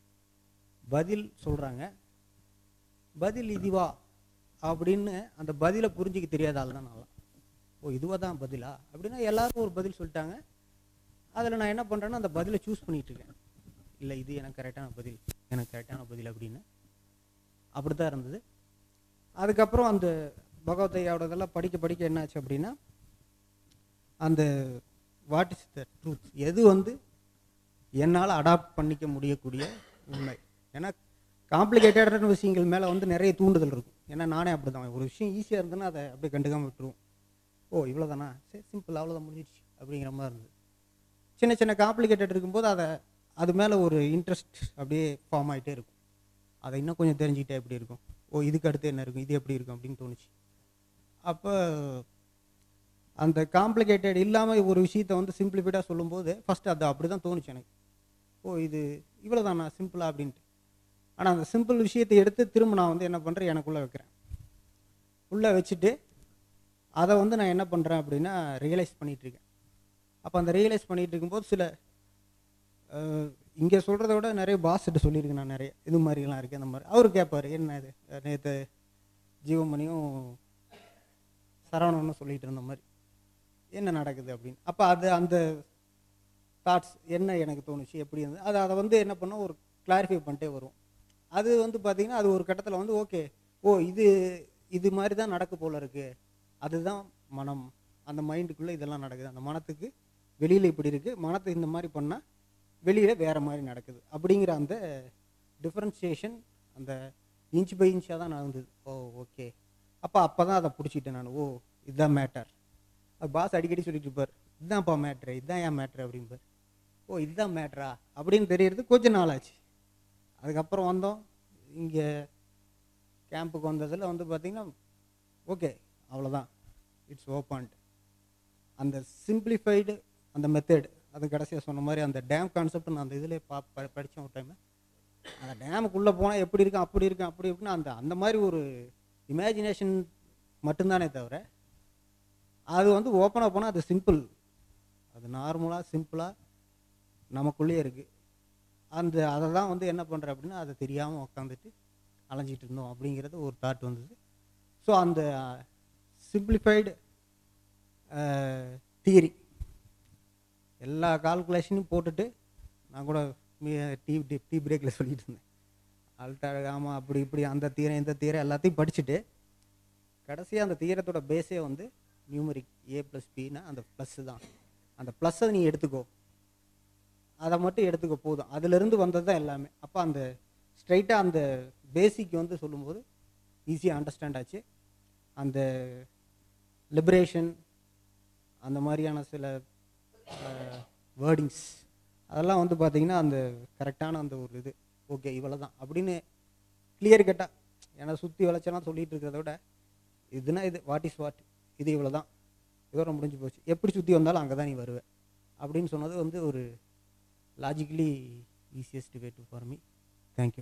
பதில் சொல்கிறாங்க பதில் இதுவா அப்படின்னு அந்த பதிலை புரிஞ்சிக்க தெரியாத ஆள் தான் நான்லாம் ஓ இதுவா தான் பதிலா அப்படின்னா எல்லாரும் ஒரு பதில் சொல்லிட்டாங்க அதில் நான் என்ன பண்ணுறேன்னா அந்த பதிலை சூஸ் பண்ணிட்டு இருக்கேன் இல்லை இது எனக்கு கரெக்டான பதில் எனக்கு கரெக்டான பதில் அப்படின்னு அப்படி தான் இருந்தது அதுக்கப்புறம் அந்த பகவத்தையாவோட இதெல்லாம் படிக்க படிக்க என்னாச்சு அப்படின்னா அந்த வாட் இஸ் த ட்ரூத் எது வந்து என்னால் அடாப்ட் பண்ணிக்க முடியக்கூடிய உண்மை ஏன்னா காம்ப்ளிகேட்டடான விஷயங்கள் மேலே வந்து நிறைய தூண்டுதல் இருக்கும் ஏன்னா நானே அப்படி தான் ஒரு விஷயம் ஈஸியாக இருந்ததுன்னா அதை அப்படியே கண்டுக்காமல் விட்டுருவோம் ஓ இவ்வளோதானா சரி சிம்பிள் அவ்வளோதான் முடிஞ்சிடுச்சு அப்படிங்கிற மாதிரி இருந்தது சின்ன சின்ன காம்ப்ளிகேட்டட் இருக்கும்போது அதை அது மேலே ஒரு இன்ட்ரெஸ்ட் அப்படியே ஃபார்ம் ஆகிட்டே இருக்கும் அதை இன்னும் கொஞ்சம் தெரிஞ்சுக்கிட்டே எப்படி இருக்கும் ஓ இதுக்கு அடுத்து என்ன இருக்கும் இது எப்படி இருக்கும் அப்படின்னு தோணுச்சு அப்போ அந்த காம்ப்ளிகேட்டட் இல்லாமல் ஒரு விஷயத்தை வந்து சிம்பிளிஃபைடாக சொல்லும்போது ஃபஸ்ட்டு அது அப்படி தான் தோணுச்சு எனக்கு ஓ இது இவ்வளோ தானா சிம்பிளா அப்படின்ட்டு ஆனால் அந்த சிம்பிள் விஷயத்தை எடுத்து திரும்ப நான் வந்து என்ன பண்ணுறேன் எனக்குள்ளே வைக்கிறேன் உள்ளே வச்சுட்டு அதை வந்து நான் என்ன பண்ணுறேன் அப்படின்னா ரியலைஸ் பண்ணிகிட்ருக்கேன் அப்போ அந்த ரியலைஸ் பண்ணிகிட்டு இருக்கும்போது சில இங்கே சொல்கிறத விட நிறைய பாஸ்கிட்ட சொல்லியிருக்கேன் நான் நிறைய இது மாதிரிலாம் இருக்குது அந்த மாதிரி அவர் கேட்பார் என்ன இது நேற்று ஜீவமணியும் சரவணனும் சொல்லிட்டு இருந்த மாதிரி என்ன நடக்குது அப்படின்னு அப்போ அது அந்த தாட்ஸ் என்ன எனக்கு தோணுச்சு எப்படி இருந்தது அது அதை வந்து என்ன பண்ணோம் ஒரு கிளாரிஃபை பண்ணிட்டே வரும் அது வந்து பார்த்திங்கன்னா அது ஒரு கட்டத்தில் வந்து ஓகே ஓ இது இது மாதிரி தான் நடக்க போல இருக்குது அதுதான் மனம் அந்த மைண்டுக்குள்ளே இதெல்லாம் நடக்குது அந்த மனத்துக்கு வெளியில் இப்படி இருக்குது மனத்தை இந்த மாதிரி பண்ணால் வெளியில் வேறு மாதிரி நடக்குது அப்படிங்கிற அந்த டிஃப்ரென்சியேஷன் அந்த இன்ச் பை இன்ச்சாக தான் நடந்தது ஓ ஓகே அப்போ அப்போ தான் அதை பிடிச்சிட்டேன் நான் ஓ இதுதான் மேட்டர் அது பாஸ் அடிக்கடி சொல்லிட்டு இருப்பார் இதுதான்ப்பா மேட்ரு இதுதான் ஏன் மேட்ரு அப்படிம்பார் ஓ இதுதான் மேட்ரா அப்படின்னு தெரியறது கொஞ்ச நாள் ஆச்சு அதுக்கப்புறம் வந்தோம் இங்கே கேம்புக்கு வந்ததில் வந்து பார்த்திங்கன்னா ஓகே அவ்வளோதான் இட்ஸ் ஓப்பன்ட் அந்த சிம்பிளிஃபைடு அந்த மெத்தட் அது கடைசியாக சொன்ன மாதிரி அந்த டேம் கான்செப்ட் நான் அந்த இதில் பா ப- படித்தேன் ஒரு டைம் அந்த டேமுக்குள்ளே போனால் எப்படி இருக்கும் அப்படி இருக்கும் அப்படி இருக்குன்னு அந்த அந்த மாதிரி ஒரு இமேஜினேஷன் மட்டும்தானே தவிர அது வந்து ஓப்பனாக போனால் அது சிம்பிள் அது நார்மலாக சிம்பிளாக நமக்குள்ளேயே இருக்குது அந்த அதை தான் வந்து என்ன பண்ணுறேன் அப்படின்னா அதை தெரியாமல் உக்காந்துட்டு அலைஞ்சிட்டு இருந்தோம் அப்படிங்கிறது ஒரு தாட் வந்தது ஸோ அந்த சிம்பிளிஃபைடு தியரி எல்லா கால்குலேஷனையும் போட்டுட்டு நான் கூட மீ- டீ டீ டீ பிரேக்கில் சொல்லிட்டு இருந்தேன் அல்டா ஆமாம் அப்படி இப்படி அந்த தீரம் இந்த தீரம் எல்லாத்தையும் படிச்சுட்டு கடைசியாக அந்த தீரத்தோட பேஸே வந்து நியூமரிக் ஏ ப்ளஸ் பின்னா அந்த ப்ளஸ்ஸு தான் அந்த ப்ளஸ்ஸை நீ எடுத்துக்கோ அதை மட்டும் எடுத்துக்கோ போதும் அதிலிருந்து வந்தது தான் எல்லாமே அப்போ அந்த ஸ்ட்ரைட்டாக அந்த பேசிக் வந்து சொல்லும்போது ஈஸியாக அண்டர்ஸ்டாண்ட் ஆச்சு அந்த லிபரேஷன் அந்த மாதிரியான சில வேர்டிங்ஸ் அதெல்லாம் வந்து பார்த்திங்கன்னா அந்த கரெக்டான அந்த ஒரு இது ஓகே இவ்வளோ தான் அப்படின்னு கிளியர் கட்டாக ஏன்னா சுற்றி வளைச்செல்லாம் சொல்லிட்டு இருக்கிறத விட இதுனா இது வாட் இஸ் வாட் இது இவ்வளோ தான் இதோட முடிஞ்சு போச்சு எப்படி சுற்றி வந்தாலும் அங்கே தான் நீ வருவ அப்படின்னு சொன்னது வந்து ஒரு logically easiest way to for me thank you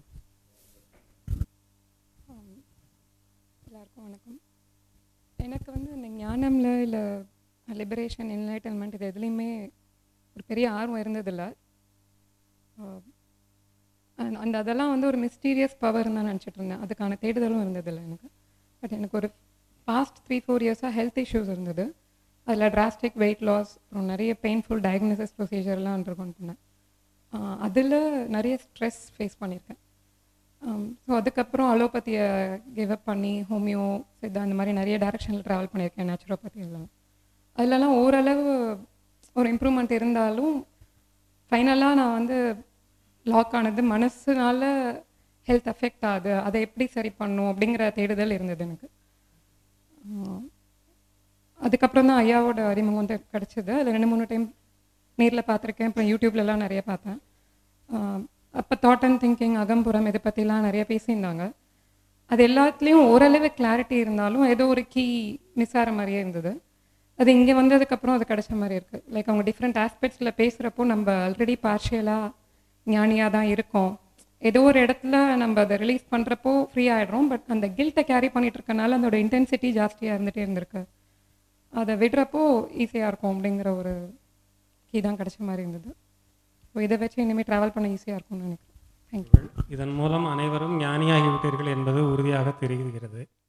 எல்லாருக்கும் வணக்கம் எனக்கு வந்து இந்த ஞானம்ல இல்லை லிபரேஷன் என்லைட்டன்மெண்ட் இது எதுலேயுமே ஒரு பெரிய ஆர்வம் இருந்ததில்ல ஆஹ் அந்த- அந்த அதெல்லாம் வந்து ஒரு மிஸ்டீரியஸ் பவர் தான் நினச்சிட்டு இருந்தேன் அதுக்கான தேடுதலும் இருந்ததில்லை எனக்கு பட் எனக்கு ஒரு பாஸ்ட் த்ரீ ஃபோர் இயர்ஸாக ஹெல்த் இஷ்யூஸ் இருந்தது அதில் டிராஸ்டிக் வெயிட் லாஸ் அப்புறம் நிறைய பெயின்ஃபுல் டயக்னோசிஸ் ப்ரொசீஜர்லாம் அண்டர்கோன் பண்ணேன் அதில் நிறைய ஸ்ட்ரெஸ் ஃபேஸ் பண்ணியிருக்கேன் ஸோ அதுக்கப்புறம் அலோபதியை கிவ் அப் பண்ணி ஹோமியோ சித்தா அந்த மாதிரி நிறைய டைரக்ஷனில் ட்ராவல் பண்ணியிருக்கேன் நேச்சுரோபதி எல்லாம் அதிலலாம் ஓரளவு ஒரு இம்ப்ரூவ்மெண்ட் இருந்தாலும் ஃபைனலாக நான் வந்து லாக் ஆனது மனசுனால ஹெல்த் அஃபெக்ட் ஆகுது அதை எப்படி சரி பண்ணும் அப்படிங்கிற தேடுதல் இருந்தது எனக்கு ஆஹ் அதுக்கப்புறம் தான் ஐயாவோட அறிமுகம் வந்து கிடச்சிது அதில் ரெண்டு மூணு டைம் நேரில் பார்த்துருக்கேன் அப்புறம் யூடியூப்லலாம் நிறைய பார்த்தேன் அப்போ தாட் அண்ட் திங்கிங் அகம்புறம் இதை பற்றிலாம் நிறைய பேசியிருந்தாங்க அது எல்லாத்துலேயும் ஓரளவு கிளாரிட்டி இருந்தாலும் ஏதோ ஒரு கீ மிஸ் ஆகிற மாதிரியே இருந்தது அது இங்கே வந்ததுக்கப்புறம் அது கிடைச்ச மாதிரி இருக்குது லைக் அவங்க டிஃப்ரெண்ட் ஆஸ்பெக்ட்ஸில் பேசுகிறப்போ நம்ம ஆல்ரெடி பார்ஷியலாக ஞானியாக தான் இருக்கோம் ஏதோ ஒரு இடத்துல நம்ம அதை ரிலீஸ் பண்ணுறப்போ ஃப்ரீ ஆகிடுறோம் பட் அந்த கில்ட்டை கேரி பண்ணிட்டு இருக்கனால அதோட இன்டென்சிட்டி ஜாஸ்தியாக இருந்துகிட்டே இருந்திருக்கு அதை விடுறப்போ ஈஸியாக இருக்கும் அப்படிங்கிற ஒரு கீ தான் கிடைச்ச மாதிரி இருந்தது ஸோ இதை வச்சு இனிமேல் ட்ராவல் பண்ண ஈஸியாக இருக்கும்னு நினைக்கிறேன் தேங்க்யூ இதன் மூலம் அனைவரும் ஞானியாகிவிட்டீர்கள் என்பது உறுதியாக தெரிகிறது